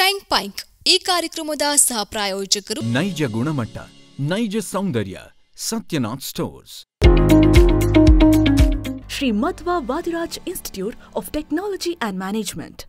Tank ಪೈಂಕ್ ಈ ಕಾರ್ಯಕ್ರಮದ ಸಹ ಪ್ರಾಯೋಜಕರು ನೈಜ ಗುಣಮಟ್ಟ ನೈಜ ಸೌಂದರ್ಯ Satyanath stores Sri Madhva Vadiraj Institute of Technology and Management.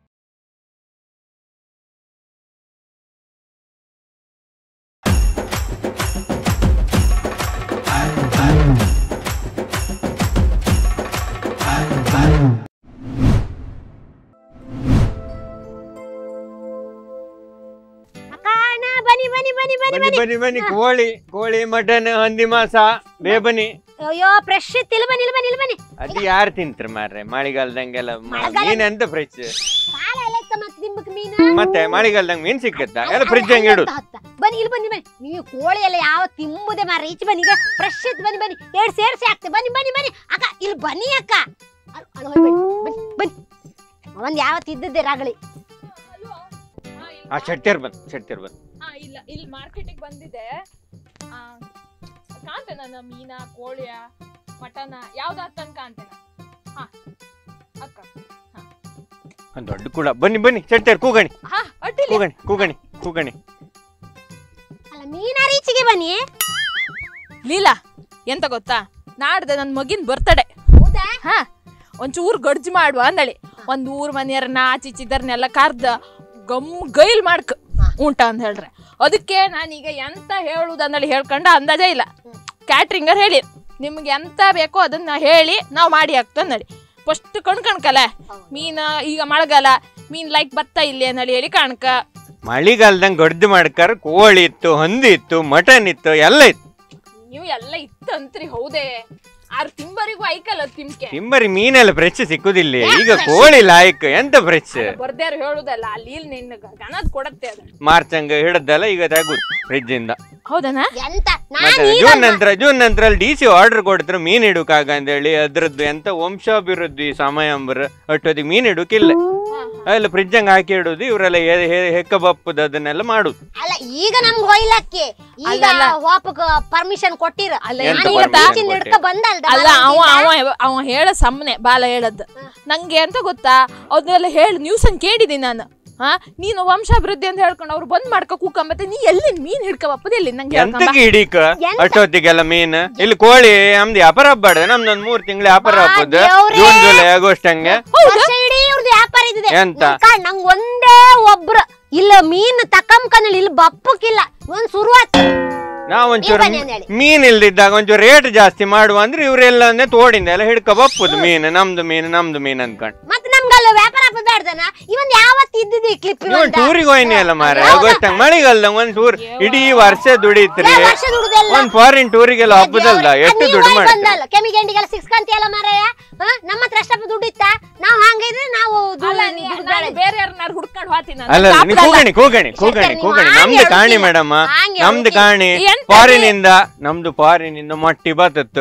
ಅಣ್ಣ ಬನ್ನಿ ಬನ್ನಿ ಬನ್ನಿ ಬನ್ನಿ ಬನ್ನಿ ಬನ್ನಿ ಬನ್ನಿ ಕೋಳಿ ಕೋಳಿ ಮಟನ್ ಹಂದಿ ಮಾಸ ಬೇಬನಿ ಅಯ್ಯೋ ಫ್ರೆಶ್ ಇತ್ತು ಇಲ್ಲಿ ಬನ್ನಿ ಇಲ್ಲಿ ಬನ್ನಿ ಇಲ್ಲಿ ಬನ್ನಿ ಅದು ಯಾರು ತಿಂತ್ರ ಮಾರ್ರೆ ಮಳೆಗಾಲದಂಗೆಲ್ಲ ಮ- ಮಳೆಗಾಲ- ಮೀನ್ ಎಂತ ಫ್ರಿಜ್ ಕಾಲ ಎಲ್ಲ ಇತ್ತ ಮತ್ತೆ ನಿಮ್ಮಕ್ ಮೀನು ಮತ್ತೆ ಮಳೆಗಾಲದಂಗ ಮೀನ್ ಸಿಕ್ಕತ್ತಾ ಎಲ್ಲ ಫ್ರಿಜ್ ಹಂಗೆ ಇಡುದು ಹತ್ತ, ಹತ್ತ. ಬನ್ನಿ ಇಲ್ಲಿ ಬನ್ನಿ ಬನ್ನಿ ನೀವು ಕೋಳಿ ಎಲ್ಲ ಯಾವ ತಿಂಬುದೆ ಮಾರ ಈಚೆ ಬನ್ನಿ ಈಗ ಫ್ರೆಶ್ ಇತ್ತು ಬನ್ನಿ ಬನ್ನಿ ಎರಡು ಸೇರಿಸಿ ಆಗ್ತದೆ ಬನ್ನಿ ಬನ್ನಿ ಬನ್ನಿ ಅಕ್ಕ ಇಲ್ಲಿ ಬನ್ನಿ ಅಕ್ಕ ಅಲ್- ಅಲ್ಲ ಹೋಗ್ಬೇಡಿ ಬನ್ನಿ ಬನ್ನಿ ಒಂದ್ ಯಾವತ್ತು ಇದ್ದದ್ದೇ ರಾಗಳಿ ಆ ಶೆಟ್ಟಿಯರ್ ಬಂದ್ ಶೆಟ್ಟಿಯರ್ ಬಂದ್ ಹಾ ಇಲ್ಲ ಇಲ್ಲಿ ಮಾರ್ಕೆಟಿಗೆ ಬಂದಿದೆ ಆ, ಕಾಂತೆ ನನ್ನ ಮೀನ ಕೋಳಿಯ ಮಟನ ಯಾವ್ದಾಗ್ತಾನ ಕಾಂತೆನ ಹಾ ಅಕ್ಕ ಒಂದ್ ದೊಡ್ಡ ಕೂಡ ಬನ್ನಿ ಬನ್ನಿ ಶೆಟ್ಟಿಯರ್ ಕೂಗಣಿ ಹಾ ಅಡ್ಡಿಲ್ಲ ಕೂಗಣಿ ಕೂಗಣಿ ಕೂಗಣಿ ಅಲ್ಲ ಮೀನಾರ ಈಚೆಗೆ ಬನ್ನಿ ಲೀಲಾ ಎಂತ ಗೊತ್ತಾ ನಾಡ್ದೆ ನನ್ನ ಮಗಿನ ಬರ್ತಡೆ ಹೌದಾ ಹಾ ಒಂಚೂರು ಗಡ್ಜ್ ಮಾಡುವ ಅಂದಳಿ ಒಂದ್ ಊರ್ ಮನೆಯವ್ರನ್ನ ಆಚಿಚಿದರ್ನೆಲ್ಲ ಕರ್ದ ಗಮ್ ಗೈಲ್ ಮಾಡ್ಕ ಉಂಟ ಅಂತ ಹೇಳ್ರೆ ಅದಕ್ಕೆ ನಾನೀಗ ಎಂತ ಹೇಳುದು ಅಂದಳಿ ಹೇಳ್ಕೊಂಡ ಅಂದಾಜೇ ಇಲ್ಲ ಕ್ಯಾಟ್ರಿಂಗರ್ ಹೇಳಿ ನಿಮ್ಗೆ ಎಂತ ಬೇಕೋ ಅದನ್ನ ಹೇಳಿ ನಾವು ಮಾಡಿ ಹಾಕ್ತು ಅಂದಳಿ ಫಸ್ಟ್ ಕಣ್ ಕಣ್ಕಲ್ಲ ಮೀನ ಈಗ ಮಳೆಗಾಲ ಮೀನ್ ಲೈಕ್ ಬತ್ತ ಇಲ್ಲಿ ಅಂದಳಿ ಹೇಳಿ ಕಣ್ಕ ಮಳೆಗಾಲದಂಗ ಗಡ್ದು ಮಾಡ್ಕಾರ ಕೋಳಿ ಇತ್ತು ಹಂದಿ ಇತ್ತು ಮಟನ್ ಇತ್ತು ಎಲ್ಲ ಇತ್ತು ನೀವು ಎಲ್ಲ ಇತ್ತಂತ್ರಿ ಹೌದೇ ಆರ್ ತಿಂಬರಿಗೂ ಐಕಲ್ಲ ತಿಮ್ಕೆ ತಿಂಬರಿ ಮೀನೆಲ್ಲ ಫ್ರೆಶ್ ಸಿಕ್ಕುದಿಲ್ಲ ಈಗ ಕೋಳಿ ಲಾಯಕ್ ಎಂತ ಫ್ರೆಶ್ ಬರ್ದ್ಯಾರು ಹೇಳುದಲ್ಲ ಅಲ್ಲಿ ಇಲ್ಲಿ ನಿನ್ನ ಗನದ್ ಕೊಡತ್ತೆ ಅದು ಮಾರ್ಚಂಗ ಹಿಡದಲ್ಲ ಈಗ ತಗುದು ಫ್ರಿಜ್ ಇಂದ ಹೌದನಾ ಎಂತ ಮತ್ತೆ ನಾನು ಈಗ ಜೂನ್ ನಂತರ ಜೂನ್ ನಂತರ ಅಲ್ಲಿ ಡಿ ಸಿ ಆರ್ಡರ್ ಕೊಡ್ತಾರೆ ಮೀನ್ ಇಡುಕಾಗ ಅಂತ ಹೇಳಿ ಅದ್ರದ್ದು ಎಂತ ವಂಶಾಭಿವೃದ್ಧಿ ಸಮಯ ಅಂಬರ್ ಅಷ್ಟೊತ್ತಿಗೆ ಮೀನ್ ಇಡುಕಿಲ್ಲ ಎಲ್ಲ ಫ್ರಿಜ್ ಹಂಗ ಹಾಕಿ ಇಡುದು ಇವರೆಲ್ಲ ಹೆಕ್ಕ ಬಪ್ಪುದು ಅದನ್ನೆಲ್ಲ ಮಾಡುದು ಅಲ್ಲ ಈಗ ನಮ್ಗೆ ಹೊಯ್ಲಕ್ಕೆ ಈಗ ಅಲ್ಲಲ್ಲ. ವಾಪಕ್ ಪರ್ಮಿಷನ್ ಕೊಟ್ಟಿರ ಅಲ್ಲ ಎಂತ ನಾನು ಈಗ permission ಬೀಚಿಂದ ಕೊಟ್ಟಿರ? ಹಿಡ್ಕ ಬಂದಲ್ದ ಅಲ್ಲ ಅವ ಅವ ಅವ ಹೇಳ ಸಮ್ನೆ ಬಾಲ ಹೇಳದ್ ನಂಗೆ ಅಂತ ಗೊತ್ತಾ ಅದನ್ನೆಲ್ಲ ಹೇಳಿ ನ್ಯೂಸ್ ಅನ್ ಕೇಳಿದೀನಿ ನಾನು ಹಾ ನೀನು ವಂಶಾಭಿವೃದ್ಧಿ ಅಂತ ಹೇಳ್ಕೊಂಡು ಅವ್ರು ಬಂದ್ ಮಾಡ್ಕೊ ಕೂಕ ಮತ್ತೆ ನೀ ಎಲ್ಲಿ ಮೀನ್ ಹಿಡ್ಕ ಬಪ್ಪದ ಎಲ್ಲಿ ನಂಗೆ ಹೇಳ್ಕೊಂಬ. ಎಂತಕ್ಕೆ ಹಿಡೀಕ ಎಂತ? ಅಷ್ಟೊತ್ತಿಗೆಲ್ಲ ಮೀನ್ ಇಲ್ಲಿ ಕೋಳಿ ನಮ್ದು ವ್ಯಾಪಾರ ಹಬ್ಬಾಡ ನಮ್ದೊಂದ್ ಮೂರ್ ತಿಂಗಳು ವ್ಯಾಪಾರ ಬಾ ಹಬ್ಬದ ದೇವ್ರೇ. ಜೂನ್ ಜುಲೈ ಆಗಸ್ಟ್ ಹಂಗೆ ವರ್ಷ ಇಡೀ ಇವ್ರದ್ದು ವ್ಯಾಪಾರ ಇದಿದೆ ಎಂತ? ನಂಗೆ ಒಂದೇ ಒಬ್ರು ಇಲ್ಲ ಮೀನ್ ತಕ್ಕಂಕನಲ್ಲಿ ಇಲ್ಲಿ ಬಪ್ಪಕ್ಕಿಲ್ಲ ಒಂದ್ ಶುರುವಾತ್ ನಾವೊಂಚೂರು ಬನ್ನಿ ಅಂದೇಳಿ. ಮೀನ್ ಇಲ್ದಿದ್ದಾಗ ಒಂಚೂರು ರೇಟ್ ಜಾಸ್ತಿ ಮಾಡುವ ಅಂದ್ರೆ ಇವರೆಲ್ಲ ತೋಡಿಂದ ಎಲ್ಲ ಹಿಡ್ಕ ಬಪ್ಪುದು ಮೀನ್ ನಮ್ದು ಮೀನ್ ನಮ್ದು ಮೀನ್ ಅನ್ಕೊಂಡ್ ಮತ್ತೆ ನಮ್ಗಲ್ಲ ವ್ಯಾಪಾರ ಹಾಕೋದ್ ಬೇಡ್ದನ ಇವನ್ ಯಾವತ್ ಇದ್ದಿದ್ದು ಕ್ಲಿಪ್ ನೀವು ಟೂರಿಗೆ ಹೋಯ್ನಿ ಅಲ್ಲ ಮಾರ ಆಗಸ್ಟ್ ಹಂಗ ಮಳೆಗಾಲದಾಗ ಒಂದ್ ಟೂರ್ ಇಡೀ ವರ್ಷ ದುಡಿತ್ರಿ ವರ್ಷ ದುಡ್ದೆಲ್ಲ ಒಂದ್ ಫಾರಿನ್ ಟೂರಿಗೆಲ್ಲ ಹಬ್ಬದಲ್ದ ಎಷ್ಟು ದುಡ್ಡು ಮಾಡಿ ಬಂದಲ್ಲ ಕೆಮಿಗೆಂಡಿಗೆಲ್ಲ ಸಿಕ್ಸ್ಕಂತಿಯಲ್ಲ ಮಾರಾಯ ಹ? ನಮ್ಮ ಹತ್ರ ಅಷ್ಟಪ್ಪ ದುಡ್ಡಿತ್ತ ನಾವು ಹಂಗಿದ್ರೆ ನಾವು ದು- ಅಲ್ಲ ನೀ- ದುಡ್ಡು ನಾನು ಬೇಡ. ಬೇರೆ ಯಾರನ್ನಾರು ಹುಡ್ಕೊಂಡು ಹೋಗ್ತೀನಿ ನಾನು. ಅಲ್ಲ ಅಲ್ಲ, ನೀವು ಚಾಪ್ಲಲ್ಲ. ಕೂಗಣಿ ಕೂಗಣಿ ಕೂಗಣಿ ಶೆಟ್ಟರ್, ಕೂಗಣಿ ನೀವು ನಮ್ದು ಹಾಗೆ ಕಾಣಿ ಹೇಳ್ತೀರಿ. ಮೇಡಮ್ ಹಾಗೆ ನಮ್ದು ಹೇಳ್ತೀರಿ. ಕಾಣಿ ಎಂತದು? ಫಾರಿನಿಂದ ನಮ್ದು ಫಾರಿನಿಂದ ಮಟ್ಟಿ ಬತ್ತತ್ತು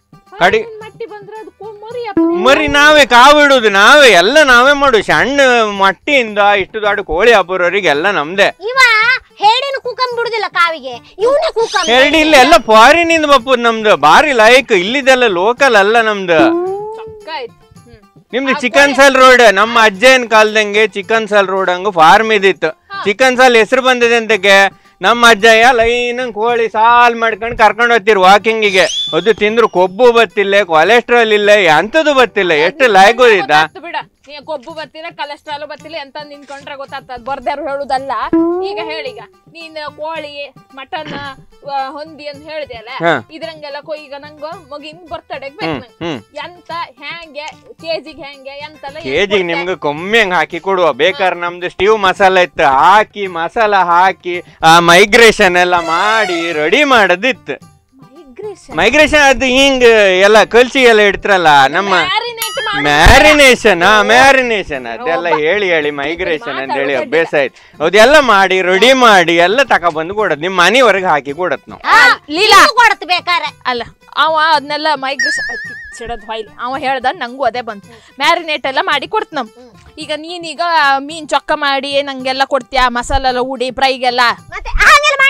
ಕಡಿ ನಿನ್ ಮಟ್ಟಿ ಬಂದ್ರೆ ಅದು ಕೊ- ಮರಿ ಅಪ್ಪ. ಮರಿ ನಾವೇ ಕಾವಿಡುದು ನಾವೇ ಎಲ್ಲ ನಾವೇ ಮಾಡು ಸಣ್ಣ ಮಟ್ಟಿಯಿಂದ ಇಷ್ಟು ದೊಡ್ಡ ಕೋಳಿ ಹಬ್ಬರವರಿಗೆ ಎಲ್ಲ ನಮ್ದೇ ಇವ ಹೇಡಿನ ಕೂಕಂ ಬಿಡುದಿಲ್ಲ ಕಾವಿಗೆ ಇವನೇ ಕೂಕಂ ಎರಡು ಇಲ್ಲ ಎಲ್ಲ ಫಾರಿನ್ ಇಂದ ಬಪ್ಪುದು ನಮ್ದು ಬಾರಿ ಲೈಕ್ ಇಲ್ಲಿದೆಲ್ಲ ಲೋಕಲ್ ಅಲ್ಲ ನಮ್ದು ಚೊಕ್ಕ ಆಯ್ತು ಹ್ಮ್ ನಿಮ್ದು ಚಿಕನ್ ಸಾಲ್ ರೋಡ್ ನಮ್ಮ ಅಜ್ಜನ ಕಾಲದಂಗೆ ಚಿಕನ್ ಸಾಲ್ ರೋಡ್ ಹಂಗ ಫಾರ್ಮ್ ಇದಿತ್ತು ಚಿಕನ್ ಸಾಲ್ ಹೆಸರು ಬಂದಿದೆ ಅಂತಕ್ಕೆ ನಮ್ಮ ಅಜ್ಜಯ್ಯ ಲೈನ್ ಕೋಳಿ ಸಾಲ್ ಮಾಡ್ಕೊಂಡು ಕರ್ಕೊಂಡು ಹೋಗ್ತಿರು ವಾಕಿಂಗಿಗೆ ಅದು ತಿಂದ್ರು ಕೊಬ್ಬು ಬತ್ತಿಲ್ಲ ಕೊಲೆಸ್ಟ್ರಾಲ್ ಇಲ್ಲ ಎಂತದು ಬತ್ತಿಲ್ಲ ಎಷ್ಟು ಲೈಕ್ ಓದಿದ್ದ ಗೊತ್ತಾಯ್ತು ಬಿಡ ನೀ ಕೊಬ್ಬು ಬತ್ತಿಲ್ಲ ಕೊಲೆಸ್ಟ್ರಾಲ್ ಬತ್ತಿಲ್ಲ ಎಂತ ನಿನ್ಕೊಂಡ್ರೆ ಗೊತ್ತಾಗ್ತದ ಬರ್ದ್ಯಾರು ಹೇಳುದಲ್ಲ ಈಗ ಹೇಳೀಗ ನೀನ್ ಕೋಳಿ ಮಟನ್ ಹೊಂದಿ ಅಂತ ಹೇಳಿದೆ ಅಲ್ಲ ಹಾ. ಇದ್ರಂಗೆಲ್ಲ ಕೊ ಈಗ ನಂಗ ಮಗಿನ್ ಬರ್ತಡೆಗ್ ಬೇಕು ಹ್ಮ್ ನಂಗೆ ಹ್ಮ್ ಎಂತ ಹ್ಯಾಂಗೆ ಕೆಜಿಗೆ ಹೆಂಗೆ ಎಂತೆಲ್ಲ ಏನ್ ಕೆಜಿಗೆ ಕೊಡ್ತೆ? ನಿಮ್ಗೆ ಕಮ್ಮಿ ಹಂಗ ಹಾಕಿ ಕೊಡುವ ಬೇಕಾದ್ರೆ ನಮ್ದು ಸ್ಟೀವ್ ಮಸಾಲ ಇತ್ತು ಹಾಕಿ ಮಸಾಲ ಹಾಕಿ ಆ ಮೈಗ್ರೇಷನ್ ಎಲ್ಲ ಮಾಡಿ ರೆಡಿ ಮಾಡೋದಿತ್ತು Migration. ಮೈಗ್ರೇಷನ್ ಅದು ಹಿಂಗ್ ಎಲ್ಲ ಕಲ್ಸಿ ಎಲ್ಲ ಇಡ್ತಾರಲ್ಲ ನಮ್ಮ Marinate ಮಾಡು. ಮ್ಯಾರಿನೇಷನ್ ಮ್ಯಾರಿನೇಷನ್ ಅದೆಲ್ಲ ಹೇಳಿ ಹೇಳಿ ಮೈಗ್ರೇಷನ್ ಅಂತ ಹೇಳಿ ಅಭ್ಯಾಸ ಆಯ್ತು ಅದೆಲ್ಲ ಮಾಡಿ ರೆಡಿ ಮಾಡಿ ಎಲ್ಲ ತಕೊಬಂದು ಕೊಡೋದು ನಿಮ್ಮ ಮನೆವರೆಗೆ ಹಾಕಿ ಕೊಡತ್ ನಾವು ಲೀಲಾ ಕೊಡತ್ ಬೇಕಾರೆ ಅಲ್ಲ ಅವ ಅದನ್ನೆಲ್ಲ ಮೈಗ್ರೇಷನ್ ಸಿಡದ್ ಹೊಯ್ಲಿ ಅವ ಹೇಳ್ದ ನಂಗೂ ಅದೇ ಬಂತು ಮ್ಯಾರಿನೇಟ್ ಎಲ್ಲ ಮಾಡಿ ಕೊಡ್ತ ನಮ್ ಈಗ ನೀನೀಗ ಮೀನ್ ಚೊಕ್ಕ ಮಾಡಿ ನಂಗೆಲ್ಲ ಕೊಡ್ತೀಯ ಮಸಾಲ ಎಲ್ಲ ಉಡಿ ಫ್ರೈಗೆಲ್ಲ ಮತ್ತೆ ಹಂಗೆಲ್ಲ ಮಾಡಿ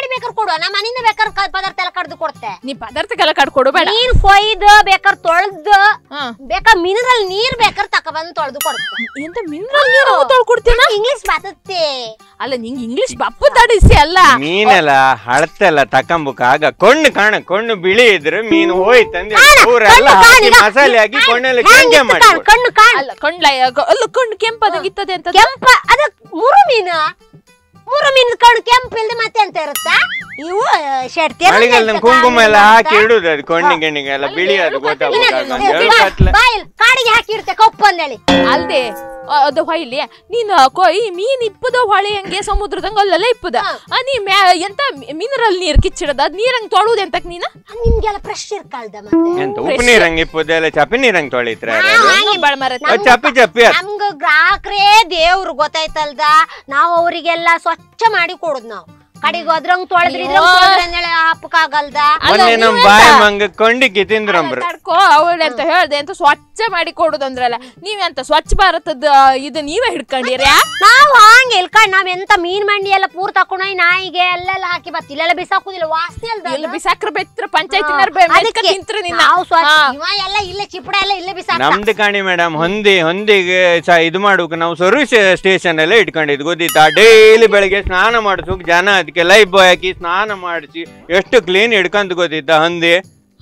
ಬೇಕಾದ್ರೆ ಕೊಡು ನಮ್ಮ ಮನೆಯಿಂದ ಬೇಕಾದ್ರೆ ಕ- ಪದಾರ್ಥ ಎಲ್ಲ ಕಡ್ದು ಕೊಡ್ತೆ ನೀ ಪದಾರ್ಥಕ್ಕೆಲ್ಲ ಕಟ್ಕೊಡು ಬೇಡ ಮೀನ್ ಕೊಯ್ದು ಬೇಕಾದ್ರೆ ತೊಳ್ದು ಹಾ ಬೇಕಾದ್ರೆ ಮಿನರಲ್ ನೀರ್ ಬೇಕಾದ್ರೆ ತಕೊಬಂದು ತೊಳ್ದು ಕೊಡುತ್ತೆ ಎಂತ ಮಿನರಲ್ ನೀರು ತೊಳ್ಕೊಡ್ತೀನ ಇಂಗ್ಲಿಷ್ ಬರ್ತತ್ತೆ ಅಲ್ಲ ನಿಂಗೆ ಇಂಗ್ಲಿಷ್ ಬಪ್ಪು ತಡಿಸಿ ಅಲ್ಲ ಮೀನೆಲ್ಲ ಹಳತೆಲ್ಲ ತಕೊಂಬುಕ ಆಗ ಕಣ್ಣು ಕಾಣ ಕಣ್ಣು ಬಿಳಿ ಇದ್ರೆ ಮೀನು ಹೋಯ್ತಂದ್ರೆ ಊರೆಲ್ಲ ಕಣ್ಣು ಹಾಕಿ ಕಾಣಿಗ. ಮಸಾಲೆ ಹಾಕಿ ಕಣ್ಣೆಲ್ಲ ಹ್ಯಾಂಗ್ ಕೆಂಗೆ ಇತ್ತು ಮಾಡಿ ಕಾಣ್- ಕಣ್ಣು ಕಾಣ್ ಅಲ್ಲ ಕಣ್ಲ ಅಲ್ಲ ಕಣ್ಣು ಕೆಂಪದಾಗಿತ್ತದೆ ಅಂತ ಕೆಂಪ ಅದ ಮುರು ಮೀನು ಮುರು ಮೀನು ಕಣ್ಣು ಕೆಂಪು ಇಲ್ದೆ ಮತ್ತೆ ಅಂತ ಇರುತ್ತಾ ಇವು ಶೆಡ್ತಿ ಮಳೆಗಾಲ ಕುಂಕುಮ ಎಲ್ಲ ಹಾಕಿ ಇಡುದು ಅದು ಕಣ್ಣು ಗಿಣ್ಣಿಗೆಲ್ಲ ಬಿಳಿ ಅದು ಗೊತ್ತಾಗ್ಬೇಕಾಗ ಬಾಯಿಲ್ ಕಾಡಿಗೆ ಹಾಕಿ ಇಡ್ತೆ ಕಪ್ಪು ಅಂದೇಳಿ ಅಲ್ದೆ ಅ- ಅದು ಹೊಯ್ಲಿ ನೀನು ಕೊಯ್ ಮೀನ್ ಇಪ್ಪದ ಹೊಳೆ ಹಂಗೆ ಸಮುದ್ರದಂಗ ಅಲ್ಲೆಲ್ಲ ಇಪ್ಪದ ಆ, ನೀ ಮ್ಯಾ ಎಂತ ಮಿನರಲ್ ನೀರ್ ಕಿಚ್ಚಿಡದ ಅದ್ ನೀರಂಗ್ ತೊಳುದು ಎಂತಕ್ ನೀನ ನಿಮ್ಗೆಲ್ಲ ಫ್ರೆಶ್ ಇರ್ಕಲ್ದ ಮತ್ತೆ ಎಂತ ಉಪ್ಪು ನೀರಂಗ್ ಇಪ್ಪದೆಲ್ಲ ಚಪ್ಪಿ ನೀರಂಗ್ ತೊಳಿತ್ರ ಹಾಂಗಿ ಬಾಳ್ ಮರ ಅದು ಚಪ್ಪಿ ಚಪ್ಪಿ ಅದು. ನಮ್ಗ ಗ್ರಾಹಕರೇ ದೇವ್ರು ಗೊತ್ತಾಯ್ತಲ್ದ ನಾವು ಅವರಿಗೆಲ್ಲ ಸ್ವಚ್ಛ ಮಾಡಿ ಕೊಡುದ್ ನಾವು ಕಡೆಗೆ ಅದ್ರಂಗ್ ತೊಳೆದ್ರಿ ಇದ್ರಂಗ್ ಹಪ್ಪಕ್ಕಾಗಲ್ದ ಮೊನ್ನೆ ನಮ್ ಬಾಯ ಮಂಗ ಕೊಂಡಿಕ್ಕಿ ತಿಂದ್ರಂಬ್ರು ತಡ್ಕೋ ಅವಳು ಅಂತ ಹೇಳ್ದೆ ಅಂತ ಸ್ವಚ್ಛ ಮಾಡಿ ಕೊಡುದಂದ್ರಲ್ಲ ನೀವೆಂತ ಸ್ವಚ್ಛ ಭಾರತದ ಇದು ನೀವೇ ಹಿಡ್ಕೊಂಡಿರ್ಯಾ ನಾವು ಹಂಗೆ ಇಲ್ಕಂಡ್ ನಾವ್ ಎಂತ ಮೀನ್ ಮಂಡಿ ಎಲ್ಲ ಪೂರ್ ತಕೊಂಡೋಗಿ ನಾಯಿಗೆ ಅಲ್ಲೆಲ್ಲ ಹಾಕಿ ಬತ್ತಿ ಇಲ್ಲೆಲ್ಲ ಬಿಸಾಕುದಿಲ್ಲ ವಾಸನೆ ಅಲ್ದ ಇಲ್ಲಿ ಬಿಸಾಕ್ರ ಬೆತ್ರ ಪಂಚಾಯತಿ ಅದಕ್ಕೆ ತಿಂತ್ರ ನಿನ್ನ ನಾವು ಸ್ವಚ್ಛ ಹಾ. ಇವ ಎಲ್ಲ ಇಲ್ಲೇ ಚಿಪ್ಪಡ ಎಲ್ಲ ಇಲ್ಲೇ ಬಿಸಾಕ ನಮ್ದು ಕಾಣಿ ಮೇಡಮ್ ಹೊಂದಿ ಹೊಂದಿಗೆ ಸ ಇದು ಮಾಡುವಾಗ ನಾವು ಸರ್ವಿಸ್ ಸ್ಟೇಷನ್ ಎಲ್ಲ ಇಟ್ಕೊಂಡಿದ್ದು ಗೊತ್ತಿತ್ತಾ ಡೈಲಿ ಬೆಳಿಗ್ಗೆ ಸ್ನಾನ ಮಾಡಿಸೋಕ್ ಜನ ಅದಕ್ಕೆ ಲೈಫ್ ಬಾಯ್ ಹಾಕಿ ಸ್ನಾನ ಮಾಡಿಸಿ ಎಷ್ಟು ಕ್ಲೀನ್ ಇಡ್ಕಂತ ಗೊತ್ತಿತ್ತಾ ಹಂದಿ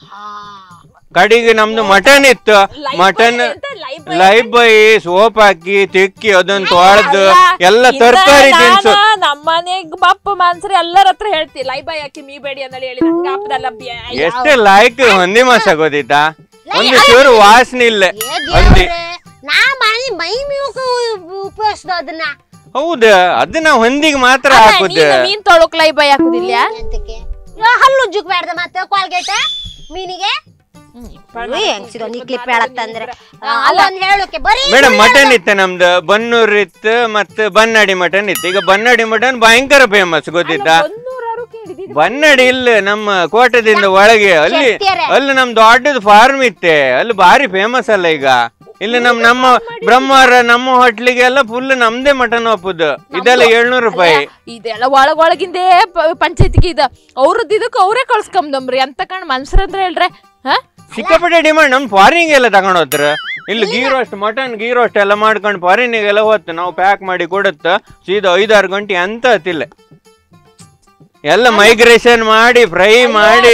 ಕಡೆಗೆ ನಮ್ದು ಮಟನ್ ಇತ್ತು ಮಟನ್ ಲೈಫ್ ಬಾಯ್ ಸೋಪ್ ಹಾಕಿ ತಿಕ್ಕಿ ಅದನ್ನ ತೊಳ್ದು ಎಲ್ಲ ತರಕಾರಿ ತಿನ್ಸು ನಮ್ಮನೆಗ್ ಬಪ್ಪ ಮನ್ಸ್ರಿ ಎಲ್ಲರ ಹತ್ರ ಹೇಳ್ತಿ ಲೈ ಬಾಯ್ ಹಾಕಿ ಮೀ ಬೇಡಿ ಅಂದೇಳಿ ಹೇಳಿ ನಂಗೆ ಹಬ್ಬದಲ್ಲ ಎಷ್ಟು ಲಾಯ್ಕ್ ಹೊಂದಿ ಮಾಸ ಗೊತ್ತಿತ್ತಾ ಒಂದು ಚೂರು ವಾಸನೆ ಇಲ್ಲ ಏ ಹೊಂದಿ ದೇವ್ರೇ, ನಾ ಮೈ ಮೈ ಮೀವಕ ಉಪಯೋಗಿಸ್ದ ಅದನ್ನ ಹೌದು ಅದನ್ನ ಹೊಂದಿಗೆ ಮಾತ್ರ ಹಾಕುದು ಮೀನ್ ತೊಳಕ್ ಲೈ ಬಾಯ್ ಹಾಕುದಿಲ್ಲ ಎಂತಕ್ಕೆ ಇವ ಹಲ್ಲು ಉಜ್ಜುಕ್ ಬೇಡ್ದ ಮತ್ತೆ ಕೋಲ್ಗೇಟ ಮೀನಿಗೆ ಹೆಂಗ್ಸಿರೋ ನೀ ಕ್ಲಿಪ್ ಹೇಳತ್ತಂದ್ರೆ ಅಲ್ಲ ಒಂದ್ ಹೇಳೋಕೆ ಬರೀ ಮೇಡಮ್ ಮಟನ್ ಇತ್ತು ನಮ್ದು ಬನ್ನೂರ್ ಇತ್ತು ಮತ್ತೆ ಬನ್ನಡಿ ಮಟನ್ ಇತ್ತು ಈಗ ಬನ್ನಡಿ ಮಟನ್ ಭಯಂಕರ ಫೇಮಸ್ ಗೊತ್ತಿತ್ತಾ ಬನ್ನಡಿ ಇಲ್ಲ ನಮ್ಮ ಕೋಟದಿಂದ ಒಳಗೆ ಅಲ್ಲಿ ಶೆಟ್ಟಿಯರೇ. ಅಲ್ಲಿ ನಮ್ ದೊಡ್ಡದು ಫಾರ್ಮ್ ಇತ್ತೆ ಅಲ್ಲಿ ಭಾರಿ ಫೇಮಸ್ ಅಲ್ಲ ಈಗ ಇಲ್ಲಿ ನಮ್ ನಮ್ಮ ಬ್ರಹ್ಮರ ನಮ್ಮ ಹೋಟ್ಲಿಗೆಲ್ಲ ಫುಲ್ ನಮ್ದೇ ಮಟನ್ ಒಪ್ಪುದು ಇದೆಲ್ಲ ಏಳ್ನೂರು ರೂಪಾಯಿ ಇದೆಲ್ಲ ಒಳಗ್ ಒಳಗಿಂದೇ ಪಂಚಾಯತಿಗೆ ಇದ ಅವ್ರದ್ದು ಇದಕ್ಕೆ ಅವರೇ ಕಳ್ಸ್ಕೊಂಬಂದ್ರಿ ಅಂತ ಕಾಣ್ ಮನ್ಸ್ರಂದ್ರ ಹೇಳ್ರೆ ಹಾ ಸಿಕ್ಕಾಪಟ್ಟೆ ಡಿಮಾಂಡ್ ನಮ್ ಫಾರಿನ್ ಎಲ್ಲ ತಗೊಂಡ್ ಹೋತ್ರ ಇಲ್ಲಿ ghee roast mutton ghee roast ಎಲ್ಲ ಮಾಡ್ಕೊಂಡು ಫಾರಿನಿಗೆಲ್ಲ ಹೋತ್ತು ನಾವು ಪ್ಯಾಕ್ ಮಾಡಿ ಕೊಡುತ್ತ ಸೀದಾ ಐದಾರು ಗಂಟೆ ಅಂತ ಹತ್ತಿಲ್ಲ ಎಲ್ಲ ಮೈಗ್ರೇಷನ್ ಮಾಡಿ ಫ್ರೈ ಮಾಡಿ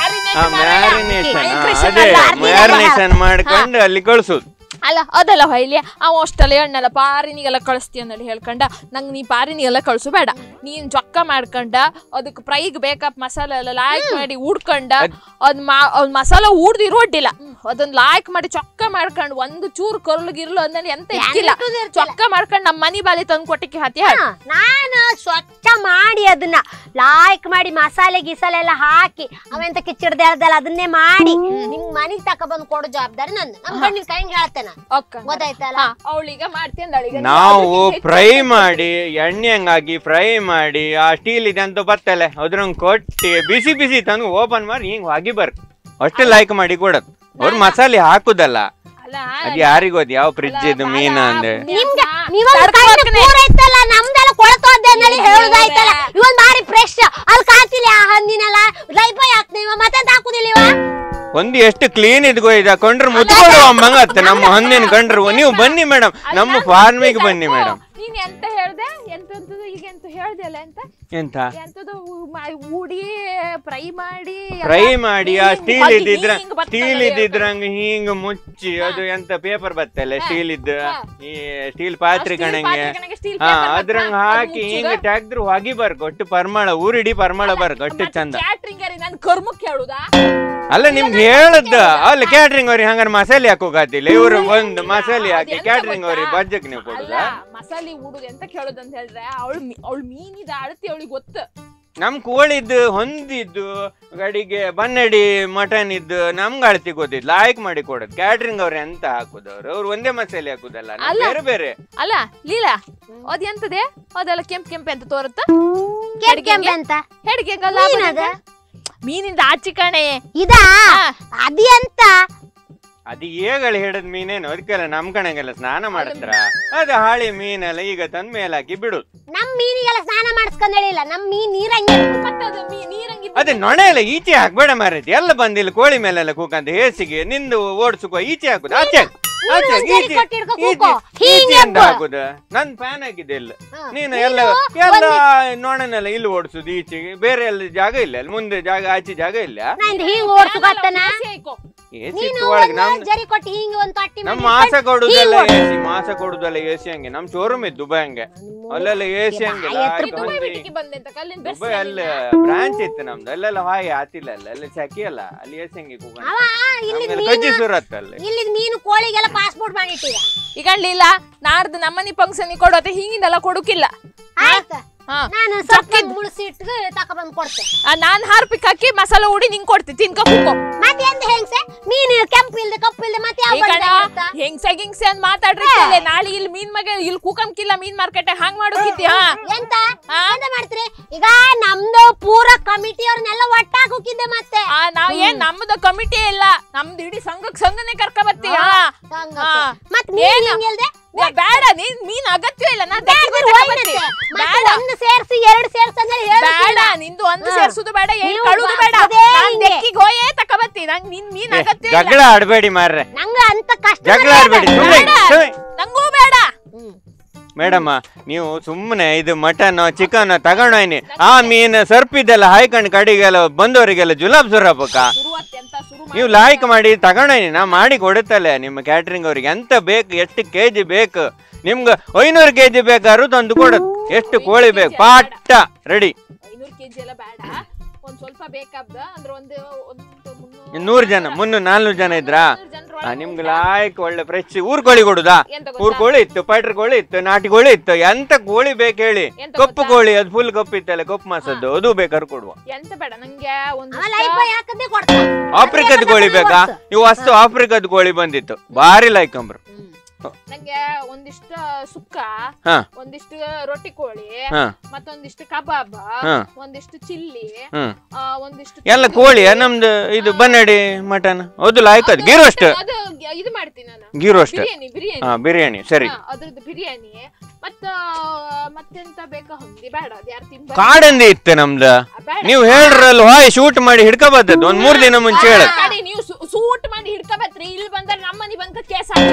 ಮ್ಯಾರಿನೇಷನ್ ಅದೇ ಮ್ಯಾರಿನೇಷನ್ ಮಾಡ್ಕೊಂಡು ಅಲ್ಲಿ ಕಳ್ಸುದು ಅಲ್ಲ ಅದೆಲ್ಲ ಹೊಯ್ಲಿ ಅವ ಅಷ್ಟೆಲ್ಲ ಎಣ್ಣೆಲ್ಲ ಪಾರಿನಿಗೆಲ್ಲ ಕಳಿಸ್ತಿ ಅಂದೇಳಿ ಹೇಳ್ಕೊಂಡ ನಂಗೆ ನೀ ಪಾರಿನಿಗೆಲ್ಲ ಕಳ್ಸು ಬೇಡ ನೀನ್ ಜೊಕ್ಕ ಮಾಡ್ಕೊಂಡ ಅದಕ್ಕೆ ಫ್ರೈಗ್ ಬೇಕಪ್ ಮಸಾಲೆ ಎಲ್ಲ ಲಾಯ್ಕ್ ಮಾಡಿ ಉಡ್ಕೊಂಡ ಅದ್ ಮಾ ಅದ್ ಮಸಾಲ ಉಡ್ದಿರೋ ಅಡ್ಡಿಲ್ಲ ಅದನ್ನ ಲಾಯ್ಕ್ ಮಾಡಿ ಚೊಕ್ಕ ಮಾಡ್ಕೊಂಡು ಒಂದು ಚೂರು ಕರ್ಲು ಗಿರ್ಲು ಅಂದೇಳಿ ಎಂತ ಇಕ್ಕಿಲ್ಲ ಎಂತದು ಇರ್ತಿಲ್ಲ. ಚೊಕ್ಕ ಮಾಡ್ಕೊಂಡು ನಮ್ಮ ಮನಿ ಬಾಲಿ ತಂದು ಕೊಟ್ಟಿಕ್ಕೆ ಹತ್ತಿ ಹೇಳ ಹಾ, ನಾನು ಸ್ವಚ್ಛ ಮಾಡಿ ಅದನ್ನ ಲಾಯ್ಕ್ ಮಾಡಿ ಮಸಾಲೆ ಗಿಸಾಲೆ ಎಲ್ಲ ಹಾಕಿ ಅವೆಂತ ಕಿಚ್ಚಿಡ್ದೆ ಹೇಳ್ದಲ್ಲ ಅದನ್ನೇ ಮಾಡಿ ನಿಮ್ ಮನಿಗ್ ತಕ ಬಂದು ಕೊಡೋ ಜವಾಬ್ದಾರಿ ನಂದು ನಮ್ ಗಂಡಿನ ಕೈಗೆ ಹೇಳ್ತೆ ನಾನು ಗೊತ್ತಾಯ್ತಲ್ಲ ಅವಳೀಗ ಮಾಡ್ತಿ ಅಂದಳಿಗ ನಾವು ಫ್ರೈ ಮಾಡಿ ಎಣ್ಣೆ ಹಂಗಾಗಿ ಫ್ರೈ ಮಾಡಿ ಆ ಸ್ಟೀಲ್ ಇದೆ ಅಂತ ಬತ್ತಲೆ ಅದ್ರಂಗ್ ಕೊಟ್ಟಿ ಬಿಸಿ ಬಿಸಿ ತಂದು ಓಪನ್ ಮಾಡಿ ಹಿಂಗ್ ಹೋಗಿ ಬರ್ ಅಷ್ಟೇ ಲೈಕ್ ಮಾಡಿ ಕೊಡತ್ ಅವ್ರು ಮಸಾಲೆ ಹಾಕುದಲ್ಲ ಅಲ್ಲ ಅದ್ ಯಾರಿಗೋದ್ ಯಾವ ಫ್ರಿಜ್ ಇದು ಮೀನ ಅಂದ್ರೆ ನಿಮ್ಗೆ ನೀವೊಂದು ಕಣ್ಣು ಪೂರೈತಲ್ಲ ನಮ್ದೆಲ್ಲ ಕೊಳತೋದ್ದೆ ಅಂದೇಳಿ ಹೇಳುದಾಯ್ತಲ್ಲ ಇವನ್ ಬಾರಿ ಫ್ರೆಶ್ ಅಲ್ಲಿ ಕಾತಿಲ್ಲ ಆ ಹಂದಿನೆಲ್ಲ ಲೈಫ್ ಹಾಕ್ತೀನಿ ಇವ ಮತ್ತೆ ಹಾಕುದಿಲ್ಲ ಇವ ಒಂದು ಎಷ್ಟು ಕ್ಲೀನ್ ಇದ್ಗೋ ಇದ ಕೊಂಡ್ರೆ ಮುತ್ಕೊಂಡು ಮಂಗತ್ತೆ ನಮ್ಮ ಹಂದಿನ ಕಂಡ್ರು ನೀವು ಬನ್ನಿ ಮೇಡಮ್ ನಮ್ಮ ಫಾರ್ಮಿಗೆ ಬನ್ನಿ ಮೇಡಮ್ ನೀನ್ ಎಂತ ಹೇಳ್ದೆ ಎಂತಂತದು ಈಗ ಎಂತ ಹೇಳ್ದೆ ಅಲ್ಲ ಎಂತ ಎಂತ ಎಂತದು ಉಡಿ ಫ್ರೈ ಮಾಡಿ ಫ್ರೈ ಮಾಡಿ ಆ ಸ್ಟೀಲ್ ಹೊಗೆ ಇದ್ದಿದ್ರ ಹಿಂಗ್ ಬರ್ತದಲ್ಲ ಸ್ಟೀಲ್ ಹೇಳ್ತಾರೆ. ಇದ್ದಿದ್ರಂಗ ಹಿಂಗ್ ಮುಚ್ಚಿ ಅದು ಎಂತ ಪೇಪರ್ ಬತ್ತಲ್ಲ ಸ್ಟೀಲ್ ಇದ್ದ ಈ ಸ್ಟೀಲ್ ಪಾತ್ರೆ steel ಕಣಂಗೆ ಪಾತ್ರೆ ಕಣಂಗೆ steel ಹಾ paper ಅದ್ರಂಗ ಬತ್ತ, ಅದು ಹಾಕಿ ಮುಚ್ಚುದ. ಹಿಂಗ್ ಟ್ಯಾಕ್ದ್ರು ಹೊಗಿ ಬರ್ಕ ಒಟ್ಟು ಪರಿಮಳ ಊರಿಡಿ ಪರಿಮಳ ಬರ್ಕ ಒಟ್ಟು ಚಂದ ಕ್ಯಾಟ್ರಿಂಗ್ ನನ್ ಕರ್ಮಕ್ಕೆ ಹೇಳುದಾ ಅಲ್ಲ ನಿಮ್ಗೆ ಹೇಳದ್ದ ಅಲ್ಲ ಕ್ಯಾಟ್ರಿಂಗ್ ಅವ್ರಿಗೆ ಹಂಗಾರೆ ಮಸಾಲೆ ಹಾಕೋಕಾತಿಲ್ಲ ಇವ್ರು ಒಂದು ಮಸಾಲೆ ಹಾಕಿ ಅದೆಂತ ಕ್ಯಾಟ್ರಿಂಗ್ ಗೊತ್ತಾ? ಅವ್ರಿಗೆ ಬಜ್ಜಕ್ ನೀವು ಅಲ್ಲ ಕೊಡುದಾ ಮಸಾಲೆ ಉಡುದು ಎಂತ ಕೇಳುದು ಅಂತ ಹೇಳಿದ್ರೆ ಅವಳು ಅವಳು ಮೀನಿದ ಅಳತಿ ಅವಳಿಗೆ ಗೊತ್ತು ನಮ್ ಕೋಳಿದ್ದು ಹೊಂದಿದ್ದು ಗಡಿಗೆ ಬನ್ನಡಿ ಮಟನ್ ಇದ್ದು ನಮ್ಗೆ ಅಳತಿ ಗೊತ್ತಿದ್ದು ಲಾಯ್ಕ್ ಮಾಡಿ ಕೊಡೋದು ಕ್ಯಾಟ್ರಿಂಗ್ ಅವ್ರು ಎಂತ ಹಾಕುದು ಅವ್ರು ಅವ್ರು ಒಂದೇ ಮಸಾಲೆ ಹಾಕುದಲ್ಲ ನಾವು ಅಲ್ಲ. ಬೇರೆ ಬೇರೆ ಅಲ್ಲ ಲೀಲಾ ಅದ್ ಎಂತದೆ ಅದೆಲ್ಲ ಕೆಂಪ್ ಕೆಂಪೆ ಅಂತ ತೋರುತ್ತ ಕೆಂಪ್ ಕೆಂಪ್ ಅಂತ ಹೆಡ್ಗೆ ಮೀನದ? ಮೀನಿಂದ ಆಚಿ ಕಣೆ ಇದಾ ಹಾ. ಅದಿ ಅಂತ ಅದು ಏಗಳು ಹಿಡಿದ್ ಮೀನೇನು ಅದಕ್ಕೆಲ್ಲ ನಮ್ ಕಣಗೆಲ್ಲ ಸ್ನಾನ ಮಾಡಿಸ್ತಾರ ಅದು ಹಾಳಿ ಮೀನೆಲ್ಲ ಈಗ ತಂದ್ ಮೇಲೆ ಹಾಕಿ ಬಿಡುದು ನಮ್ ಮೀನಿಗೆಲ್ಲ ಸ್ನಾನ ಮಾಡಿಸ್ಕೊಂಡ್ ಹೇಳಿಲ್ಲ ನಮ್ ಮೀನ್ ನೀರಂಗೆ ಮತ್ತೆ ಅದು ಮೀ- ನೀರಂಗಿ ಅದೇ ನೊಣ ಎಲ್ಲ ಈಚೆ ಹಾಕ್ಬೇಡ ಮಾರೈತಿ ಎಲ್ಲ ಬಂದಿಲ್ಲ ಕೋಳಿ ಮೇಲೆಲ್ಲ ಕೂಕಂತ ಹೇಸಿಗೆ ನಿಂದು ಓಡಿಸುಕೋ ಈಚೆ ಹಾಕುದು ಆಚೆ ಹಾಕು. ಆಚೆ ಹಾಕು, ನೀನು ಈಚೆ ಕಟ್ಟಿ ಹಿಡ್ಕೊ ಈಚೆ- ಕೂಕೋ. ಹೀಗೆ ಈಚೆಯಿಂದ ಎಬ್ಬು. ಹಾಕುದು ನನ್ ಫ್ಯಾನ್ ಆಗಿದೆ ಇಲ್ಲ ಹಾ. ನೀನು ನೀನು ಎಲ್ಲ ಎಲ್ಲ ನೊಣನೆಲ್ಲ ಇಲ್ಲಿ ಓಡಿಸುದು ಈಚೆಗೆ ಬೇರೆ ಎಲ್ಲ ಜಾಗ ಇಲ್ಲ ಅಲ್ಲಿ ಮುಂದೆ ಜಾಗ ಆಚೆ ಜಾಗ ಇಲ್ಲ ನಾನು ಹಿಂಗ್ ಓಡ್ಸುಕತ್ತನ ಬಿಸಿ ಆಯ್ಕೋ. ಏಸಿ ನೀನು ಇತ್ತು ಒಳಗೆ ಒಂದು ನಮ್ ಜರಿ ಕೊಟ್ಟು ಹಿಂಗ್ ಒಂದ್ ತೊಟ್ಟಿ ನಮ್ ಮಾಡಿ ಮಾಸ ಇಟ್ಕೊಂಡು ಕೊಡುದೆಲ್ಲ ಹಿಂಗ್ ಓಡ್ಸು. ಎಸಿ ಮಾಸ ಕೊಡುದೆಲ್ಲ ಎಸಿ ಹಂಗೆ ನಮ್ ಶೋರೂಮ್ ಇತ್ತು ದುಬೈ ಹಂಗೆ ಅಲ್ಲೆಲ್ಲ ಎಸಿ ಹಂಗೆ ಬಾಯಿ ಹತ್ರ ನೀ ದುಬೈ ಬಿಟ್ಟಿಗೆ ಬಂದೆ ಅಂತ ಕಲ್ಲಿನ ಬೆರ್ಸಿ ದುಬೈ ಅಲ್ಲಿ ಬ್ರಾಂಚ್ ಇತ್ತು ನಮ್ದು ಅಲ್ಲೆಲ್ಲ ಹಾಯಿ ಆತಿಲ್ಲ ಅಲ್ಲ ಅಲ್ಲಿ ಸಖಿ ಅಲ್ಲ ಅಲ್ಲಿ ಎಸಿ ಹಂಗೆ ಕೂಗ ಅವ ಇಲ್ಲಿ ಕಜ್ಜಿ ಸುರತ್ ಅಲ್ಲಿ ಇಲ್ಲಿ ಮೀನು ಕೋಳಿಗೆಲ್ಲ ಪಾಸ್ಪೋರ್ಟ್ ಮಾಡಿಟ್ಟಿರ ಈಗ ಇಲ್ಲ ನಾಡ್ದು ನಮ್ಮನಿ ಫಂಕ್ಷನ್ ಕೊಡೋತೆ ಹಿಂಗಿಂದೆಲ್ಲ ಕೊಡುಕಿಲ್ಲ ಆಯ್ತಾ ಹಾ ನಾನು ಸ್ವಲ್ಪ ಮುಳ್ಸಿ ಇಟ್ಟು ತಕೊಬಂದ್ ಕೊಡ್ತೆ ಆ, ನಾನ್ ಹಾರ್ಪಿಕ್ ಹಾಕಿ ಮಸಾಲ ಉಡಿ ನಿಂಗ್ ಕೊಡ್ತಿ ತಿನ್ಕ ಕೂಕೋ ಮತ್ತೆ ಎಂತ ಹೆಂಗ್ಸೆ ಮೀನು ಕೆಂಪು ಇಲ್ದೆ ಕಪ್ಪು ಇಲ್ದೆ ಮತ್ತೆ ಯಾವ ಈ ಕಣ ಬಣ್ಣ ಇರುತ್ತಾ? ಹೆಂಗ್ಸೆ ಗಿಂಗ್ಸೆ ಅಂತ ಮಾತಾಡ್ರಿ ಇಲ್ಲೇ. ನಾಳೆ ಇಲ್ಲಿ ಮೀನ್ ಮಗೆ ಇಲ್ಲಿ ಕೂಕಂಕಿಲ್ಲ ಮೀನ್ ಮಾರ್ಕೆಟ್ ಹಂಗ್ ಮಾಡೋಕಿದ್ಯಾ ಎಂತ ಹಾ? ಎಂತ ಮಾಡ್ತೀರಿ ಈಗ ನಮ್ದು ಪೂರ ಕಮಿಟಿ ಅವ್ರನ್ನೆಲ್ಲ ಒಟ್ಟಾಗಿ ಹೋಗಿದ್ದೆ ಮತ್ತೆ ಆ ನಾವ್ ಏನ್ ನಮ್ದು ಕಮಿಟಿ ಇಲ್ಲ ನಮ್ದು ಇಡೀ ಸಂಘಕ್ ಸಂಘನೆ ಕರ್ಕ ಬರ್ತೀಯ ಸಂಘಕ್ಕೆ. ಹಾ. ಮತ್ ಮೀನ್ ಏನು? ಹಿಂಗಿಲ್ದೆ ಬೇಡ ನೀನ್ ಮೀನ್ ಅಗತ್ಯ ಇಲ್ಲ ನಾ ಬ್ಯಾಡ, ದಕ್ಕಿದ್ರೆ ಒಂದ್ ತಗೊಂಡ್ ಬರ್ತೀನಿ. ಮತ್ತೆ. ಮತ್ತೆ ಬೇಡ ಒಂದು ಸೇರ್ಸಿ ಎರಡು ಸೇರ್ಸಿ ಅಂದ್ರೆ ಹೇಳು ಬೇಡ ನಿಂದು ಒಂದು ಹಾ. ಸೇರ್ಸುದು ಬೇಡ ಏನ್ ನೀವು ಕಳುದು ಬೇಡ ಅದೇ ನಾನ್ ಹಿಂಗೆ. ದೆಕ್ಕಿಗ್ ಹೋಯೇ ತಕಬತ್ತಿ ನಂಗ್ ನಿನ್ ಮೀನ್ ಅಗತ್ಯ ಇಲ್ಲ ಜಗಳ ಆಡ್ಬೇಡಿ ಮಾರ್ರೆ ನಂಗ ಅಂತ ಕಷ್ಟ ಜಗಳ ಆಡ್ಬೇಡಿ ಸುಮ್ನೆ ಸುಮ್ನೆ. ನಂಗೂ ಬೇಡ ಮೇಡಮ್ಮ ನೀವು ಸುಮ್ಮನೆ ಇದು ಮಟನ್ ಚಿಕನ್ ತಗೊಂಡೋಯ್ನಿ ಆ ಮೀನು ಸರ್ಪಿದೆಲ್ಲ ಹಾಯ್ಕೊಂಡು ಕಡೆಗೆಲ್ಲ ಬಂದವರಿಗೆಲ್ಲ ಜುಲಾಬ್ ಸುರಬೇಕ ಶುರುವಾತ್ ಎಂತ ಶುರು ನೀವು ಲಾಯ್ಕ್ ಮಾಡಿ ತಗೊಂಡೋಯ್ನಿ ನಾ ಮಾಡಿ ಕೊಡುತ್ತಲ್ಲ ನಿಮ್ಮ ಕ್ಯಾಟ್ರಿಂಗ್ ಅವ್ರಿಗೆ ಎಂತ ಬೇಕು ಎಷ್ಟು ಕೆ ಜಿ ಬೇಕು ನಿಮ್ಗೆ ಐನೂರು ಕೆ ಜಿ ಬೇಕಾದ್ರೂ ತಂದು ಕೊಡತ್ ಎಷ್ಟು ಕೋಳಿ ಬೇಕು ಪಾಟ ರೆಡಿ ಐನೂರು ಕೆಜಿ ಎಲ್ಲ ಬೇಡ ಒಂದ್ ಸ್ವಲ್ಪ ಬೇಕಾಗ್ದ ಅಂದ್ರೆ ಒಂದು ಒಂದು ಮುನ್ನೂರು ನೂರು ಜನ ಮುನ್ನೂರು ನಾಲ್ನೂರು ಜನ ಇದ್ರಾ ಮುನ್ನೂರು ಜನರ ಆ, ಒಳಗೆ ನಿಮ್ಗೆ ಲಾಯ್ಕ್ ಒಳ್ಳೆ ಫ್ರೆಶ್ ಊರ್ ಕೋಳಿ ಕೊಡುದಾ ಎಂತ ಊರ್ ಗೊತ್ತಾ? ಕೋಳಿ ಇತ್ತು ಪೈಟ್ರ್ ಕೋಳಿ ಇತ್ತು ನಾಟಿ ಕೋಳಿ ಇತ್ತು ಎಂತ ಕೋಳಿ ಬೇಕು ಹೇಳಿ ಎಂತ ಕಪ್ಪು ಗೊತ್ತಾ? ಕೋಳಿ ಅದು ಫುಲ್ ಕಪ್ಪು ಇತ್ತಲ್ಲ ಕಪ್ಪು ಮಾಸದ್ದು ಅದು ಬೇಕಾದ್ರೆ ಕೊಡುವ ಎಂತ ಬೇಡ ನಂಗೆ ಒಂದು ಅವ ಲೈಫ್ ಯಾಕಂದೆ ಕೊಡ್ತಾನೆ ಆಫ್ರಿಕಾದ ಕೋಳಿ ಬೇಕಾ ಇವು ಅಷ್ಟು ಆಫ್ರಿಕಾದ ಕೋಳಿ ಬಂದಿತ್ತು ಭಾರಿ ಲೈಕಂಬ್ರು ನಂಗೆ ಒಂದಿಷ್ಟು ಸುಕ್ಕ ಹಾ ಒಂದಿಷ್ಟು ರೊಟ್ಟಿ ಕೋಳಿ ಹಾ ಮತ್ತೊಂದಿಷ್ಟು ಕಬಾಬ್ ಹಾ. ಒಂದಿಷ್ಟು ಚಿಲ್ಲಿ ಹ್ಮ್ ಆ, ಒಂದಿಷ್ಟು ಎಲ್ಲ ಚಿಲ್ಲಿ. ಕೋಳಿಯ ನಮ್ದು ಇದು ಬನ್ನಡಿ ಮಟನ್ ಅದು ಲಾಯ್ಕ್ ಅದು ಗೀ ರೋಸ್ಟ್ ಅದು ಇದು ಮಾಡ್ತೀನಿ ನಾನು ಗೀ ರೋಸ್ಟ್ ಬಿರಿಯಾನಿ ಬಿರಿಯಾನಿ ಹಾ ಬಿರಿಯಾನಿ ಸರಿ ಹಾ, ಅದ್ರದ್ದು ಬಿರಿಯಾನಿ ಮತ್ತ ಮತ್ತೆಂತ ಬೇಕಾ ಹೊಂದಿ ಬೇಡ ಅದು ಯಾರು ತಿಂಬ ಕಾಡಂದಿ ಇತ್ತು ನಮ್ದು ಬೇಡ ನೀವು ಹೇಳ್ರಲ್ಲ ಹಾಯ್ ಶೂಟ್ ಮಾಡಿ ಹಿಡ್ಕೋಬತ್ತದ್ದು ಒಂದ್ ಮೂರ್ ದಿನ ಮುಂಚೆ ಹೇಳ ಕಡೆ ನೀವು ಸೂಟ್ ಮಾಡಿ ಹಿಡ್ಕಬತ್ರಿ ಇಲ್ಲಿ ಬಂದ್ರೆ ನಮ್ಮನಿ ಬಂಕ ಕೇಸ್ ಹಾಕಿ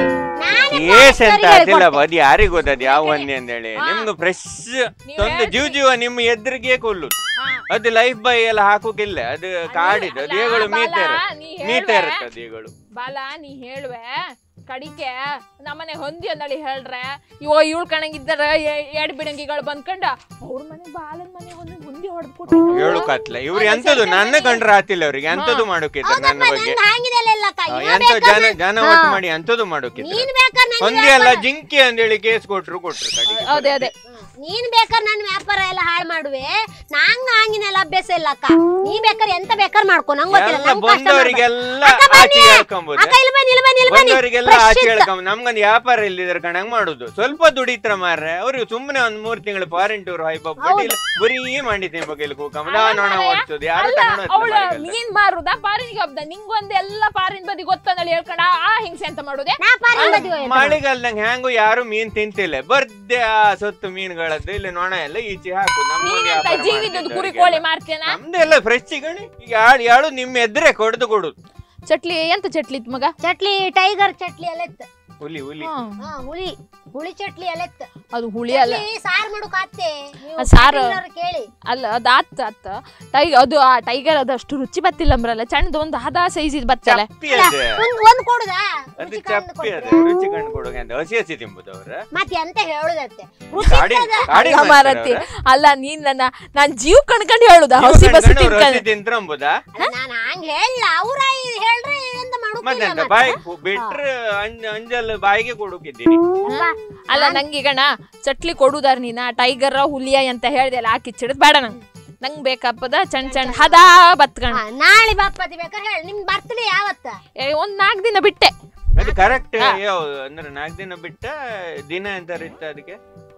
ಕೇಸ್ ಅಂತ ಅದಿಲ್ಲ ಅದು ಯಾರಿಗ್ ಗೊತ್ತದ ಯಾವ ಒಂದಿ ಅಂತೇಳಿ ನಿಮ್ಗೆ ಫ್ರೆಶ್ ಒಂದು ಜೀವ ಜೀವ ನಿಮ್ಮ ಎದುರಿಗೆ ಕೊಲ್ಲು ಅದು ಲೈಫ್ ಬೈ ಎಲ್ಲ ಹಾಕೋಕಿಲ್ಲ ಅದು ಕಾಡಿದ್ದು ಅದು ಏಗಳು ಮೀತ ನೀ ಮೀತ ಹೇಳ್ವೆ. ಇರುತ್ತೆ ಅದು ಏಗಳು ಬಾಲ ನೀ ಹೇಳುವೆ ಕಡಿಕೆ ನಮ್ಮನೆ ಹೊಂದಿ ಅಂದಳಿ ಹೇಳ್ರೆ ಇವ ಇವಳು ಕಣಂಗಿದ್ದಾರ ಎಡ್ ಬಿಡಂಗಿಗಳು ಬಂದ್ಕಂಡ ಅವ್ರ ಮನೆ ಬಾಲನ್ ಮನೆ ಹೊಂದಿ ಹೊಂದಿ ಹೊಡೆದ್ಬಿಟ್ಟು ಏಳು ಕತ್ಲ ಇವ್ರು ಎಂತದು ನನ್ನ ಕಂಡ್ರೆ ಆತಿಲ್ಲ ಅವ್ರಿಗೆ ಎಂತದು ಮಾಡೋಕಿಲ್ಲ ನನ್ನ ಬಗ್ಗೆ ಹಂಗಿದೆಲ್ಲ ಇಲ್ಲಕ್ಕ ಆ, ಇವ ಎಂತ ಜನ ಬೇಕಾದ್ರೆ- ಜನ ಹಾ. ಒಟ್ಟು ಮಾಡಿ ಎಂತದು ಮಾಡೋಕಿಲ್ಲ ನೀನ್ ಬೇಕಾದ್ರೆ ನನ್ ಒಂದಿ ಅಲ್ಲ ಜಿಂಕಿ ಅಂತೇಳಿ ಕೇಸ್ ಕೊಟ್ರು ಕೊಟ್ರು ಕಡೆಗೆ ಅದೇ ಅದೇ ನೀನ್ ಬೇಕಾದ್ರೆ ನನ್ನ ವ್ಯಾಪಾರ ಎಲ್ಲ ಹಾಳು ಮಾಡುವೆ ನಂಗ ಹಂಗಿನೆಲ್ಲ ಅಭ್ಯಾಸ ಇಲ್ಲ ಅಕ್ಕ ನೀ ಬೇಕಾದ್ರೆ ಎಂತ ಬೇಕಾದ್ರೆ ಮಾಡ್ಕೊ ನಂಗ್ ಗೊತ್ತಿಲ್ಲ ಎಲ್ಲ ನಂಗ್ ಕಷ್ಟ ಮಾಡ್ಬೇಡ. ಬಂದವರಿಗೆಲ್ಲ ಅಕ್ಕ ಬನ್ನಿ. ಆಚೆ ಹೇಳ್ಕೊಂಬೋದು ಅಕ್ಕ ಇಲ್ಲಿ ಬನ್ನಿ ಇಲ್ಲಿ ಬನ್ನಿ ಇಲ್ಲಿ ಬನ್ನಿ ಬಂದವರಿಗೆಲ್ಲ Fresh ಆಚೆ ಇತ್ತು. ಹೇಳ್ಕೊಂಬ ನಮ್ಗೊಂದು ವ್ಯಾಪಾರ ಇಲ್ಲಿದ್ರ ಕಣಂಗ್ ಮಾಡುದು ಸ್ವಲ್ಪ ದುಡಿತ್ರ ಮಾರ್ರೆ ಅವ್ರಿಗೆ ಸುಮ್ಮನೆ ಒಂದ್ ಮೂರ್ ತಿಂಗಳು ಫಾರಿನ್ ಟೂರ್ ಹೋಗ್ಬಿಟ್ಟು ಇಲ್ಲ ಬರೀ ಮಾಡಿ ತಿನ್ಬೇಕು ಕೂಕಂಬ ನೋಣ ಓಡಿಸೋದು ಯಾರು ಅಲ್ಲ ಅವಳ ತಗೊಂಡು ಮೀನ್ ಮಾರುದ ಪಾರಿನಿಗೆ ಹಬ್ಬದ ನಿಂಗೊಂದು ಎಲ್ಲ ಪಾರಿನ ಬದಿ ಗೊತ್ತಂದಳಿ ಹೇಳ್ಕೊಂಡ ಆ ಹಿಂಸೆ ಅಂತ ಮಾಡುದೆ ನಾ ಪಾರಿ ಬದಿಯೋ ಆಯ್ತಾ? ಮಳೆಗಾಲದಂಗ ಹೆಂಗು ಯಾರು ಮೀನ್ ತಿಂತಿಲ್ಲ ಬರ್ದೆ ಆ ಸೊತ್ತು ಮೀನುಗಳದ್ದು ಇಲ್ಲಿ ನೊಣ ಎಲ್ಲ ಈಚೆ ಹಾಕು ನಮ್ಗೊಂದು ನೀನೆಂತ ವ್ಯಾಪಾರ ಜೀವಿದದ್ದು ಕುರಿ ಮಾಡ್ತಿದ್ದವ್ರಿಗೆಲ್ಲ. ಕೋಳಿ ಮಾಡ್ತೇನ ನಮ್ದೆಲ್ಲ ಫ್ರೆಶ್ ಚಿಗಣಿ ಈಗ ಯಾಳು ಯಾಳು ನಿಮ್ಮ ಎದ್ರೆ ಕೊಡ್ದು ಕೊಡುದು ಚಟ್ಲಿ ಎಂತ ಚಟ್ಲಿ ಇತ್ತು ಮಗ ಚಟ್ಲಿ ಟೈಗರ್ ಚಟ್ಲಿ ಎಲ್ಲ ಇತ್ತು ಹುಲಿ ಹುಲಿ ಹಾ ಹುಳಿ ಹುಳಿ ಚಟ್ಲಿ ಎಲ್ಲ ಇತ್ತು ಅದು ಹುಳಿ ಅಲ್ಲ ಚಟ್ಲಿ ಸಾರ್ ಮಾಡೋಕ್ ಆತ್ತೆ ನೀವು ಆ ಸಾರು- catering ಅವ್ರ್ ಕೇಳಿ ಅಲ್ಲ ಅದು ಆತ್ ಆತ ಟೈಗರ್ ಅದು ಆ ಟೈಗರ್ ಅದು ಅಷ್ಟು ರುಚಿ ಬತ್ತಿಲ್ಲ ಅಂಬ್ರಲ್ಲ ಸಣ್ಣದು ಒಂದು ಹದ ಸೈಜ್ ಇದು ಬತ್ತಲ್ಲ ಚಪ್ಪಿ ಅದೇ ಒಂದ್ ಒಂದ್ ಕೊಡುದಾ ಅದು ರುಚಿ ಕಂಡು ಚಪ್ಪಿ ಅದೇ ಕೊಡ್ತೀರಾ? ರುಚಿ ಕಂಡು ಕೊಡುಗೆ ಅಂತ ಹಸಿ ಹಸಿ ತಿಂಬುದು ಅವ್ರ ಮತ್ತೆ ಎಂತ ಹೇಳುದತ್ತೆ ರುಚಿ ಗಾಡಿ ಇರ್ತದ. ಗಾಡಿ ಅಲ್ಲ ಮಾರತಿ ಅಲ್ಲ ನೀನ್ ನನ್ನ ನಾನ್ ಜೀವ ಕಣ್ಕಂಡು ಹೇಳುದ ಹಸಿ ಬಸಿ ತಿನ್ಕಂಡು ತಿಂತ್ರಂಬುದಾ ಅಲ್ಲ, ನಾನ್ ಹಂಗ್ ಹೇಳಿಲ್ಲ ಅವ್ರ ಹೇಳ್ರೆ ಎಂತ ಮಾಡೋಕಿಲ್ಲ ಮತ್ತೆಂತ ಮತ್ತೆ. ಬಾಯಿ ಬಿಟ್ರೆ ಅಂಜ ಅಂಜಲ್ ಬಾಯಿಗೆ ಕೊಡುಕಿದ್ದೀನಿ ಅಲ್ಲ, ಅಲ್ಲ ನಂಗೀಗಣ ಚಟ್ಲಿ ಕೊಡುದಾರ ನೀನ ಟೈಗರ್ ಹುಲಿಯ ಅಂತ ಹೇಳ್ದೆ ಅಲ್ಲ ಹಾಕಿ ಚಿಡದ್ ಬೇಡ ನಂಗೆ ನಂಗ್ ಬೇಕಪ್ಪದ ಸಣ್ಣ ಸಣ್ಣ ಹದ ಬತ್ಕಣ ಹಾ, ನಾಳೆ ಬಾಪತಿ ಬೇಕಾದ್ರೆ ಹೇಳಿ ನಿಮ್ ಬರ್ತಡೇ ಯಾವತ್ತ ಒಂದ್ ನಾಲ್ಕು ದಿನ ಬಿಟ್ಟೆ ಅದು ಕರೆಕ್ಟ್ ಯಾವ ಅಂದ್ರೆ ನಾಲ್ಕು ದಿನ ಬಿಟ್ಟ ದಿನ ಎಂತ ಇತ್ತ ಅದಕ್ಕೆ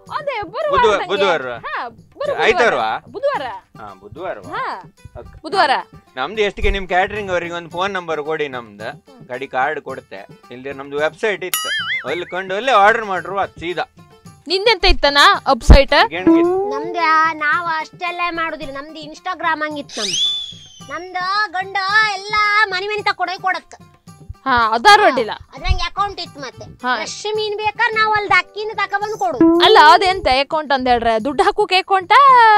ಅದೇ ಬರುವ ಬುಧವಾರ- ವಾರದಂಗೆ. ಬುಧವಾರ? ಹಾ, ಬರುವ ಆಯ್ತಾರವಾ? ಬುಧವಾರ ಹಾ ಬುಧವಾರ ಹಾ ಬುಧವಾರ ನಮ್ದು ಎಷ್ಟಿಗೆ ನಿಮ್ ಕ್ಯಾಟ್ರಿಂಗ್ ಅವರಿಗೆ ಒಂದು ಫೋನ್ ನಂಬರ್ ಕೊಡಿ ನಮ್ದು ಕಡಿ ಕಾರ್ಡ್ ಕೊಡ್ತೆ ಇಲ್ದೇ ನಮ್ದು ವೆಬ್ಸೈಟ್ ಇತ್ತು ಅಲ್ಲಿ ಕಂಡು ಅಲ್ಲೇ ಆರ್ಡರ್ ಮಾಡ್ರು ಅದು ಸೀದಾ ನಿಂದೆಂತ ಇತ್ತನ ವೆಬ್ಸೈಟ್ ಗೇಣ್ಗಿತ್ತು. ನಮ್ದು ನಾವು ಅಷ್ಟೆಲ್ಲ ಮಾಡುದಿಲ್ಲ ನಮ್ದು ಇನ್ಸ್ಟಾಗ್ರಾಮ್ ಹಂಗಿತ್ತು ನಮ್ದು ನಮ್ದು ಗಂಡ ಎಲ್ಲ ಮನೆ ಮನೆ ತಕೊಂಡೋಗಿ ಕೊಡತ್ತ ಹಾ ಅದಾರ ಅಡ್ಡಿಲ್ಲ ಅದ್ರಂಗೆ ಅಕೌಂಟ್ ಇತ್ತು ಮತ್ತೆ ಹಾ. ಫ್ರೆಶ್ ಮೀನ್ ಬೇಕಾದ್ರೆ ನಾವು ಅಲ್ಲಿ ಅಕ್ಕಿನ ತಕೊಬಂದು ಕೊಡುದು ಅಲ್ಲ ಅದೆಂತ ಅಕೌಂಟ್ ಅಂತ ಹೇಳ್ರೆ ದುಡ್ಡು ಹಾಕೋಕ್ ಅಕೌಂಟ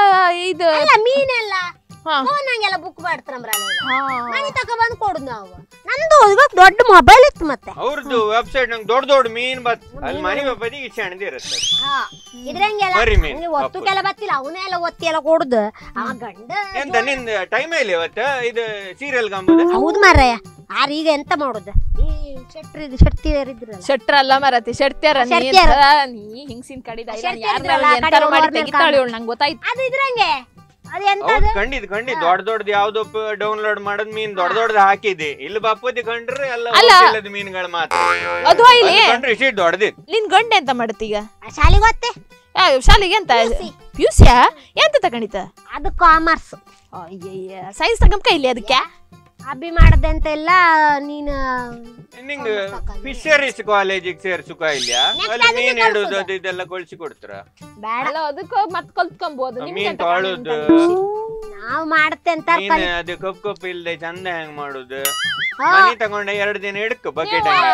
ಇದು ಅಲ್ಲ ಮೀನೆಲ್ಲ ಹಾ. ಫೋನ್ ಹಂಗೆಲ್ಲ ಬುಕ್ ಮಾಡ್ತಾರಮ್ರಲ್ಲ ಹಾ. ಮನೆ ತಕೊಬಂದು ಕೊಡುದು ನಾವು ನಮ್ದು ಇವಾಗ ದೊಡ್ಡ ಮೊಬೈಲ್ ಇತ್ತು ಮತ್ತೆ ಅವ್ರದ್ದು ವೆಬ್ಸೈಟ್ ನಂಗೆ ದೊಡ್ಡ ದೊಡ್ಡ ಮೀನ್ ಬತ್ ಅಲ್ಲಿ ಮನೆ ಬದಿಗೆ ಸಣ್ಣದೇ ಇರುತ್ತೆ ಹಾ ಇದ್ರಂಗೆಲ್ಲ ಮರಿ ಮೀನ್, ಹಂಗೆ ಒತ್ತುಕೆಲ್ಲ ಬತ್ತಿಲ್ಲ ಅವನೇ ಎಲ್ಲ ಒತ್ತಿ ಎಲ್ಲ ಕೊಡುದು ಆ ಗಂಡ ಎಂತ ನಿಂದ ಟೈಮ್ ಇಲ್ಲ ಇವತ್ತು ಇದು ಸೀರಿಯಲ್ ಗಂಬುದು ಹೌದು ಮಾರಾಯ ಆರ್ ಈಗ ಎಂತ ಮಾಡುದು ಈ ಶೆಟ್ರಿ ಶೆಟ್ಟಿಯರಿದ್ರಲ್ಲ ಶೆಟ್ರ ಅಲ್ಲ ಮರತಿ ಶೆಟ್ಟ್ಯಾರ ನೀ ಶೆಟ್ಟ್ಯಾರ. ಎಂತ- ನೀ ಹಿಂಗ್ಸಿನ್ ಕಡಿದ ಇಲ್ಲ ಶೆಟ್ಟ್ಯಾರ ಯಾರ ಇದ್ರಲ್ಲ, ಆ ಕಡೆ ಎಂತಾರು ಮಾಡಿ ಹೋಗೋರ್ ಮೇಲೆ ತೆಗಿತಾಳೆ ಇವಳು ನಂಗೆ ಗೊತ್ತಾಯ್ತು ಅದು ಇದ್ರಂಗೆ ಅದು ಎಂತ ಹೌದು ಖಂಡಿತ ಖಂಡಿತ ದೊಡ್ಡ ದೊಡ್ಡದು ಯಾವ್ದೋ ಡೌನ್ಲೋಡ್ ಮಾಡೋದ್ ಮೀನ್ ದೊಡ್ಡ ದೊಡ್ಡದು ಹಾಕಿದೆ ಇಲ್ಲಿ ಬಾಪತಿ ಕಂಡ್ರೆ ಎಲ್ಲ ಅಲ್ಲ. ಇಲ್ಲದ ಮೀನುಗಳು ಮಾತ್ರ ಅದು ಇಲ್ಲಿ ಅದು ಕಂಡ್ರೆ ಇಷ್ಟು ದೊಡ್ಡದಿತ್ತು ನಿನ್ ಗಂಡ ಎಂತ ಮಾಡತ್ತೀಗ ಶಾಲೆಗೆ ಗೊತ್ತೇ ಯಾ, ಶಾಲೆಗೆ ಎಂತ PUC. ಪ್ಯೂಸಿಯಾ ಎಂತ ತಗೊಂಡಿತ ಅದು ಕಾಮರ್ಸ್ ಅಯ್ಯಯ್ಯ ಸೈನ್ಸ್ ತಗೊಂಬ ಇಲ್ಲಿ ಅದಕ್ಕೆ ಅಭಿ ಮಾಡದಂತ ಎಲ್ಲ ನೀನು ನಿಂಗ ಫಿಶರೀಸ್ ಕಾಲೇಜಿಗೆ ಸೇರ್ಸುಕ ಇಲ್ಲ Next ಅಲ್ಲಿ ಅದನ್ನೇ ಮೀನ್ ಹಿಡುದು ಕಲ್ಸುದು. ಅದು ಇದೆಲ್ಲ ಕೊಳ್ಸಿ ಕೊಡ್ತಾರ ಬೇಡ ಅಲ್ಲ ಅದಕ್ಕೆ ಮತ್ ಕಲ್ತ್ಕೊಂಬೋದು ಮೀನ್ ನಿಮ್ಗೆ ತೊಳೋದು ನಾವು ಮಾಡತ್ತೆ ಅಂತ ಮೀನ್ ಅದು ಕಪ್ ಕಪ್ ಇಲ್ದೆ ಚಂದ ಹೆಂಗ್ ಮಾಡುದು ಹಾ. ಮನಿ ತಗೊಂಡ ಎರಡು ದಿನ ಹಿಡ್ಕ ಬಕೆಟ್ ಹಂಗ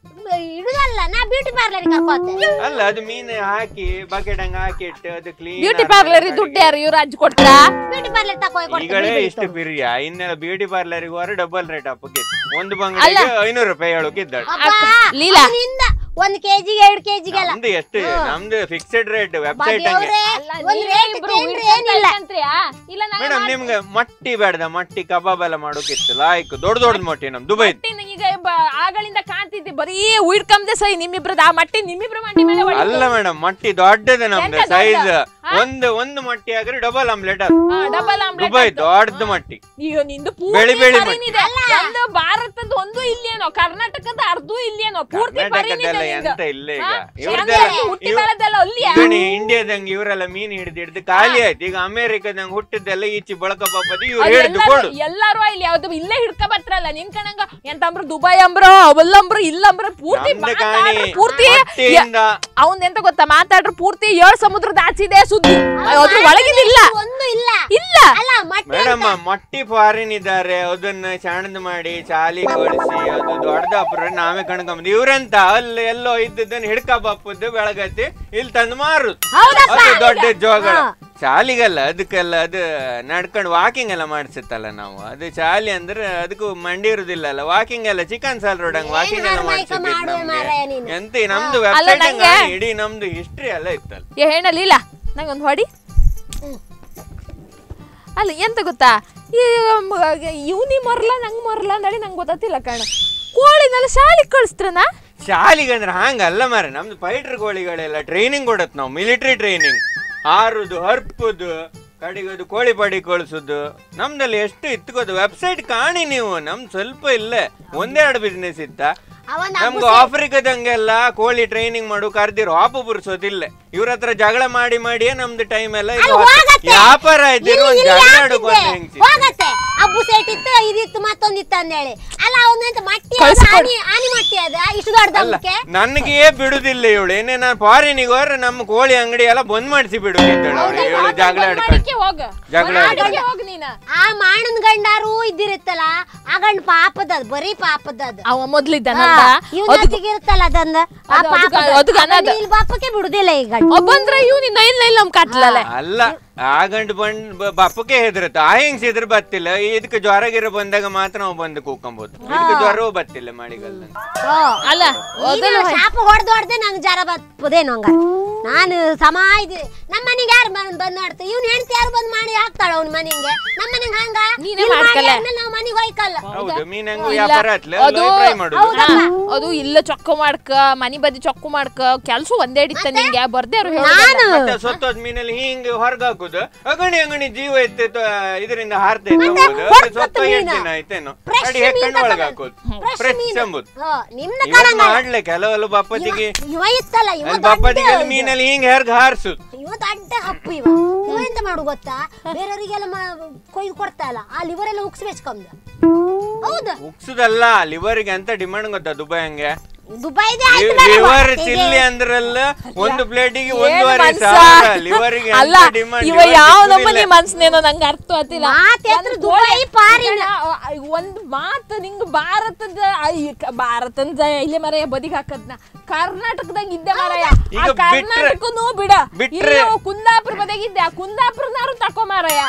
ಇಡುದಲ್ಲ ನಾ ಬ್ಯೂಟಿ ಪಾರ್ಲರ್ ಕರ್ಕೋತೆ ಅಲ್ಲ ಅದು ಮೀನ್ ಹಾಕಿ ಬಕೆಟ್ ಹಂಗ ಹಾಕಿ ಇಟ್ಟು ಅದು ಕ್ಲೀನ್ ಬ್ಯೂಟಿ ಪಾರ್ಲರ್ ದುಡ್ಡು ಯಾರು ಇವ್ರು ಅಜ್ಜಿ ಕೊಡ್ತಾ ಬ್ಯೂಟಿ ಪಾರ್ಲರ್ ತಕೋ ಈಗಳೇ ಇಷ್ಟು ಪಿರಿಯ ಇನ್ನೆಲ್ಲ ಬ್ಯೂಟಿ ಪಾರ್ಲರ್ ಹೋದ್ರೆ ಡಬಲ್ ರೇಟ್ ಅಪ್ಪಕ್ಕೆ ಒಂದು ಬಂಗಡಿಗೆ ಐನೂರು ರೂಪಾಯಿ ಹೇಳೋಕಿದ್ದಾಳೆ ಲೀಲಾ. ಒಂದ್ ಕೆಜಿಗೆ ಎರಡ್ ಕೆಜಿಗೆಲ್ಲ ನಮ್ದು ಎಷ್ಟು ನಮ್ದು ಫಿಕ್ಸೆಡ್ ರೇಟ್ ವೆಬ್ಸೈಟ್ ಹಂಗೆ ದೇವ್ರೇ, ಒಂದ್ ರೇಟ್ ಚೇಂಜ್ ಏನಿಲ್ಲ ಇಲ್ಲ ನಾನು ಮೇಡಮ್ ನಿಮ್ಗೆ ಮಟ್ಟಿ ಬೇಡದ ಮಟ್ಟಿ ಕಬಾಬ್ ಎಲ್ಲ ಮಾಡೋಕಿತ್ತು ಲಾಯ್ಕ್ ದೊಡ್ಡ ದೊಡ್ಡ ಮಟ್ಟಿ ನಮ್ ದುಬೈ ಮಟ್ಟಿನ ಈಗ ಬ- ಆಗಳಿಂದ ಕಾಣ್ತಿದ್ದೆ ಬರೀ ಉಯ್ಡ್ಕಂದೆ ಸೈ ನಿಮ್ಮಿಬ್ರದ ಆ ಮಟ್ಟಿ ನಿಮ್ಮಿಬ್ರ ಮಂಡಿ ಮೇಲೆ ಹೊಡಿತು. ಅಲ್ಲ ಮೇಡಮ್ ಮಟ್ಟಿ ದೊಡ್ಡದ ನಮ್ದು ಎಂತ ಸೈಜ್ ದೊಡ್ಡ? ಒಂದು ಒಂದು ಮಟ್ಟಿ ಆದ್ರೆ ಡಬಲ್ ಆಮ್ಲೆಟ್ ಹಾ, ಡಬಲ್ ಆಮ್ಲೆಟ್ ದುಬೈ ಆಯ್ತು. ದೊಡ್ಡದ ಮಟ್ಟಿ ಈಗ ನಿಂದು ಬೆಳಿ ಪೂರ್ತಿ ಬೆಳಿ ಪರಿನಿದೆ. ಒಂದು ಭಾರತದ ಒಂದು ಇಲ್ಲೇನೋ ಕರ್ನಾಟಕದ ಅರ್ಧ ಇಲ್ಲೇನೋ ಪೂರ್ತಿ ಪರಿನಿದೆ ಕರ್ನಾಟಕದೆಲ್ಲ ನಿಂದು. ಎಂತ ಇಲ್ಲ ಈಗ ಹಾ? ಇವ್ರದೆಲ್ಲ ಹೆಂಗೆ ಹುಟ್ಟಿ ಇವ್- ಬೆಳೆದೆಲ್ಲ ಅಲ್ಲಿಯಾ? ಈಗ ನೀ ಇಂಡಿಯಾದಂಗ ಇವರೆಲ್ಲ ಮೀನ್ ಹಿಡಿದು ಹಿಡಿದು ಖಾಲಿ ಆಯ್ತು ಈಗ ಅಮೆರಿಕದಂಗ ಹುಟ್ಟಿದ್ದೆಲ್ಲ ಈಚಿ ಬಳಕ ಪಾಪದಿ ಇವ್ರು ಅದು ಹಿಡಿದು ಎಲ್ಲಾರು- ಕೊಡು ಎಲ್ಲಾರು ಇಲ್ಲಿ ಯಾವ್ದು ಇಲ್ಲೇ ಹಿಡ್ಕ ಬತ್ರಲ್ಲ ನಿನ್ ಕಣಂಗ ಎಂತಂಬ್ರು ದುಬೈ ಅಂಬ್ರೋ ಅವಲ್ಲಂಬ್ರು ಇಲ್ಲಂಬ್ರು ಪೂರ್ತಿ ನಮ್ದು ಕಾಣಿ ಮಾತಾಡ್ರು ಪೂರ್ತಿ ಮಟ್ಟಿಯಿಂದ ಅವನ್ ಎಂತ ಗೊತ್ತಾ ಮಾತಾಡ್ರು ಪೂರ್ತಿ ಏಳ್ ಸಮುದ್ರದ ಆಚಿದೆ ಸುದ್ದಿ ಅದ್ರ ಒಳಗಿದಿಲ್ಲ ಒಂದು ಇಲ್ಲ ಇಲ್ಲ ಅಲ್ಲ ಮಟ್ಟಿ ಮೇಡಮ್ ಮಟ್ಟಿ ಫಾರಿನ್ ಇದ್ದಾರೆ ಅದನ್ನ ಸಣ್ಣದ್ ಮಾಡಿ ಚಾಲಿ ಕಳಿಸಿ ಅದು ದೊಡ್ಡದಾಪ್ರ ನಾವೇ ಕಣ್ಕೊಂಬಂದು ಇವ್ರೆಂತ ಅಲ್ಲಿ ಎಲ್ಲೋ ಇದ್ದದನ್ನ ಹಿಡ್ಕ ಬಾಪದ್ದು ಬೆಳಗತ್ತಿ ಇಲ್ಲಿ ತಂದು ಮಾರುದು ಹೌದಪ್ಪ. ಅದು ದೊಡ್ಡ ಜೋಗಳ ಹಾ. ಶಾಲಿಗಲ್ಲ ಅದಕ್ಕೆಲ್ಲ ಅದು ನಡ್ಕೊಂಡು ವಾಕಿಂಗ್ ಎಲ್ಲ ಮಾಡ್ಸಿತ್ತಲ್ಲ ನಾವು ಅದು ಶಾಲಿ ಅಂದ್ರೆ ಅದಕ್ಕೂ ಮಂಡಿ ಇರುದಿಲ್ಲ ಅಲ್ಲ ವಾಕಿಂಗ್ ಎಲ್ಲ ಚಿಕನ್ ಸಾಲ್ ರೋಡ್ ಹಂಗ್ ವಾಕಿಂಗ್ ಎಲ್ಲ ಹರ್ನಾಯ್ಕ ಮಾಡ್ಸಿದ್ವಿ ಮಾಡುವೆ ಮಾರಾಯ ನೀನು. ನಮ್ಗೆ ಎಂತ ನಮ್ದು ಅಲ್ಲ ವೆಬ್ಸೈಟ್ ನಂಗೆ- ಇಡೀ ನಮ್ದು ಹಿಸ್ಟ್ರಿ ಎಲ್ಲ ಇತ್ತಲ್ಲ ಏ ಹೇಳಲಿಲ್ಲ ನಂಗೆ ಒಂದು ಹೊಡಿ ಅಲ್ಲ ಎಂತ ಗೊತ್ತಾ ಈ ಇವನಿ ಮರಲ್ಲ ನಂಗೆ ಮರಲ್ಲ ಅಂದೇಳಿ ನಂಗೆ ಗೊತ್ತಿಲ್ಲ ಕಣ ಕೋಳಿನೆಲ್ಲ ಶಾಲೆಗೆ ಕಳಿಸ್ತ್ರನಾ ಶಾಲಿಗೆ ಅಂದ್ರೆ ಹಂಗಲ್ಲ ಮಾರ ನಮ್ದು ಫೈಟರ್ ಗೋಳಿಗಳೆಲ್ಲ ಟ್ರೈನಿಂಗ್ ಕೊಡತ್ ನಾವು ಮಿಲಿಟರಿ ಟ್ರೈನಿಂಗ್ ಹಾರುದು ಹರ್ಪುದು ಕಡೆಗೆ ಅದು ಕೋಳಿ ಪಡಿ ಕಳಿಸುದು ನಮ್ದಲ್ಲಿ ಎಷ್ಟು ಇತ್ತು ಗೊತ್ತು ವೆಬ್ಸೈಟ್ ಕಾಣಿ ನೀವು ನಮ್ದು ಸ್ವಲ್ಪ ಇಲ್ಲೇ ಒಂದೆರಡು ಬಿಸ್ನೆಸ್ ಇತ್ತ ಅವನ ನಮ್ಗೆ ಆಫ್ರಿಕಾದಂಗೆಲ್ಲ ಕೋಳಿ ಟ್ರೈನಿಂಗ್ ಮಾಡು ಕರ್ದಿರೋ ಆಪು ಬುರ್ಸೋದಿಲ್ಲ ಇವ್ರ ಹತ್ರ ಜಗಳ ಮಾಡಿ ಮಾಡಿಯೇ ನಮ್ದು ಟೈಮ್ ಎಲ್ಲ ಇದು ಹೋಗತ್ತೆ. ವ್ಯಾಪಾರ ಆಯ್ತಿರೋ ಇಲ್ಲಿ- ಒಂದ್ ಇಲ್ಲಿ ಜಗಳ ಯಾಕಿದೆ? ಆಡೋಕೊಂದು ಹೆಂಗ್ಸಿ ಹೋಗತ್ತೆ ಅಬ್ಬು ಸೆಟ್ ಇತ್ತು ಇದಿತ್ತು ಮತ್ತೊಂದಿತ್ತು ಅಂದೇಳಿ ಅಲ್ಲ ಅವನಂತ ಮಟ್ಟಿ ಅದ, ಕಳ್ಸ್ಕೊಡು. ಆನಿ ಆನಿ ಮಟ್ಟಿ ಅದ ಇಷ್ಟು ಅಲ್ಲ ದೊಡ್ಡದಕ್ಕೆ ನನಗೆ ಬಿಡುದಿಲ್ಲ ಇವಳು ಏನೇ ನಾನು ಫಾರಿನಿಗೆ ಹೋದ್ರೆ ನಮ್ಮ ಕೋಳಿ ಅಂಗಡಿ ಎಲ್ಲ ಬಂದ್ ಮಾಡಿಸಿ ಬಿಡುತ್ತಿದ್ದಾಳೆ ಅವಳು ಇವಳು ಜಗಳ ಆಡ್ಕೊಂಡು ಹೋಗ ಜಗಳ ಆಡ್ಕೊಂಡು ಹೋಗ ನೀನ ಆ ಮಾಡನ್ ಗಂಡಾರು ಇದ್ದಿರುತ್ತಲ್ಲ ಆ ಗಂಡ ಪಾಪದ ಅದ್ ಬರೀ ಪಾಪದ ಅದು ಅವ ಮೊದ್ಲಿದ್ದ ಇವತ್ತಿಗೆ ಇರುತ್ತಲ್ಲ ಅದಂದ ಆ ಅದು- ಅದು- ಪಾಪದ ಅದು ಗನದ. ಇಲ್ಲಿ ಪಾಪಕ್ಕೆ ಬಿಡುದಿಲ್ಲ ಈ ಗಂಡ ಒಬ್ಬಂದ್ರ ಇವ್ನಿ ನೈಲ್ ನೈಲ್ ನಮ್ ಕಟ್ಲಲ್ಲ ಅಲ್ಲ ಆ ಗಂಡು ಬಂದ್ ಬ- ಬಪ್ಪಕ್ಕೆ ಹೆದರತ್ತ ಆ ಹೆಂಗ್ಸ್ ಹೆದ್ರ ಬತ್ತಿಲ್ಲ ಇದಕ್ಕೆ ಜ್ವರ ಗಿರ ಬಂದಾಗ ಮಾತ್ರ ನಾವು ಬಂದು ಕೂಕೊಂಬೋದು ಇದಕ್ಕೆ ಜ್ವರವೂ ಬತ್ತಿಲ್ಲ ಮಳಿಗಲ್ಲ ಅಲ್ಲ ನೀನು ಶಾಪ ಹೊಡೆದು ಹೊಡೆದೆ ನಂಗೆ ಜರ ಬಪ್ಪದೇನು ಹಂಗ ನಾನು ಸಮ ಇದ್ದೆ ನಮ್ಮ ಮನೆಗೆ ಯಾರು ಬಂದ್ ಬಂದ್ ಮಾಡ್ತು ಇವ್ನ ಹೆಂಡತಿ ಯಾರು ಬಂದ್ ಮಾಡಿ ಹಾಕ್ತಾಳ ಅವ್ನ ಮನೆಗೆ ನಮ್ಮ ಮನೆಗೆ ಹಂಗ ನೀನೇ ಇಲ್ಲಿ ಮಾಡಿ ಮಾಡ್ಕಲ್ಲ. ಆದ್ಮೇಲೆ ನಾವು ಮನೆಗೆ ಹೋಯ್ಕಲ್ಲ ಹೌದು ಮೀನ್ ಹೆಂಗು ಇಲ್ಲ. ವ್ಯಾಪಾರ ಆತ್ಲ ಅದು ಫ್ರೈ ಮಾಡುದು ಹಾ, ಅದು ಇಲ್ಲ ಚೊಕ್ಕ ಮಾಡ್ಕ ಮನಿ ಬದಿ ಚೊಕ್ಕು ಮಾಡ್ಕ ಕೆಲ್ಸ ಒಂದೇ ಹಿಡಿತ ನಿಂಗೆ ಬರ್ದೇ ಅವ್ರು ನಾನು ಮತ್ತೆ ಸೊತ್ತೋದ್ ಮೀನಲ್ಲಿ ಹಿಂಗ್ ಹೊರಗ್ ಹಾಕುದು ಅಗಣಿ ಅಗಣಿ ಜೀವ ಎತ್ತೆ ಇದರಿಂದ ಹಾರ್ತೈತೆ ಅಂಬುದು ಹೊರ್ಗ್ ಸೊತ್ತ ಬತ್ತು ಎಂಟು ಮೀನ. ದಿನ ಆಯ್ತೇನು Fresh ಅಡಿ ಮೀನ್ ಹೆಕ್ಕಂಡು ಒಳಗ್ ತಗೊಂಡ್ ಹಾಕೋದು Fresh ಫ್ರೆಶ್ ಮೀನು. ಎಂಬುದು ಹಾ, ನಿಮ್ನ ಇವತ್ತು ಕಣಂಗ ಮಾಡ್ಲೆ ಕೆಲವೆಲ್ಲ ಬಪ್ಪತ್ತಿಗೆ ಇವ ಇತ್ತಲ್ಲ ಇವ ಅಲ್ಲಿ ಬಪ್ಪತ್ತಿಗೆ ಅಲ್ಲಿ ಮೀನ್ ಬಾಯಿನಲ್ಲಿ ಹಿಂಗ್ ಹೆರ್ಗ್ ಹಾರ್ಸುದು ಇವ ದೊಡ್ಡ ಹಪ್ಪು ಇವ ಇವ ಎಂತ ಮಾಡು ಗೊತ್ತಾ ಬೇರೆಯವರಿಗೆಲ್ಲ ಮ- ಕೊಯ್ದು ಕೊಡ್ತಾ ಇಲ್ಲ ಆ ಲಿವರ್ ಎಲ್ಲ ಉಗ್ಸ್ಬೇಕಂದ ಹೌದಾ ಉಕ್ಸುದಲ್ಲ ಲಿವರ್ಗೆ ಅಂತ ಡಿಮಾಂಡ್ ಗೊತ್ತಾ ದುಬೈ ಹಂಗೆ ದುಬೈದೇ ಆಯ್ತು ಮಾರ್ರೆ, ಲಿವರ್ ಹೊಟ್ಟೆಗೆ. ಚಿಲ್ಲಿ ಅಂದ್ರಲ್ಲ ಒಂದು ಪ್ಲೇಟಿಗೆ ಏನ್ ಒಂದೂವರೆ ಮನ್ಸ? ಸಾವಿರ ಲಿವರ್ಗೆ ಅಲ್ಲ ಇವ ಯಾವ ನಮ್ಮನಿ ಮನ್ಸನೇನೋ ನಂಗೆ ಅರ್ಥ ಆಗ್ತಿಲ್ಲ ಮಾತ್ ಎತ್ರ ಒಂದ್ ದುಬೈ ಕೋಳಿ- ಪಾರಿನ. ಈಗ ಒಂದ್ ಮಾತು ನಿಂಗ್ ಭಾರತದ ಐ, ಕ- ಭಾರತದ ಇಲ್ಲೇ ಮರೆಯ ಬದಿಗೆ ಹಾಕದ್ನ ಕರ್ನಾಟಕದಾಗ ಇದ್ದೆ ಮರಯ ಈಗ ಆ ಬಿಟ್ರೆ- ಕರ್ನಾಟಕನು ಬಿಡ ಬಿಟ್ರೆ- ಇಲ್ಲಿ ಕುಂದಾಪುರ ಬದಿಗಿದ್ದೆ ಆ ಕುಂದಾಪುರನಾರು ತಕೋ ಮಾರಯ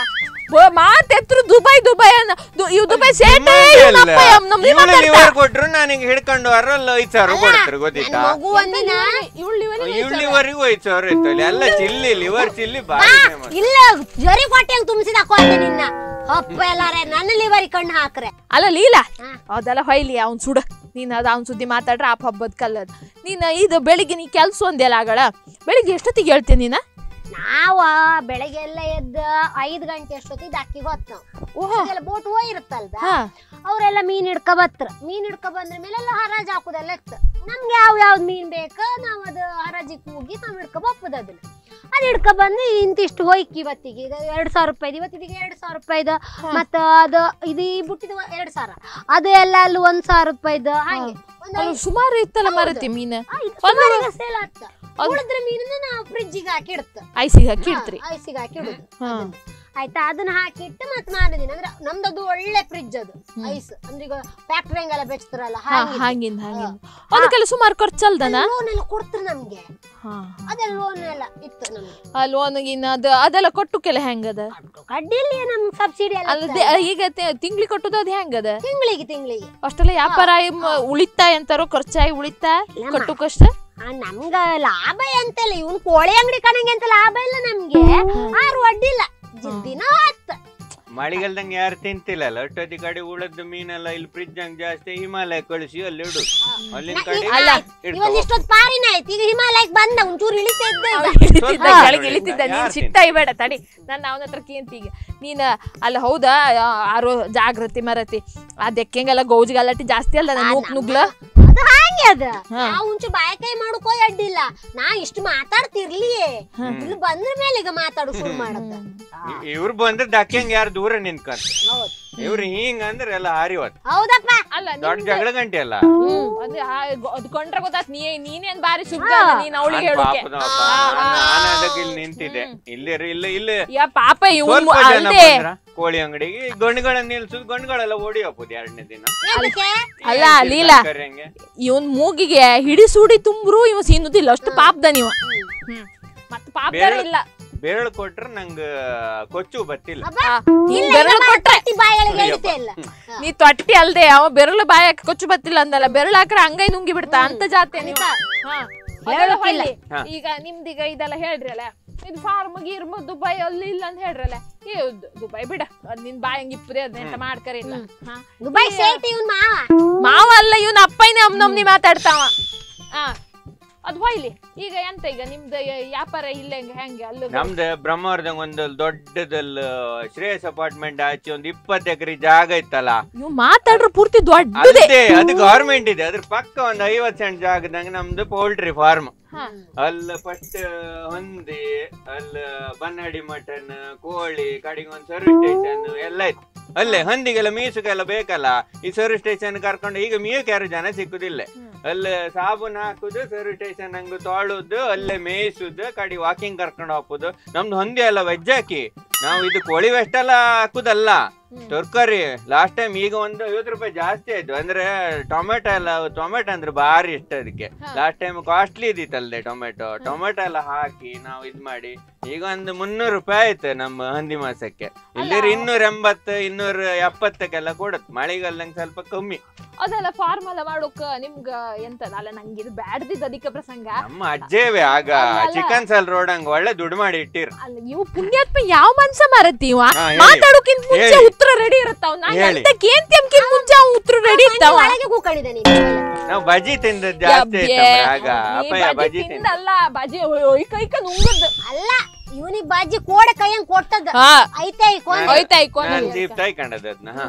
ಮಾತ್ ಎತ್ರ ದುಬೈ ದುಬೈ ಅನ್ನ ದು- ಇವ್ ದುಬೈ ಸೇಟೆ ಇವ್ನಪ್ಪ ನಮ್ ನಿಮ್ಮ ಮಾತಾಡ್ತಾ. ಲಿವರ್ ಕೊಟ್ರು ನನಗೆ ಹಿಡ್ಕೊಂಡು ಅದ್ರಲ್ಲಿ ಐದ್ ಸಾವಿರ ಕೊಡ್ತಾರೆ ನನ್ ಗೊತ್ತಿತ್ತಾ ಮಗು ಒಂದಿನ ಇವ್ಳ್ ಇವ್ನಿಗೆ ಇವ್ ಲಿವರಿಗೂ ಐದ್ ಸಾವಿರ ಇತ್ತು ಅಲ್ಲಿ ಎಲ್ಲ ಚಿಲ್ಲಿ ಲಿವರ್ ಚಿಲ್ಲಿ ಬಾರಿ famous. ಇಲ್ಲ ಜರಿ ಹೊಟ್ಟೆಗೆ ತುಂಬಿಸಿದ ಹಾಕೋದೆ ನಿನ್ನ ಹಪ್ಪ ಎಲ್ಲಾರೆ ನನ್ನ ಲಿವರಿ ಕಣ್ಣು ಹಾಕ್ರೆ ಅಲ್ಲ ಲೀಲಾ ಹಾ. ಅದೆಲ್ಲ ಹೊಯ್ಲಿ ಅವ್ನ್ ಸುಡ ನೀನ್ ಅದ ಅವ್ನ್ ಸುದ್ದಿ ಮಾತಾಡ್ರ ಆ ಹಬ್ಬದ ಕಲ್ಲದ್ ನೀನ್ ಇದು ಬೆಳಿಗ್ಗೆ ನೀ ಕೆಲ್ಸ ಒಂದೆಲ್ಲ ಆಗಳ ಬೆಳಿಗ್ಗೆ ಎಷ್ಟೊತ್ತಿಗೆ ಹೇಳ್ತೀನಿ ನೀನ ನಾವ ಬೆಳಗ್ಗೆ ಎಲ್ಲ ಎದ್ದ ಐದ್ ಗಂಟೆ ಅಷ್ಟೊತ್ತಿಗೆ ಅಕ್ಕಿಗೆ ಹೊತ್ತು ಓಹೋ. ನಾವು ಬೋಟ್ ಹೋಗಿರುತ್ತಲ್ದ ಹಾ. ಅವರೆಲ್ಲ ಮೀನ್ ಹಿಡ್ಕ ಬತ್ರ ಮೀನ್ ಹಿಡ್ಕ ಬಂದ್ರ ಮೇಲೆ ಎಲ್ಲ ಹರಾಜ್ ಹಾಕುದೆಲ್ಲ ಇತ್ತು ನಮ್ಗೆ ಯಾವ ಯಾವ್ದು ಮೀನ್ ಬೇಕ ನಾವ್ ಅದು ಹರಾಜಿಗೆ ಹೋಗಿ ನಾವ್ ಹಿಡ್ಕ ಬಪ್ಪದ ಅದನ್ನ ಅದು ಹಿಡ್ಕ ಬಂದು ಇಂತಿಷ್ಟು ಹೋಯ್ಕಿ ಇವತ್ತಿಗೆ ಈಗ ಎರಡ್ ಸಾವಿರ ರೂಪಾಯಿ ಇವತ್ತಿಗೆ ಎರಡ್ ಸಾವಿರ ರೂಪಾಯಿದ ಮತ್ತ ಅದು ಇದು ಈ ಬುಟ್ಟಿದ ಎರಡ್ ಸಾವಿರ ಅದು ಎಲ್ಲ ಅಲ್ಲಿ ಒಂದ್ ಸಾವಿರ ರೂಪಾಯಿದ ಹಾಗೆ ಒಂದ್ ಅಲ್ಲ ಸುಮಾರು ಇತ್ತಲ್ಲ ಮರತಿ ಮೀನ್ ಆ, ಇದು ಸುಮಾರಿಗೆ ಸೇಲ್ ಆಗ್ತ ಉಳಿದ್ರ ಮೀನನ್ನ ನಾವು ಫ್ರಿಜ್ಜಿಗೆ ಹಾಕಿ ಇಡ್ತ ಐಸಿಗೆ ಹಾಕಿ ಇಡ್ತ್ರಿ ಐಸಿಗೆ ಹಾಕಿ ಇಡುದು ಹಾ. ಅದನ್ನ. ಆಯ್ತಾ ಅದನ್ನ ಹಾಕಿಟ್ಟು ಮತ್ತೆ ಮಾರನೇ ದಿನ ಅಂದ್ರೆ ನಮ್ದದು ಒಳ್ಳೆ ಫ್ರಿಜ್ ಅದು ಐಸ್ ಅಂದ್ರೆ ಈಗ ಫ್ಯಾಕ್ಟ್ರಿ ಹಂಗೆಲ್ಲ ಬೆಚ್ತಾರಲ್ಲ ಹಾ ಹಾಗೆ ಹಂಗಿಂದ ಹಂಗಿಂದ ಅದಕ್ಕೆಲ್ಲ ಸುಮಾರು ಖರ್ಚಲ್ದನ ಲೋನ್ ಎಲ್ಲ ಕೊಡ್ತಾರೆ ನಮ್ಗೆ ಹಾ ಅದೆಲ್ಲ ಲೋನ್ ಎಲ್ಲ ಇತ್ತು ನಮ್ಗೆ ಆ ಲೋನ್ ಗಿನ್ ಅದು ಅದೆಲ್ಲ ಕೊಟ್ಟುಕೆಲ್ಲ ಹೆಂಗದ ಕಡ್ಡಿಲಿ ನಮ್ಗೆ ಸಬ್ಸಿಡಿ ಎಲ್ಲ ಅಲ್ಲ ದೆ- ಈಗ ತಿಂಗ್ಳಿ ಕೊಟ್ಟದ ಅದು ಹೆಂಗದ ತಿಂಗಳಿಗೆ ತಿಂಗಳಿಗೆ ಅಷ್ಟೆಲ್ಲ ವ್ಯಾಪಾರ ಮ್- ಉಳಿತಾಯ ಅಂತಾರೋ ಖರ್ಚಾಯಿ ಉಳಿತಾಯ ಇಲ್ಲ ಕಟ್ಟು ಕಷ್ಟ ನಮ್ಗ ಲಾಭ ಎಂತಲ್ಲ ಇವನ್ ಕೋಳಿ ಅಂಗಡಿ ಕಣಂಗೆ ಅಂತ ಲಾಭ ಇಲ್ಲ ನಮ್ಗೆ ಆರು ಅಡ್ಡಿಲ್ಲ ಜಿ- ದಿನ ಹತ್ತು ಮಳೆಗಾಲದಂಗೆ ಯಾರು ತಿಂತಿಲ್ಲ ಅಷ್ಟೊತ್ತಿ ಕಡೆ ಉಳದ ಮೀನೆಲ್ಲ ಇಲ್ಲಿ ಫ್ರಿಜ್ ಹಂಗ್ ಜಾಸ್ತಿ ಹಿಮಾಲಯ ಕಳಿಸಿ ಅಲ್ಲಿ ಇಡು ಅಲ್ಲಿನ ನಾ- ಕಡೆ ಈಗ ಅಲ್ಲ. ಇಡ್ಕೊ. ಇವನ್ ಇಷ್ಟೊತ್ತು ಪಾರಿನ ಆಯ್ತು ಈಗ ಹಿಮಾಲಯಕ್ಕೆ ಬಂದ ಒಂಚೂರು ಇಳಿತಾ ಇದ್ದ ಈಗ. ಇಳಿತಿದ್ದ ಸ್ವಲ್ಪ ಕೆಳಗೆ ನೋಡಿ, ಇಳಿತಿದ್ದ ನೀನ್ ಯಾರ್ ಸಿಟ್ಟ ಇಬೇಡ ತಡಿ ನಾನು ಅವನ ಹತ್ರ ಕೇಂತೀಗ ನೀನ್ ಅಲ್ಲ ಹೌದಾ ಆರೋ ಜಾಗೃತಿ ಮರತಿ ಆ ದೆಕ್ಕೆಂಗೆಲ್ಲ ಗೌಜ್ ಗಲಾಟಿ ಜಾಸ್ತಿ ಅಲ್ಲ ಆ, ನೂಕ್ ನಮ್ಮ- ನುಗ್ಲ ಅದು ಹಾಗೆ ಅದ ಹಾ. ನಾ ಒಂಚು ಬಾಯಕೈ ಮಾಡ್ಕೋ ಅಡ್ಡಿಲ್ಲ ನಾ ಇಷ್ಟು ಮಾತಾಡ್ತಿರ್ಲಿ ಇಲ್ಲಿ ಬಂದ್ರ ಮೇಲೆ ಈಗ ಮಾತಾಡು ಶುರು ಮಾಡತ್ತ ಇ- ಇವ್ರು ಬಂದ್ರೆ ದಕ್ಕಂಗ್ ಯಾರು ದೂರ ನಿಂತ್ಕೊಂತ ಹೌದ್ ಇವ್ರು ಹಿಂಗ್ ಅಂದ್ರೆ ಎಲ್ಲ ಹಾರಿವತ್ ಹೌದಪ್ಪ ಅಲ್ಲ ದೊಡ್ಡ ನಿಮ್ದು- ಜಗಳ ಗಂಟೆ ಅಲ್ಲ ಹ್ಮ್, ಅದು ಆ ಗೊ- ಅದು ಕೊಂಡ್ರೆ ಗೊತ್ತಾತ್ ನೀ ನೀನೇನ್ ಬಾರಿ ಸುದ್ದ ಅಲ್ಲ, ನೀನ್ ಅವಳಿಗೆ ನಾನ್ ಹೇಳುಕೆ ಪಾಪದವಪ್ಪ. ನಾನ್- ನಾನು ಅದಕ್ಕೆ ಇಲ್ಲಿ ನಿಂತಿದ್ದೆ ಇಲ್ಲಿ ಇಲ್ಲಿ ಇಲ್ಲಿ ಯಾ ಪಾಪ ಇವನು ಸ್ವಲ್ಪ ಜನ ಅಲ್ದೆ ಬಂದ್ರ ಕೋಳಿ ಅಂಗಡಿಗೆ ಗಂಡುಗಳನ್ನ ನಿಲ್ಸುದು ಗಂಡುಗಳೆಲ್ಲ ಓಡಿ ಹೋಗ್ಬೋದು ಎರಡನೇ ದಿನ ಏನಕ್ಕೆ ಅಲ್ಲ ಲೀಲಾ ತರ್ಕಾರಿ ಹಂಗೆ. ಇವನ್ ಮೂಗಿಗೆ ಹಿಡಿ ಸುಡಿ ತುಂಬ್ರು ಇವ ಸೀನುದಿಲ್ಲ ಅಷ್ಟು ಪಾಪದ ನೀವ ಹ್ಮ್ ಮತ್ ಪಾಪದಾರ ಬೇರೆ- ಇಲ್ಲ ಬೆರಳು ಕೊಟ್ರೆ ನಂಗ ಕೊಚ್ಚು ಬತ್ತಿಲ್ಲ ಅಬ್ಬಾ, ನೀನ್ ಇಲ್ಲ, ಬೆರಳು ಇಲ್ಲ, ಕೊಟ್ರೆ ಕತ್ತಿ ಬಾಯಿಗಳಿಗೆ ಎಳಿತೇ ಇಲ್ಲ ನೀ ತೊಟ್ಟಿ ಅಲ್ದೆ ಅವ ಬೆರಳು ಬಾಯಕ್ ಕೊಚ್ಚು ಬತ್ತಿಲ್ಲ ಅಂದಲ್ಲ ಬೆರಳು ಹಾಕ್ರೆ ಹಂಗೈ ನುಂಗಿ ಬಿಡ್ತಾ ಅಂತ ಜಾತಿ ನೀವು ಹಾ ಅದೆಲ್ಲ ಹೇಳಕ್ಕಿಲ್ಲ. ಹೊಯ್ಲಿ. ಹಾ. ಈಗ ನಿಮ್ದೀಗ ಇದೆಲ್ಲ ಹೇಳ್ರಿ ಅಲ್ಲ ಇದು ಫಾರ್ಮ್ ಗೀರ್ಮ್ ದುಬೈ ಅಲ್ಲಿ ಇಲ್ಲ ಅಂತ ಹೇಳ್ರಲ್ಲ ಏ ದು- ದುಬೈ ಬಿಡ ಅದ್ ನಿನ್ ಬಾಯ್ ಹಂಗ ಇಪ್ಪದೆ ಅದ್ನೆಂತ ಮಾಡ್ಕರಿಲ್ಲ ಹಾ ದುಬೈ ಸೇಟ್ ಇವನ್ ಮಾವ ಮಾವ ಅಲ್ಲ ಇವನ್ ಅಪ್ಪಯ್ಯನೇ ಅಮ್ನಮ್ನಿ ಮಾತಾಡ್ತಾವ ಹಾ ಅದ್ ಹೊಯ್ಲಿ ಈಗ ಎಂತ ಈಗ ನಿಮ್ದು ಯ- ವ್ಯಾಪಾರ ಇಲ್ಲ ಹೆಂಗೆ ಹೆಂಗೆ ಅಲ್ಲಿ ನಮ್ದು ಬ್ರಹ್ಮಾವರದಾಗ ಒಂದು ದೊಡ್ಡದಲ್ಲ ಶ್ರೇಯಸ್ ಅಪಾರ್ಟ್ಮೆಂಟ್ ಆಚೆ ಒಂದು ಇಪ್ಪತ್ತು ಎಕರೆ ಜಾಗ ಇತ್ತಲ್ಲ ಇವ್ ಮಾತಾಡ್ರ ಪೂರ್ತಿ ದೊಡ್ಡದೇ ಅದೇ ಅದು ಗವರ್ಮೆಂಟ್ ಇದೆ ಅದ್ರ ಪಕ್ಕ ಒಂದು ಐವತ್ ಸೆಂಟ್ ಜಾಗದಂಗ ನಮ್ದು ಪೌಲ್ಟ್ರಿ ಫಾರ್ಮ್ ಹಾ. ಅಲ್ಲ ಫಸ್ಟ್ ಹೊಂದಿ ಅಲ್ಲ ಬನ್ನಡಿ ಮಟನ್ ಕೋಳಿ ಕಡೆಗೆ ಒಂದು ಸರ್ವಿಸ್ ಸ್ಟೇಷನ್ ಎಲ್ಲ ಇತ್ತು ಅಲ್ಲೇ ಹಂದಿಗೆಲ್ಲ ಮೀಸುಗೆಲ್ಲ ಬೇಕಲ್ಲ ಈ ಸರ್ವಿಸ್ ಸ್ಟೇಷನ್ ಕರ್ಕೊಂಡು ಈಗ ಮೀಯಕ್ಕೆ ಯಾರು ಜನ ಸಿಕ್ಕುದಿಲ್ಲ ಅಲ್ಲೇ ಸಾಬೂನ್ ಹಾಕುದು ಸರ್ವಿಸ್ ಸ್ಟೇಷನ್ ಹಂಗ ತೊಳುದು ಅಲ್ಲೇ ಮೇಯಿಸುದು ಕಡೆ ವಾಕಿಂಗ್ ಕರ್ಕೊಂಡು ಹೋಗುದು ನಮ್ದು ಹೊಂದಿ ಎಲ್ಲ ವೆಜ್ ಹಾಕಿ ನಾವು ಇದು ಕೋಳಿ ವೆಸ್ಟ್ ಎಲ್ಲ ಹಾಕುದಲ್ಲ ತರಕಾರಿ ಲಾಸ್ಟ್ ಟೈಮ್ ಈಗ ಒಂದು ಐವತ್ತು ರೂಪಾಯಿ ಜಾಸ್ತಿ ಆಯ್ತು ಅಂದ್ರೆ ಟೊಮೆಟೊ ಎಲ್ಲ ಟೊಮೆಟೊ ಅಂದ್ರೆ ಭಾರಿ ಇಷ್ಟ ಅದಕ್ಕೆ ಲಾಸ್ಟ್ ಟೈಮ್ ಕಾಸ್ಟ್ಲಿ ಇದ್ದಿತ್ತಲ್ದೆ ಟೊಮೆಟೊ ಟೊಮೆಟೊ ಎಲ್ಲ ಹಾಕಿ ನಾವು ಇದ್ ಮಾಡಿ ಈಗ ಒಂದು ಮುನ್ನೂರು ರೂಪಾಯಿ ಆಯ್ತು ನಮ್ಮ ಹಂದಿ ಮಾಸಕ್ಕೆ ಇಲ್ಲಿ ಇನ್ನೂರ ಎಂಬತ್ತು ಇನ್ನೂರ ಎಪ್ಪತ್ತಕ್ಕೆಲ್ಲ ಕೊಡತ್ ಮಳೆಗಾಲದಂಗೆ ಸ್ವಲ್ಪ ಕಮ್ಮಿ ಅದೆಲ್ಲ ಫಾರ್ಮ್ ಎಲ್ಲ ಮಾಡೋಕ್ ನಿಮ್ಗ ಎಂತ ಅಲ್ಲ ನಂಗೆ ಇದು ಬ್ಯಾಡ್ದಿದ್ ಅಧಿಕ ಪ್ರಸಂಗ ನಮ್ಮ ಅಜ್ಜೇವೆ ಆಗ ಅಲ್ಲ. ಚಿಕನ್ ಸಲ್ ರೋಡ್ ಹಂಗ ಒಳ್ಳೆ ದುಡ್ಡು ಮಾಡಿ ಇಟ್ಟಿರ್ ಅಲ್ಲ ಇವು ಪುಣ್ಯಾತ್ಮ ಯಾವ ಮನ್ಸ ಮಾರತ್ತೀವ ಹಾ, ಹೇಳಿ. ಮಾತಾಡೋಕಿಂತ ಮುಂಚೆ ಹೇಳಿ. ಉತ್ತರ ರೆಡಿ ಇರುತ್ತಾವ ನಾ ಹೇಳಿ. ಎಂತ ಕೇಂತಿಯಮ್ಕಿಂತ ಮುಂಚೆ ಅವ್ ಉತ್ತರ ರೆಡಿ ಇರ್ತಾವ ಒಳಗೆ ಕೂಕೊಂಡಿದ್ದೆ ನೀನು ನಾವು ಬಜಿ ತಿಂದದ್ ಜಾಸ್ತಿ ಯಬ್ಬೆ. ಆಯ್ತಮ್ಮ ಆಗ ನೀ ಅಪ್ಪಯ್ಯ ಬಜಿ ಬಜಿ ತಿಂದ ತಿಂದಲ್ಲ ಬಜಿ ಒಯ್ಕ ಒಯ್ಕ ನುಂಗದ್ ಅಲ್ಲ ಇವನಿಗೆ ಬಾಜಿ ಕೋಡೆ ಕೈಯಂಗ್ ಕೊಟ್ಟದ ಹಾ ಐತೆ ಈ ಕೋಣೆ. ಹೋಯ್ತಾ ಇಕ್ಕೊಂಡು ನಾನ್ ಜೀಪ್ ತಾಯಿ ಕಂಡದ ಅದ್ನ ಹಾ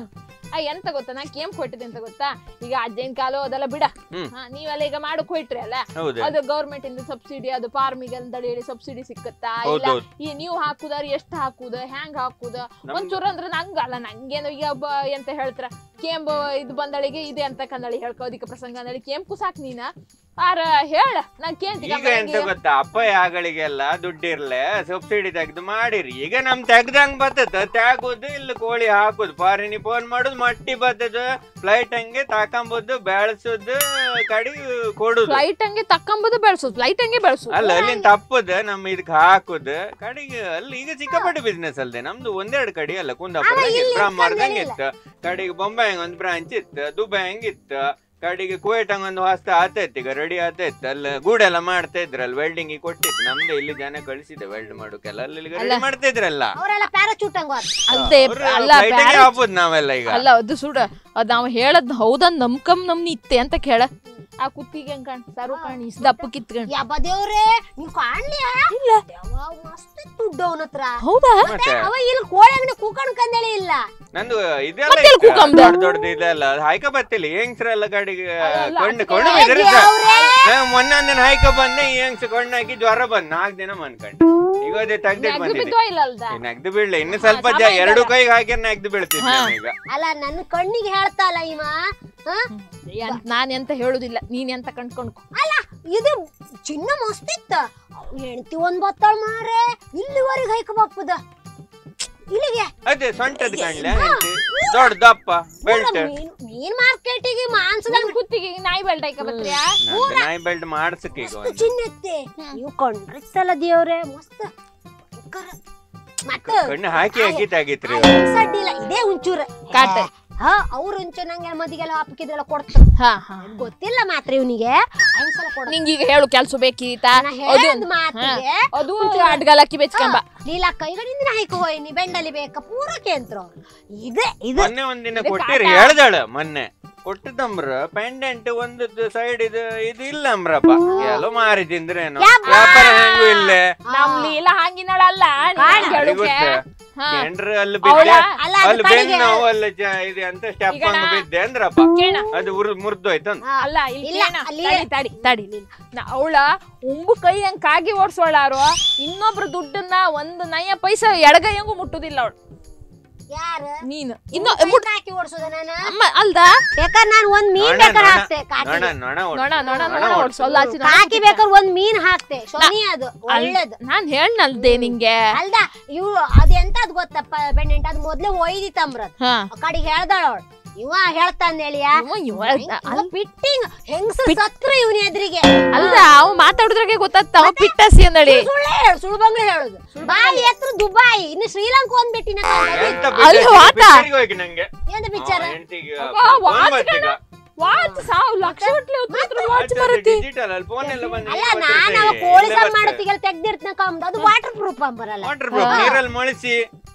ಆ ಎಂತ ಗೊತ್ತಾ ನಾ ಕೇಮ್ ಕೊಟ್ಟಿದ್ದೆ ಅಂತ ಗೊತ್ತಾ ಈಗ ಅಜ್ಜನ ಕಾಲು ಅದೆಲ್ಲ ಬಿಡ ಹ್ಮ್. ಹಾ, ನೀವೆಲ್ಲ ಈಗ ಮಾಡಕ್ ಹೋಯ್ಟ್ರಿ ಅಲ್ಲ ಹೌದು ಅದು ಗೌರ್ಮೆಂಟ್ ಇಂದ ಸಬ್ಸಿಡಿ ಅದು ಫಾರ್ಮಿಗೆ ಅಂತ ಹೇಳಿ ಸಬ್ಸಿಡಿ ಸಿಕ್ಕತ್ತಾ ಇಲ್ಲ ಹೌದೌದು ಈ ನೀವು ಹಾಕುದಾರ ಎಷ್ಟ್ ಹಾಕುದ ಹ್ಯಾಂಗ್ ಹಾಕುದ ನಮ್ದು- ಒಂಚೂರು ಅಂದ್ರೆ ನಂಗಲ್ಲ ನಂಗೇನು ಈಗ ಒಬ್ಬ ಎಂತ ಹೇಳ್ತಾರ ಕೇಂಬ ಇದು ಬಂದಳಿಗೆ ಇದೆ ಅಂತ ಕಂದಳಿ ಹೇಳ್ಕೊ ಅದಕ್ಕೆ ಪ್ರಸಂಗ ಅಂದಳಿ ಕೇಂಪು ಸಾಕ್ ನೀನ ಆರ ಹೇಳ ನಾನ್ ಕೇಳ್ತೀನಿ ಈಗ ಎಂತ ಗೊತ್ತಾ ಅಪ್ಪ ಯಾಗಳಿಗೆಲ್ಲ ದುಡ್ಡಿರ್ಲೆ ಸಬ್ಸಿಡಿ ತೆಗ್ದು ಮಾಡಿರಿ ಈಗ ನಮ್ ತೆಗ್ದಂಗ್ ಬರ್ತದ ತ್ಯಾಗುದು ಇಲ್ಲಿ ಕೋಳಿ ಹಾಕುದು ಫಾರಿನಿ ಫೋನ್ ಮಾಡುದು ಮಟ್ಟಿ ಬರ್ತದ ಫ್ಲೈಟ್ ಹಂಗೆ ತಾಕಂಬುದು ಬೆಳೆಸುದು ಕಡಿ ಕೊಡುದು ಫ್ಲೈಟ್ ಹಂಗೆ ತಕ್ಕಂಬುದು ಬೆಳ್ಸುದು ಫ್ಲೈಟ್ ಹಂಗೆ ಬೆಳ್ಸುದು ಅಲ್ಲ ಅಲ್ಲಿಂದ ತಪ್ಪುದ ನಮ್ ಇದಕ್ ಹಾಕುದು ಕಡೆಗೆ ಅಲ್ಲಿ ಈಗ ಸಿಕ್ಕಾಪಟ್ಟೆ ಬಿಸ್ನೆಸ್ ಅಲ್ದೆ ನಮ್ದು ಒಂದೆರಡು ಕಡೆ ಅಲ್ಲ ಕುಂದಾಪುರ ಬ್ರಹ್ಮಾರ್ದಂಗ್ ಇತ್ತು ಕಡೆಗೆ ಬೊಂಬೈ ಹಂಗ ಒಂದ್ ಬ್ರಾಂಚ್ ಇತ್ತು ದುಬೈ ಹಂಗ ಇತ್ತು ಕಡೆಗೆ ಕುವೈಟ್ ಹಂಗ ಒಂದು ಹೊಸ್ತ ಆತೈತಿ ಈಗ ರೆಡಿ ಆತೈತಿ ಅಲ್ಲಿ ಗೂಡೆಲ್ಲ ಮಾಡ್ತಾ ಇದ್ರಲ್ಲ ವೆಲ್ಡಿಂಗ್ ಕೊಟ್ಟಿತ್ತು ನಮ್ದು ಇಲ್ಲಿ ಜನ ಕಳಿಸಿದೆ ವೆಲ್ಡ್ ಮಾಡೋಕೆಲ್ಲ ಅಲ್ಲಿ ರೆಡಿ ಅಲ್ಲ. ಮಾಡ್ತಾ ಇದ್ರಲ್ಲ ಅವರೆಲ್ಲ ಪ್ಯಾರಾಚೂಟ್ ಹಂಗ ಅಲ್ದೆ ಅವ್ರು ಅಲ್ಲ flight ಗೆ ಬ್ಯಾರೆ- ಹಾಕ್ಬೋದು ನಾವೆಲ್ಲ ಈಗ ಅಲ್ಲ ಅದು ಸುಡ ಅದ್ ನಾವ್ ಹೇಳದ್ ಹೌದನ್ ನಮ್ಕಮ್ ನಮ್ನಿ ಇತ್ತೆ ಅಂತ ಕೇಳ ಆ ಕುತ್ತಿಗೆ ಹೆಂಗ್ ಕಾಣ್ ಸರು ಕಾಣಿ ಇಸ್ ದಪ್ಪ ಕಿತ್ಕೊಂಡ್ ಯಬ್ಬ ದೇವ್ರೇ ನೀವ್ ಕಾಣ್ಲಿಯಾ ಇಲ್ಲ ಮಸ್ತ್ ದುಡ್ಡು ಅವನ ಹತ್ರ ಹೌದಾ ಮತ್ತೆ ಅವ ಇಲ್ಲಿ ಕೋಳಿ ಅಂಗಡಿ ಕೂಕಣ್ ಕಂದಳಿ ಇಲ್ಲ ನಂದು ಇದೆಲ್ಲ ಮತ್ತೆ ಎಲ್ಲಿ ಇತ್ತು, ಕೂಕಂಬ್ದ? ದೊಡ್ಡ ದೊಡ್ಡದು ಇದೆಲ್ಲ ಅದು ಹಾಯ್ಕ ಬರ್ತಿಲ್ಲ ಹೆಂಗ್ಸ್ರೆಲ್ಲ ಗಾಡಿಗೆ ಅದೆಲ್ಲ ಕೊಂಡು ಅದಕ್ಕೆ ಕೊಂಡು ಹೇಗೆ ಬಿದ್ರೆ ಸಾಕು. ಅವ್ರೇ? ನಾ ಮೊನ್ನೆ ಒಂದಿನ ಹಾಯ್ಕ ಬಂದೆ ಈ ಹೆಂಗ್ಸ್ ಕೊಂಡು ಹಾಕಿ ಜ್ವರ ಬಂದ್ ನಾಲ್ಕು ದಿನ ಮನ್ಕಂಡು ಈಗ ಅದೇ ತೆಗ್ದಿಟ್ಟು ನೆಗ್ದು ಬಂದಿದೆ ಬಿದ್ದೋ ಇಲ್ಲ ಅಲ್ದ ನೆಗ್ದು ಬೀಳ್ಲೆ ಇನ್ನು ಹಾ, ಸ್ವಲ್ಪ ಜ ಸಮಯ ಎರಡು ಇದೆಯಲ್ಲ. ಕೈಗೆ ಹಾಕಿ ನೆಗ್ದು ಬೀಳ್ತಿದ್ದೆ ಹಾ. ಈಗ ಅಲ್ಲ ನನ್ನ ಕಣ್ಣಿಗೆ ಹೇಳ್ತಾಲ್ಲ ಇವ ಹ? ಎಂತ್- ನಾನ್ ಎಂತ ಹೇಳುದಿಲ್ಲ ನೀನ್ ಎಂತ ಕಂಡ್ಕೊಂಡ್ಕೊ ಅಲ್ಲ ಇದು ಚಿನ್ನ ಮಸ್ತ್ ಇತ್ತ ಹೆಂಡತಿ ಒಂದ್ ಬತ್ತಾಳ ಮಾರೆ ಇಲ್ಲಿವರೆಗೆ ಹೈಕ ಬಪ್ಪದ ಇಲ್ಲಿಗೆ ಅದೇ ಸೊಂಟದ ಕಾಣ್ಲೆ ಹೆಂಡ್ತಿ. ದೊಡ್ಡ ದಪ್ಪ ಬೆಲ್ಟ್ ಮೀನ್ ಮೀನ್ ಮಾರ್ಕೆಟಿಗೆ ಮಾಂಸದ ನನ್ ಕುತ್ತಿಗೆ ನಾಯಿ ಬೆಲ್ಟ್ ಹಾಕ ಬತ್ರಿಯಾ ನಾಯಿ ಬೆಲ್ಟ್ ಮಾಡ್ಸಕ್ ಈಗ ಒಂದು ಚಿನ್ನತ್ತೆ ನೀವು ಕೊಂಡ್ರಿತ್ತಲ್ಲ ದೇವ್ರೆ ಮಸ್ತ್ ಭಯಂಕರ. ಮತ್ತೆ ಕಣ್ಣು ಹಾಕಿ ಹಾಕಿ ತೆಗಿತ್ರಿ ಆ ಹೆಂಗ್ಸ್ ಅಡ್ಡಿಲ್ಲ ಇದೇ ಒಂಚೂರು ಕಾಟ. ಹಾ ಅವ್ರ ಒಂಚೂರು ನಂಗೆ ಮದಿಗೆಲ್ಲ ಹಾಕಿದ್ರೆಲ್ಲ ಕೊಡ್ತಾರೆ ಹಾ ಹಾ ಗೊತ್ತಿಲ್ಲ ಮಾತ್ರ ಇವನಿಗೆ ಹೆಂಗ್ಸಲ ಕೊಡ ನಿಂಗೀಗ ಹೇಳು ಕೆಲ್ಸ ಬೇಕೀತ ನಾ ಅದು ಹೇಳಿದ್ ಮಾತಿಗೆ ಅದು ಅಡ್ಗಲಕ್ಕಿ ಬೆಚ್ಕೊಂಬ ಲೀಲಾ ಕೈಗಳಿಂದ ಹಾಯ್ಕ ಹೋಯ್ ನೀ ಬೆಂಡಲ್ಲಿ ಬೇಕ ಪೂರಕ್ಕೆ ಅಂತ ಇದೆ ಇದು ಮೊನ್ನೆ ಒಂದಿನ ಕೊಟ್ಟಿರಿ ಹೇಳ್ದಾಳ ಮೊನ್ನೆ ಕೊಟ್ಟದಮ್ರ ಪೆಂಡೆಂಟ್ ಒಂದು ಸೈಡ್ ಇದು ಇದು ಇಲ್ಲ ಅಮ್ರಪ್ಪ ಎಲ್ಲೋ ಮಾರಿ ತಿಂದ್ರೇನು ಯಪ್ಪ! ವ್ಯಾಪಾರ ಹೆಂಗು ಇಲ್ಲೇ ನಮ್ ಲೀಲ ಹಂಗಿನಳಲ್ಲ ಹೇಳುಕೆ ಹಾ ಏನ್ರ ಅಲ್ಲಿ ಅವಳ ಬಿದ್ದೆ ಅಲ್ಲ ಅದು ಅಲ್ಲಿ ಕಡೆಗೆ- ಬೆನ್ನು ಅಲ್ಲಿ ಜ- ಇದು ಅಂತ ಸ್ಟೆಪ್ ಈಗ ಹಂಗ ನಾ- ಬಿದ್ದೆ ಅಂದ್ರಪ್ಪ ಕೇಳ ಅದು ಉರ್ ಮುರ್ದೋಯ್ತಂತ ಹಾ. ಅಲ್ಲ ಇಲ್ಲಿ ಇಲ್ಲ, ಕೇಳ. ಅಲ್ಲಿ- ತಡಿ ತಡಿ ತಡಿ ಅವಳ ಉಂಬು ಕೈ ಹಂಗ್ ಕಾಗಿ ಓಡ್ಸೋಳಾರು ಇನ್ನೊಬ್ರು ದುಡ್ಡನ್ನ ಒಂದು ನಯ ಪೈಸಾ ಎಡಗೈಯಂಗೂ ಮುಟ್ಟುದಿಲ್ಲ ಅವಳು ಯಾರು ನೀನು ಇನ್ನು ಮುಟ್ ಹಾಕಿ ಓಡಿಸೋದ ನಾನು ಅಮ್ಮ ಅಲ್ದಾ ಬೇಕಾದ್ರೆ ನಾನು ಒಂದ್ ಮೀನ್ ನೊಣ, ಬೇಕಾದ್ರೆ ನೊಣ. ಹಾಕ್ತೆ ಕಾಕಿ ನೊಣ ನೊಣ ನೋಣ ಓಡ್ಸು. ನೋಣ ನೊಣ ನೋಣ ಓಡ್ಸು. ಓಡ್ಸು ಅಲ್ಲ ಆಚೆ ನೋಣ ಕಾಕಿ ಬೇಕಾದ್ರೆ ಒಂದ್ ಮೀನ್ ಹಾಕ್ತೆ ಶನಿ ಅದು ಒಳ್ಳೇದು ನಾನ್ ಹೇಳ್ನಲ್ದೆ ನಿಂಗೆ ಅಲ್ದ ಇವ್ ಅದ್ ಎಂತದ್ ಗೊತ್ತಪ್ಪ ಬೆಣ್ಣೆಂಟ ಅದ್ ಮೊದ್ಲೇ ಒಯ್ದಿತ್ತಂಬ್ರದ್ ಹಾ ಆ ಕಡೆಗೆ ಹೇಳ್ದಾಳ ಅವಳು ಇವ ಹೇಳ್ತಾನ ಹೇಳಿಯ ಇವ ಇವ ಅಲ್- ಫಿಟ್ಟಿಂಗ್ ಹೆಂಗ್ಸ ಸತ್ರ ಇವನ ಎದುರಿಗೆ ಅಲ್ದ ಅವ ಮಾತಾಡುದ್ರಾಗೆ ಗೊತ್ತಾಗ್ತ ಅವ ಪಿಟ್ಟಸಿ ಅಂದಳಿ ಸುಳ್ಳೆ ಹೇಳು ಸುಳ್ಳು ಬಂಗ್ಲೆ ಹೇಳುದು ಬಾಯಿ ಎತ್ರ ದುಬಾಯಿ ಇನ್ನು ಶ್ರೀಲಂಕಾ ಒಂದ್ ಬಿಟ್ಟಿನ ಎಂತ ಅಲ್ಲಿ ಬಿಟ್ಟೆ? ವಾತ. ಪಿಕ್ಚರಿಗೆ ಹೋಗಿ ನಂಗೆ ಎಂತ ಪಿಕ್ಚರ್ ಆ, ಹೆಂಡ್ತಿಗೆ ಅಬ್ಬಾ, ಫೋನ್ ವಾಚ್ ಬರ್ತೀಗ. ವಾಚ್ ಸಾವು ಲಕ್ಷ ಗಟ್ಲೆ ವಾಚ್ ಅದು ಬರುತ್ತೆ digital ಅಲ್ಲಿ ಫೋನ್ ಎಲ್ಲ ಬಂದು ಅಲ್ಲ ಈಗ ನಾನು ಬರ್ತಿದೆ. ಅವ ಕೋಳಿ ಎಲ್ಲ ಸಾರು ಬರ್ತದೆ. ಮಾಡೋತ್ತಿಗೆಲ್ಲ ತೆಗ್ದಿರ್ತನ ಕಮ್ದು ಅದು waterproof umbrella waterproof ನೀರಲ್ಲಿ ಮೊಳಿಸಿ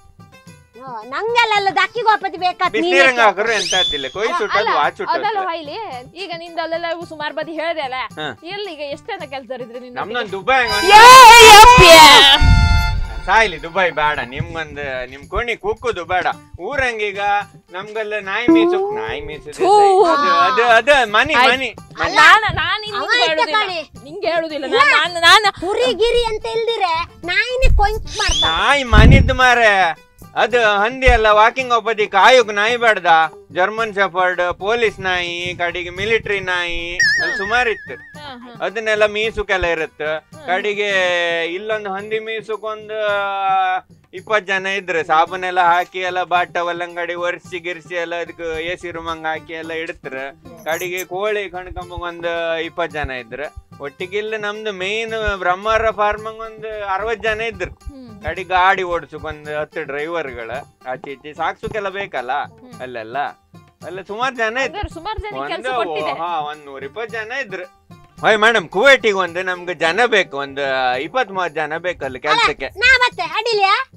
ಹಾ, ನಂಗೆಲ್ಲ ಅಲ್ಲ ದಕ್ಕಿ ಗೋಪತಿ ಬೇಕಾತ್ ಬಿಸಿನೀರಂಗ ಹಾಕರು ಎಂತ ಆಗ್ತಿಲ್ಲ ಕೊಯ್ ಸುಟ್ಟದು ವಾಚ್ ಅದಲ್ಲ ಸುಟ್ಟದು ಹೊಯ್ಲಿ ಈಗ ನಿಂದ ಅಲ್ಲೆಲ್ಲ ಇವು ಸುಮಾರು ಬದಿ ಹೇಳ್ದೆ ಅಲ್ಲ ಹಾ. ಎಲ್ಲಿ ಈಗ ಎಷ್ಟೆನ ಕೆಲಸ ಇದ್ರೆ ನಿನ್ನ ನಮ್ದೊಂದು ದುಬೈ ಹಂಗ ಸಾಯ್ಲಿ ದುಬೈ ಬೇಡ ನಿಮ್ಗೊಂದು ನಿಮ್ ಕೋಣಿ ಕುಕ್ಕುದು ಬೇಡ ಊರಂಗೀಗ ನಮ್ಗೆಲ್ಲ ನಾಯಿ ಮೀಸು ನಾಯಿ ಮೀಸು ಥೂ. ಅದು ಅದು ಮನಿ ಆಯ್ತ್. ಮನಿ ನಾನ ನಾನು ಅವ ನಿಂಗೆ ಇದ್ದ ಹೇಳುದಿಲ್ಲ ಕಣೆ. ನಿಂಗೆ ಹೇಳುದಿಲ್ಲ ನಾನು ನಾನು ನಾನು ಕುರಿ ಗಿರಿ ಅಂತ ಇಲ್ದಿರೆ ನಾಯಿನೇ ಕೊಂಚ್ ಮಾಡ್ತಾ ನಾಯಿ ಮನಿದ್ ಮಾರೆ ಅದು ಹಂದಿ ಎಲ್ಲ ವಾಕಿಂಗ್ ಒಪ್ಪದಿ ಕಾಯೋಕ್ ನಾಯಿ ಬೇಡ್ದ ಜರ್ಮನ್ ಶೆಫರ್ಡ್ ಪೊಲೀಸ್ ನಾಯಿ ಕಡೆಗೆ ಮಿಲಿಟರಿ ನಾಯಿ ಅಲ್ಲಿ ಸುಮಾರು ಇತ್ತು ಹಾ, ಹಾ. ಅದನ್ನೆಲ್ಲ ಮೀಸುಕೆಲ್ಲ ಇರುತ್ತೆ ಕಡೆಗೆ ಇಲ್ಲೊಂದು ಹಂದಿ ಮೀಸುಕೊಂದು ಇಪ್ಪತ್ ಜನ ಇದ್ರೆ ಸಾಬೂನೆಲ್ಲ ಹಾಕಿ ಎಲ್ಲ ಬಾಟ ಒಲ್ಲಂಗಡಿ ಒರ್ಸಿ ಗಿರ್ಸಿ ಎಲ್ಲ ಅದಕ್ಕೆ ಎ ಸಿ ರೂಮಂಗ್ ಹಾಕಿ ಎಲ್ಲ ಇಡ್ತಾರ ಕಡೆಗೆ ಕೋಳಿ ಕಣ್ಕಂಬಂಗ್ ಒಂದು ಇಪ್ಪತ್ ಜನ ಇದ್ರ ಒಟ್ಟಿಗೆ ಇಲ್ಲಿ ನಮ್ದು ಮೇನ್ ಬ್ರಹ್ಮಾರ ಫಾರ್ಮಂಗ್ ಒಂದು ಅರವತ್ ಜನ ಇದ್ರು ಹ್ಮ್. ಕಡೆ ಗಾಡಿ ಓಡಿಸಕ್ ಒಂದು ಹತ್ತು ಡ್ರೈವರ್ಗಳ ಆಚೆ ಈಚೆ ಸಾಕ್ಸುಕೆಲ್ಲ ಬೇಕಲ್ಲ ಅಲ್ಲೆಲ್ಲ ಅಲ್ಲ ಸುಮಾರು ಜನ ಇದ್ರು ಹಾಗಾದ್ರೆ ಸುಮಾರು ಜನ ಕೆಲಸ ಒಂದು ಕೊಟ್ಟಿದೆ ಹಾ ಒಂದ್ ನೂರ ಇಪ್ಪತ್ ಜನ ಇದ್ರು ಹೋಯ್ ಮೇಡಮ್ ಕುವೈಟಿಗೆ ಒಂದು ನಮ್ಗೆ ಜನ ಬೇಕು ಒಂದು ಇಪ್ಪತ್ ಮೂವತ್ ಜನ ಬೇಕಲ್ಲ ಕೆಲ್ಸಕ್ಕೆ ನಾ ಮತ್ತೆ ಅಡಿಲ್ಯಾ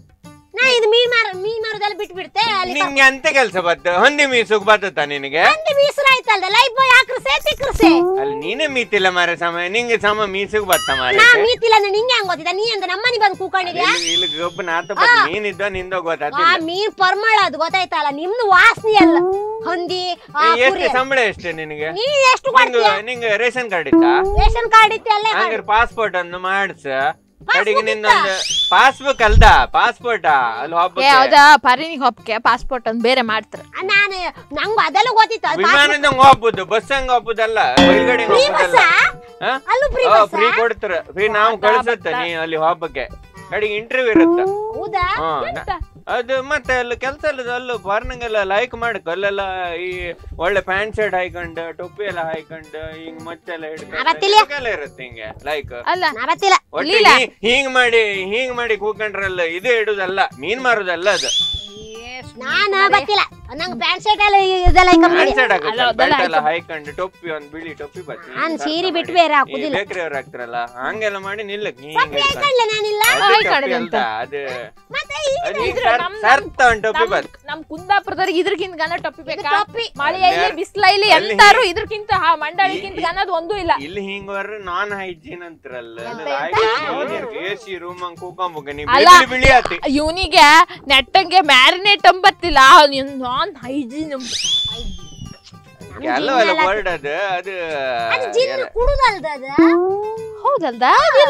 ನಾ ಇದು ಮೀನ್ ಮಾರ ಮೀನ್ ಮಾರೋದೆಲ್ಲ ಬಿಟ್ಟು ಬಿಡ್ತೆ ಅಲ್ಲಿ ನಿಂಗೆ ಅಂತ ಕೆಲ್ಸ ಬತ್ತ ಹೊಂದಿ ಮೀಸುಗ್ ಬತ್ತ ನಿನಗೆ ಹಂಗೆ ಮೀಸಲಾಯ್ತಲ್ದ ಲೈಫ್ ಬಾಯ್ ಹಾಕ್ರಸೆ ತಿಕ್ರಸೆ ಅಲ್ಲಿ ನೀನೇ ಮೀತಿಲ್ಲ ಮಾರ ಸಮ ನಿಂಗೆ ಸಮ ಮೀಸುಗ್ ಬತ್ತ ಮಾರ ನಾ ಮೀತಿಲ್ಲ ಅಂದ್ರೆ ನಿಂಗೆ ಹಂಗ್ ಗೊತ್ತಿದ್ದ ನೀ ಅಂತ ನಮ್ಮನಿ ಬಂದು ಕೂಕೊಂಡಿದ್ಯಾ ಇಲ್ಲಿ ಇಲ್ಲಿ ಗೊಬ್ಬ ನಾತ ಬತ್ತ ನೀನಿದ್ದ ನಿಂದ ಆ ಗೊತ್ತಾತಿಲ್ಲ ಮೀನ್ ಪರ್ಮಳ ಅದು ಗೊತ್ತಾಯ್ತಲ್ಲ ನಿಮ್ದು ವಾಸನೆ ಅಲ್ಲ ಹೊಂದಿ ಆ ಎಷ್ಟು ಕುರಿ ಸಂಬಳ ಎಷ್ಟು ನಿನಗೆ ನೀ ಎಷ್ಟು ನಿಂಗೆ ಕೊಡ್ತೀಯ ನಿಂಗೆ ರೇಷನ್ ಕಾರ್ಡ್ ಇತ್ತಾ ರೇಷನ್ ಕಾರ್ಡ್ ಇತ್ತು ಅಲ್ಲೇ ಮಾಡು. ಹಂಗಾರೆ ಪಾಸ್ಪೋರ್ಟ್ ಅನ್ನು ಮಾಡ್ಸ ಕಡೆಗೆ ನಿಂದೊಂದು ಪಾಸ್ಬುಕ್ ಅಲ್ದ ಪಾಸ್ಪೋರ್ಟ್ ಅಲ್ಲಿ ಏ ಹೋಗ್ಬೇಕು ಹೌದಾ ಪರಿನಿಗೆ ಹೊಪ್ಪಕ್ಕೆ ಪಾಸ್ಪೋರ್ಟ್ ಅಂತ ಬೇರೆ ಮಾಡ್ತಾರ ಆ, ನಾನು ನಂಗೂ ಅದೆಲ್ಲ ಗೊತ್ತಿತ್ತು ಅದು ವಿಮಾನದಂಗ ಹೋಗ್ಬೋದು ಬಸ್ ಹಂಗ ಹೋಗ್ಬೋದಲ್ಲ ಬೈಲ್ಗಡೆ ಫ್ರೀ ಹೋಗ್ಬೋದಲ್ಲ ಬಸ್ಸಾ? ಅಲ್ಲೂ ಫ್ರೀ ಬಸ್ಸಾ? ಫ್ರೀ ಕೊಡ್ತಾರ ಫ್ರೀ ನಾವು ಕಳ್ಸತ್ತ ನೀ ಅಲ್ಲಿ ಹೋಗ್ಬೇಕೆ ಕಡೆಗೆ ಇಂಟರ್ವ್ಯೂ ಇರುತ್ತ ಹೌದಾ ಹಾ ನ- ಅದು ಮತ್ತೆ ಅಲ್ಲಿ ಕೆಲಸ ಎಲ್ಲ ಅಲ್ಲೂ ಫಾರ್ನಿಂಗೆಲ್ಲ ಲೈಕ್ ಮಾಡಕ್ ಅಲ್ಲೆಲ್ಲ ಈ ಒಳ್ಳೆ ಪ್ಯಾಂಟ್ ಶರ್ಟ್ ಹಾಕೊಂಡು ಟೊಪ್ಪಿ ಎಲ್ಲ ಹಾಕೊಂಡು ಹಿಂಗ್ ಮಚ್ಚೆಲ್ಲ ಅವತ್ತಿಲ್ಲ. ಹಿಡ್ಕೊಂಡು ಇರುತ್ತೆ ಹಿಂಗೆ ಲೈಕ್ ಅಲ್ಲ ನಾ ಗೊತ್ತಿಲ್ಲ ಒಟ್ಟು ಲೀಲಾ. ಹೀ- ಹಿಂಗ್ ಮಾಡಿ ಹಿಂಗ್ ಮಾಡಿ ಕೂಕೊಂಡ್ರಲ್ಲ ಇದು ಇಡುದಲ್ಲ ಮೀನ್ ಮಾರುದಲ್ಲ ಅದು ನಾನು ಗೊತ್ತಿಲ್ಲ ನಂಗೆ ಪ್ಯಾಂಟ್ ಶರ್ಟ್ ಎಲ್ಲ ಇದೆಲ್ಲ ಇಕ್ಕ ಮಾಡಿ ಪ್ಯಾಂಟ್ ಶರ್ಟ್ ಅಲ್ಲ, ಹಾಕುತ್ತೆ ಅದೆಲ್ಲ ಬೆಲ್ಟ್ ಎಲ್ಲ ಹಾಕೊಂಡು ಟೊಪ್ಪಿ ಒಂದ್ ಬಿಳಿ ಟೊಪ್ಪಿ ಬರ್ತದೆ ನಾನ್ ಸೀರೆ ಬಿಟ್ಟು ಬೇರೆ ಹಾಕುದಿಲ್ಲ ಬೇಕ್ರಿ ಅವ್ರು ಹಾಕ್ತಾರಲ್ಲ ಹಂಗೆಲ್ಲ ಮಾಡಿ ನಿಲ್ಲಕ್ ನೀ ಟೊಪ್ಪಿ ಹಾಕೊಂಡ್ಲೆ ನಾನಿಲ್ಲ ಅದು ಹಾಯ್ ಟೊಪ್ಪಿ ಕಾಣದೆ ಅಲ್ದ ಅದು ಮತ್ತೆ ಈ ಅದು ಈಗ ಇದ್ರ ಸರ್- ನಮ್- ಸರ್ತ ಒಂದ್ ಟೊಪ್ಪಿ ನಮ್- ಬತ್ ನಮ್ ಕುಂದಾಪುರದವ್ರಿಗೆ ಇದ್ರಕ್ಕಿಂತ ಗನ ಟೊಪ್ಪಿ ಬೇಕಾ ಟೊಪ್ಪಿ. ಮಳೆ ಇಲ್ಲಿ ಅಲ್ಲಿ- ಬಿಸ್ಲ ಇಲ್ಲಿ ಅಲ್ಲಿ ಎಂತಾರು ಇದ್ರಕ್ಕಿಂತ ಹಾ ಮಂಡಳಿಕ್ಕಿಂತ ಗನದ್ ಒಂದೂ ಇಲ್ಲ ಇಲ್ಲಿ ಹಿಂಗ್ ಬರ್ರ ನಾನ್ ಹೈಜೀನ್ ಅಂತಾರಲ್ಲ ಎ ಸಿ ರೂಮ್ ಹಂಗ್ ಕೂಕೊಂಬೋಗ ನೀ ಅಲ್ಲ. ಬಿಳಿ ಬಿಳಿ ಆತಿ ಇವನಿಗೆ ನೆಟ್ಟಂಗೆ ಮ್ಯಾರಿನೇಟ್ ಅಂಬತ್ತಿಲ್ಲ ನಾನ್ ಹೈಜೀನ್ ಎಲ್ಲ ಎಲ್ಲ ವರ್ಡ್ ಅದು ಅದು ಅದು ಜಿನ್ ಕುಡುದಲ್ದ ಅದ ಹೌದಲ್ದ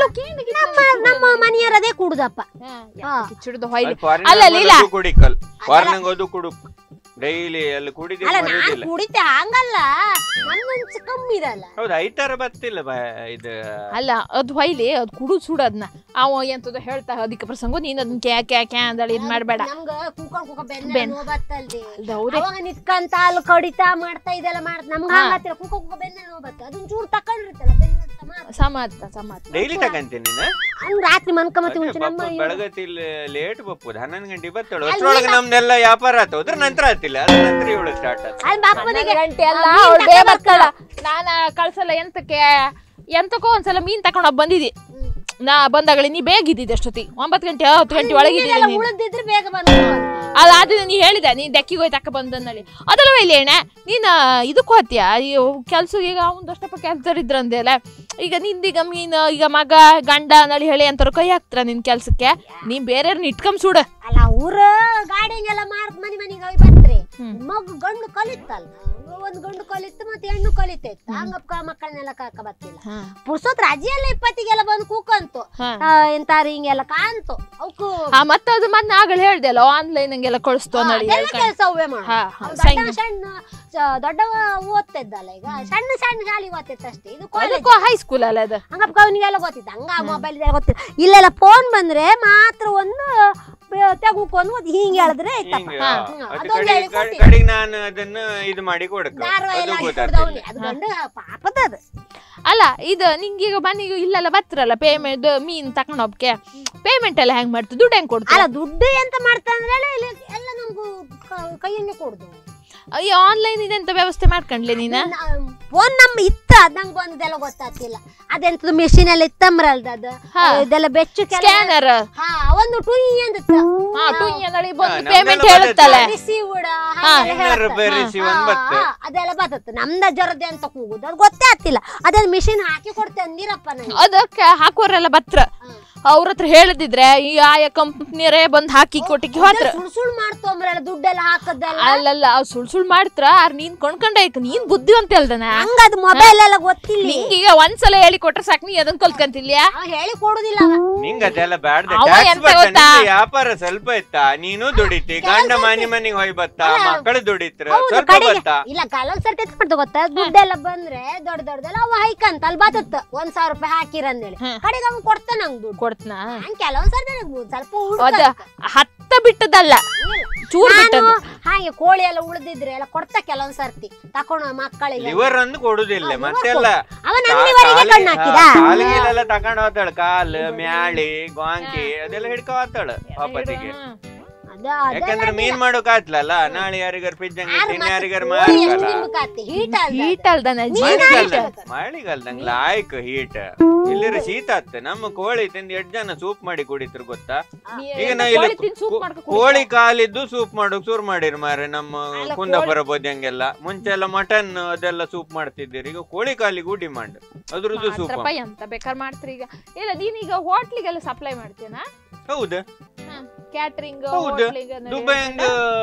ನಮ್ಮ ನಮ್ಮ ಮನೆಯವರದೇ ಕುಡುದಪ್ಪ ಕಿಚ್ಚುಡ್ದು ಹೊಯ್ಲಿ ಫಾರಿನ್ ಅಲ್ಲ ಲೀಲಾ ಕುಡಿಕಲ್ ಫಾರಿನ್ ಹೋದು ಕುಡು ಡೈಲಿ ಅಲ್ಲಿ ಕುಡಿದಿ ಅಲ್ಲ ನಾನ್ ಮರುದಿಲ್ಲ ಕುಡಿತೆ ಹಂಗಲ್ಲ ನನ್ನೊಂಚು ಕಮ್ಮಿ ಇದಲ್ಲ ಹೌದು ಐತಾರ ಬತ್ತಿಲ್ಲ ಬಾ ಇದು ಅಲ್ಲ ಅದ್ ಹೊಯ್ಲಿ ಅದ್ ಕುಡು ಸುಡದ್ನ ಅವ ಎಂತದ ಹೇಳ್ತಾ ಅದಕ್ಕೆ ಪ್ರಸಂಗ ನೀನ್ ಅದನ್ನ ಕ್ಯಾ ಕ್ಯಾ ಕ್ಯಾ ಅಂದಳಿ ಇದ್ ಮಾಡ್ಬೇಡ ನಮ್ಗ ಕೂಕೊಂಡ್ ಕೂಕ ಬೆನ್ನ ಬೆನ್. ನೋವು ಬತ್ತಲ್ರಿ ಅಲ್ದ ಅವ್ರೆ ಅವಾಗ ನಿತ್ಕಂತ ಅಲ್ಲಿ ಕಡಿತಾ ಮಾಡ್ತಾ ಇದೆಲ್ಲ ಮಾಡ್ತ ನಮ್ಗ ಹಾ. ಹಂಗತ್ತಿರ ಕೂಕ ಕೂಕ ಬೆನ್ನ ನೋವು ಬತ್ತ ಅದನ್ನ ಚೂರು ತಕೊಂಡಿರ್ತಲ್ಲ ಬೆನ್ನ ಅಂತ ಮಾತ್ರ. ಸಮಾತ ಸಮಾತ ಡೈಲಿ ತಗಂತೀನಿ ನೀನು ಅವ್ನ್ ರಾತ್ರಿ ಮನ್ಕೊಂಬತ್ತಿ ಮುಂಚೆ ನಮ್ಮ ಇವ್ರು- ಬೆಳಗತಿ ಲೇಟ್ ಬಪ್ಪುದು ಹನ್ನೊಂದು ಗಂಟೆ ಬತ್ತಳು ಅಷ್ಟ್ರೊಳಗೆ ನಮ್ದೆಲ್ಲ ವ್ಯಾಪಾರ ಆತು ಅದ್ರ ನಂತರ ಆತಿಲ್ಲ ಅದ್ರ ನಂತರ ಇವಳು ಸ್ಟಾರ್ಟ್ ಆತು ಅಲ್ಲಿ ಬಾಪನಿಗೆ ಗಂಟೆ ಅಲ್ಲ ಆ, ಮೀನ್ ಅವಳು ಬೇ ತಕೊಂಡ್ ಬರ್ತಾಳ ನಾನ ಕಳ್ಸಲ್ಲ ಎಂತಕ್ಕೆ ಎಂತಕೋ ಒಂದ್ಸಲ ಮೀನ್ ತಕೊಂಡ್ ಬಂದಿದಿ ನಾ ಬಂದಾಗಳಿ ನೀ ಬೇಗ ಇದ್ದಿದ್ದೆ ಅಷ್ಟೊತ್ತಿ ಒಂಬತ್ತು ಗಂಟೆ ಹತ್ತು ಗಂಟೆ ಒಳಗಿದ್ದಿಲ್ಲ ಮೀನೆಲ್ಲ ನೀನು ಉಳಿದಿದ್ರೆ ಬೇಗ ಬಂದು ಅದಾದ ನೀ ಹೇಳಿದೆ ನೀ ದಕ್ಕಿಗೆ ಹೋಯ್ತು ಅಕ್ಕ ಬಂದನ್ನಳಿ ಅದಲ್ಲ ಇಲ್ಲಿ ಅಣ್ಣ ನೀನು ಇದಕ್ಕೆ ಹೋಗ್ತೀಯ ಕೆಲ್ಸ ಈಗ ಒಂದಷ್ಟಪ್ಪ ಕೆಲ್ಸದವ್ರು ಇದ್ರಂದೆಲ್ಲ ಈಗ ನಿಂದೀಗ ಮೀನು ಈಗ ಮಗ ಗಂಡ ನಳಿ ಹೇಳಿ ಅಂತಾರ ಕೈ ಹಾಕ್ತಾರ ನಿನ್ ಕೆಲ್ಸಕ್ಕೆ ನೀನ್ ಬೇರೆಯವ್ರನ್ನ ಇಟ್ಕೊಂಡ್ ಸುಡ ಅಲ್ಲ ಅವ್ರ ಗಾಡಿಗೆಲ್ಲ ಮಾರ್ಕ್ ಮನಿ ಮನಿಗೆ ಹೋಗಿ ಬರ್ತ್ರಿ ಮಗು ಗಂಡು ಕಲಿತಲ್ಲ ಒಂದ್ ಗಂಡು ಕಲಿತ್ತು ಮತ್ತೆ ಹೆಣ್ಣು ಕಲಿತೈತೆ ಹಂಗಪ್ಪ ಮಕ್ಕಳನ್ನೆಲ್ಲ ಕಾಕ ಬರ್ತಿಲ್ಲ ಪುರ್ಸೋತ್ ರಜೆ ಎಲ್ಲ ಇಪ್ಪತ್ತಿಗೆಲ್ಲ ಬಂದು ಕೂಕಂತು ಹಾ. ಆ, ಎಂತಾರು ಹಿಂಗೆಲ್ಲ ಕಾಂತು ಅವಕ್ಕೂ ಆ ಮತ್ತೆ ಅದು ಮತ್ತೆ ಆಗಲೇ ಹೇಳ್ದೆ ಅಲ್ಲ ಆನ್ಲೈನ್ ಹಂಗೆಲ್ಲ ಕಳಿಸ್ತು ನಳಿ ಹೇಳ್ಕೊಂಡು ಕೆಲಸ ಅವೇ ಮಾಡು ಹಾ, ಹಾ, ಅವ್ನ್ ಸೈನ್. ದೊಡ್ಡವ ಸಣ್ಣ ಸ- ದೊಡ್ಡವ ಓದ್ತಿದ್ದಲ್ಲ ಈಗ ಸಣ್ಣ ಸಣ್ಣ ಶಾಲೆಗೆ ಓದ್ತಿತ್ತು ಅಷ್ಟೇ ಇದು ಕಾಲೇಜ್ ಅದಕ್ಕೂ ಹೈಸ್ಕೂಲ್ ಅಲ್ಲ ಅದು ಹಂಗಪ್ಪ ಅವನಿಗೆಲ್ಲ ಗೊತ್ತಿತ್ತು ಹಂಗ ಮೊಬೈಲ್ ಗೊತ್ತಿಲ್ಲ ಇಲ್ಲೆಲ್ಲ ಫೋನ್ ಬಂದ್ರೆ ಮಾತ್ರ ಒಂದು ತೆಗುಕೊಂಡು ಅದು ಹಿಂಗೆ ಹೇಳಿದ್ರೆ ಆಯ್ತಪ್ಪ ಹಿಂಗೆ ಹಾ. ಅದು ಅದೊಂದು ಕಡೆ ಹೇಳಿ ಕೊಟ್ಟಿ. ಕಡೆಗೆ ನಾನು ಅದನ್ನ ಇದು ಮಾಡಿ ಕೊಡಕ ದಾರವ ಅದು ಎಲ್ಲ ಹಾಕಿ ಗೊತ್ತಾಗ್ತಿಲ್ಲ ಕೊಡ್ದವ್ನೆ. ಅದು ಗಂಡು ಪಾಪದ ಅದು ಅಲ್ಲ ಇದು ನಿಂಗೀಗ ಮನೆಗೆ ಇಲ್ಲೆಲ್ಲ ಬರ್ತಿರಲ್ಲ ಪೇಮೆಂಟ್ ಮೀನ್ ತಕೊಂಡ್ ಹೋಗ್ಕೆ ಪೇಮೆಂಟ್ ಎಲ್ಲ ಹೆಂಗ್ ಮಾಡ್ತು ದುಡ್ಡು ಹೆಂಗ್ ಕೊಡ್ತು ಅಲ್ಲ ದುಡ್ಡು ಎಂತ ಮಾಡ್ತಾಂದ್ರೆ ಎಲ್ಲ ನಮ್ಗೂ ಕ- ಕೈಯನ್ನೇ ಕೊಡುದು ಈ ಆನ್ಲೈನ್ ಇದೆಂತ ವ್ಯವಸ್ಥೆ ಮಾಡ್ಕೊಂಡ್ಲೆ ನೀನ ಫೋನ್ ನಮ್ಮ ಇತ್ತ ಅದ್ ನಂಗೆ ಬಂದದೆಲ್ಲ ಗೊತ್ತಾಗ್ತಿಲ್ಲ ಅದೆಂತದು ಮೆಷಿನ್ ಎಲ್ಲ ಇತ್ತಂಬ್ರಲ್ದ ಅದು ಹಾ. ಇದೆಲ್ಲ ಬೆಚ್ಚು ಕೆಲ ಸ್ಕ್ಯಾನರ್ ಹಾ ಒಂದು ಟುಯ್ ಅಂದಿತ್ತ ಹಾ ಟುಂಗಿ ಅಂದಳಿ ಬಂದು ನಮ್ದೆಲ್ಲ ಪೇಮೆಂಟ್ ಬರ್ತೈತೆ. ಹೇಳುತ್ತಲ್ಲ ರಿಸೀವ್ಡ್ ಹಾ. ಬೆರೆಸಿ ಒಂದ್ ಬತ್ತೆ ಅದೆಲ್ಲ ಬರ್ತದೆ ನಮ್ದ ಜರದೆ ಅಂತ ಕೂಗುದು ಅದು ಗೊತ್ತೇ ಆಗ್ತಿಲ್ಲ ಅದೇ ಮಿಷಿನ್ ಹಾಕಿ ಕೊಡ್ತೇವೆ ಅಂದಿರಪ್ಪ ನನಗೆ ಅದಕ್ಕೆ ಹಾಕೋರೆಲ್ಲ ಬತ್ರ ಅವ್ರ ಹತ್ರ ಹೇಳಿದಿದ್ರೆ ಈ ಆಯಾ ಕಂಪ್ನಿಯರೇ ಬಂದ್ ಹಾಕಿ ಕೊಟ್ಟಿಗೆ ಹೋತ್ರ ಸುಳ್ ಸುಳ್ ಮಾಡ್ತೊಂಬ್ರಲ್ಲ ದುಡ್ಡೆಲ್ಲ ಹಾಕದಲ್ಲ ಅಲ್ಲಲ್ಲ ಅವ್ ಸುಳ್ ಸುಳ್ ಮಾಡ್ತ್ರ ಆರ್ ನೀನ್ ಕೊಂಡ್ಕೊಂಡೆ ಐಕ್ ನೀನ್ ಬುದ್ಧಿವಂತ ಅಲ್ದನ ಹಂಗ ಅದು ಮೊಬೈಲ್ ಎಲ್ಲ ಗೊತ್ತಿಲ್ಲ ನಿಂಗೀಗ ಒಂದ್ಸಲ ಹೇಳಿ ಕೊಟ್ರೆ ಸಾಕ್ ನೀ ಅದನ್ನ ಕಲ್ತ್ಕಂತಿಲ್ಯ ಅವ ಹೇಳಿ ಕೊಡುದಿಲ್ಲ ಅವ ನಿಂಗ ಅದೆಲ್ಲ ಬ್ಯಾಡ್ದೆ ಅವ ಟ್ಯಾಕ್ಸ್ ಎಂತ ಬತ್ತ ಗೊತ್ತಾ? ನಿಂದು ವ್ಯಾಪಾರ ಸ್ವಲ್ಪ ಇತ್ತ ನೀನು ದುಡಿತಿ ಗಂಡ ಮನಿ ಮನಿಗ್ ಹೋಯ್ ಬತ್ತ ಮಕ್ಕಳು ದುಡಿತ್ರ ಹೌದು ಸ್ವಲ್ಪ ಕಡೆಗೆ ಬತ್ತ ಇಲ್ಲ ಕೆಲವೊಂದ್ ಸರ್ತಿ ಎತ್ ಮಾಡ್ತಾ ಗೊತ್ತಾ ದುಡ್ಡೆಲ್ಲ ಬಂದ್ರೆ ದೊಡ್ಡ ದೊಡ್ಡದೆಲ್ಲ ಅವ ಹೈಕಂತ ಅಲ್ಲಿ ಬತ್ತತ್ತ ಒಂದ್ ಸಾವಿರ ರೂಪಾಯಿ ಹಾಕಿರಂದೇಳಿ ಕಡೆಗೆ ಅವ್ನು ಕೊಡ್ತಾನ ನಂಗ್ ದುಡ್ಡು ಕೊಡ್ತನ ಹಂಗ್ ಕೆಲವೊಂದ್ ಸರ್ತಿ ನಂಗ್ ಸ್ವಲ್ಪ ಅದ ಉಳ್ಕ ಹತ್ತ ಬಿಟ್ಟದಲ್ಲ ಚೂರ್ ನಾನು ಬಿಟ್ಟದ್ದು ಹಾಗೆ ಕೋಳಿ ಎಲ್ಲ ಉಳಿದಿದ್ರೆ ಎಲ್ಲ ಕೊಡ್ತಾ ಕೆಲವೊಂದ್ ಸರ್ತಿ ತಕೊಂಡು ಮಕ್ಕಳಿಗೆ ಲಿವರ್ ಅಂದು ಕೊಡುದಿಲ್ಲ ಮತ್ತೆಲ್ಲ ಅವ ನನ್ನಿವರಿಗೆ ಕಣ್ಣು ಹಾಕಿದ ಕಾಲಿಗೆಲ್ಲ ತಕೊಂಡ್ ಹೋಗ್ತಾಳ ಕಾಲು ಮ್ಯಾಳಿ ಗಾಂಕಿ ಅದೆಲ್ಲ ಹಿಡ್ಕೊ ಹೋಗ್ತಾಳ ಪಾಪತಿಗೆ ಅದ ಅದ ಯಾಕಂದ್ರೆ ಮೀನ್ ಮಾಡೋಕ್ ಆತ್ಲಲ್ಲ ನಾಳೆ ಯಾರಿಗಾರ ಪಿಜ್ಜಂಗ್ ಯಾರ್ ತಿನ್ ಮತ್ತೆ ಯಾರಿಗಾರ ಕೋಳಿ ಎಷ್ಟು ಮಾಡಲ್ಲ ನಿಮ್ಕಾತಿ ಹೀಟ್ ಅಲ್ದ ಹೀಟ್ ಅಲ್ದನ ನೀನ್ ಮಳೆಗಾಲ ಹಾಕ್ಬೇಕು. ಮಳೆಗಾಲದಂಗ್ ಲಾಯ್ಕ್ ಹೀಟ್ ಇಲ್ಲಿರ ಶೀತ ಆತ್ತೆ ನಮ್ಮ ಕೋಳಿ ತಿಂದು ಎಷ್ಟ್ ಜನ ಸೂಪ್ ಮಾಡಿ ಕುಡಿತ್ರು ಗೊತ್ತಾ ನೀ ಈಗ ಎಂತ ನಾ ಇಲ್ಲಿ ಕೋಳಿ ತಿಂದ್ soup ಕೋ- ಮಾಡ್ಕೊ ಕೋಳಿ ಕಾಲಿದ್ದು ಸೂಪ್ ಮಾಡೋಕ್ ಶುರು ಮಾಡಿರ್ ಮಾರೆ ನಮ್ಮ ಅಲ್ಲ, ಕುಂದಾಪುರ ಬೋದ್ಯಂಗೆಲ್ಲ ಮುಂಚೆ ಎಲ್ಲ ಮಟನ್ ಅದೆಲ್ಲ ಸೂಪ್ ಮಾಡ್ತಿದ್ದೀರಿ ಈಗ ಕೋಳಿ ಕಾಲಿಗೂ ಡಿಮಾಂಡ್ ಅದ್ರದ್ದು ಸೂಪ್ ಮಾತ್ರಪ್ಪ ಎಂತ ಬೇಕಾರ್ ಮಾಡ್ತೀರಿ ಈಗ ಇಲ್ಲ ನೀನೀಗ ಹೋಟ್ಲಿಗೆಲ್ಲ ಸಪ್ಲೈ ಮಾಡ್ತೀಯನಾ ಹೌದು ಕ್ಯಾಟ್ರಿಂಗ್ ಹೌದು. ದುಬೈ ಹಂಗ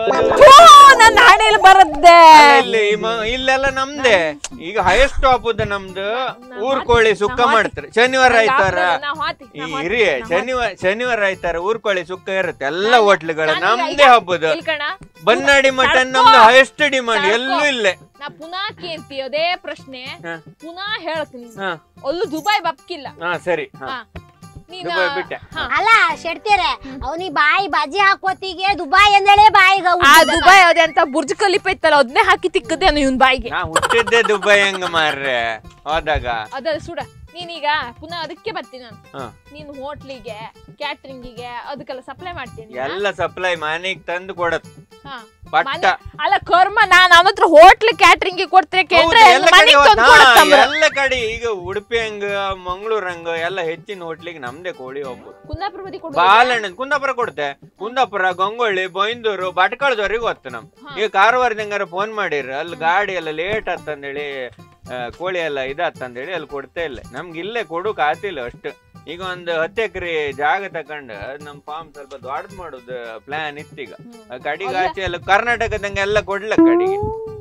ನನ್ನ ಹಣೆಯಲ್ಲಿ ಬರದ್ದೆ ಇಲ್ಲಿ ಮ- ಇಲ್ಲೆಲ್ಲ ನಮ್ದೇ ಈಗ ಹೈಯೆಸ್ಟ್ ಟಾಪ್ ನಮ್ದು ಊರ್ ಕೋಳಿ ಸುಕ್ಕ ಮಾಡ್ತಾರೆ ಶನಿವಾರ ಆಯ್ತಾರ ಈ ಹಿರಿ ಶನಿವಾರ ಶನಿವಾರ ಆಯ್ತಾರ ಊರ್ ಕೋಳಿ ಸುಕ್ಕ ಇರುತ್ತೆ ಎಲ್ಲ ಹೋಟ್ಲುಗಳ ನಮ್ದೇ ಹಬ್ಬದ ಬನ್ನಾಡಿ ಮಟನ್ ನಮ್ದು ಹೈಯೆಸ್ಟ್ ಡಿಮಾಂಡ್ ಎಲ್ಲೂ ಇಲ್ಲೇ ನಾ ಪುನಃ ಕೇಳ್ತಿ ಅದೇ ಪ್ರಶ್ನೆ ಹ. ಪುನಃ ಹೇಳ್ತೀನಿ ಹಾ ಅಲ್ಲೂ ದುಬೈ ಬಪ್ಕಿಲ್ಲ ಹಾ ಸರಿ ಹಾ ಹಾ. ನೀನ್ ದುಬೈ ಬಿಟ್ಟೆ. ಹಾ. ಅಲ್ಲ ಶೆಡ್ತೀರೆ ಅವನಿಗೆ ಬಾಯಿ ಬಾಜಿ ಹಾಕೋತಿಗೆ ದುಬಾಯ್ ಅಂದೇಳೆ ಬಾಯಿಗ ಆ ದುಬೈ ಅದೇ ಅಂತ ಬುರ್ಜ್ ಖಲೀಫಾ ಇತ್ತಲ್ಲ ಅದನ್ನೇ ಹಾಕಿ ತಿಕ್ಕದೇನು ಇವನ್ ಬಾಯಿಗೆ ನಾ ಹುಟ್ಟಿದ್ದೆ ದುಬೈ ಹಂಗ ಮಾರ್ರೆ ಹೋದಾಗ ಅದ ಸುಡ ನೀನೀಗ ಪುನಃ ಅದಕ್ಕೆ ಬರ್ತೀನಿ ನಾನು ಹಾ. ನೀನು ಹೋಟ್ಲಿಗೆ ಕ್ಯಾಟ್ರಿಂಗಿಗೆ ಅದಕ್ಕೆಲ್ಲ ಸಪ್ಲೈ ಮಾಡ್ತೀನಿ ನಾ? ಎಲ್ಲ ಸಪ್ಲೈ ಮನೆಗ್ ತಂದು ಕೊಡತ್ ಹಾ. ಪಟ್ಟ ಮನೆ- ಅಲ್ಲ ಕರ್ಮ ನಾನ್ ಅವನ ಹತ್ರ ಹೋಟ್ಲ್ ಕ್ಯಾಟ್ರಿಂಗ್ ಕೊಡ್ತೀರ ಕೇಳಿದ್ರೆ ಹೌದು, ಎಲ್ಲ ಕಡೆ ಮನೆಗ್ ಇವತ್ತು- ತಂದು ಹಾ, ಕೊಡತ್ತಂಬ್ರ. ಎಲ್ಲ ಕಡೆ ಈಗ ಉಡುಪಿ ಹಂಗ ಮಂಗಳೂರು ಹಂಗ ಎಲ್ಲ ಹೆಚ್ಚಿನ ಹೋಟ್ಲಿಗೆ ನಮ್ದೇ ಕೋಳಿ ಒಬ್ಬ ಕುಂದಾಪುರ ಬದಿ ಕೊಡು ಬಾಲಣ್ಣ ಕುಂದಾಪುರ ಕೊಡ್ತೆ ಕುಂದಾಪುರ ಗಂಗೊಳ್ಳಿ ಬೈಂದೂರು ಭಟ್ಕಳದವ್ರಿಗೆ ಗೊತ್ತು ನಮ್ ಹಾ. ಈಗ ಕಾರವಾರದಂಗಾರ ಫೋನ್ ಮಾಡಿರ ಅಲ್ಲಿ ಗಾಡಿ ಎಲ್ಲ ಲೇಟ್ ಆತಂದೇಳಿ ಆ, ಕೋಳಿ ಎಲ್ಲ ಇದಾತಂದೇಳಿ ಅಲ್ಲಿ ಕೊಡ್ತಾ ಇಲ್ಲ ನಮ್ಗೆ ಇಲ್ಲೇ ಕೊಡೋಕ್ ಆತಿಲ್ಲ ಅಷ್ಟು ಈಗ ಒಂದು ಹತ್ತು ಎಕರೆ ಜಾಗ ತಕೊಂಡ್ ನಮ್ ಫಾರ್ಮ್ ಸ್ವಲ್ಪ ದೊಡ್ಡದ್ ಮಾಡೋದು ಪ್ಲಾನ್ ಇತ್ತೀಗ ಆ ಕಡೆಗೆ ಆಚೆ ಎಲ್ಲ ಕರ್ನಾಟಕದಂಗೆ ಎಲ್ಲ ಕೊಡ್ಲ ಕಡೆಗೆ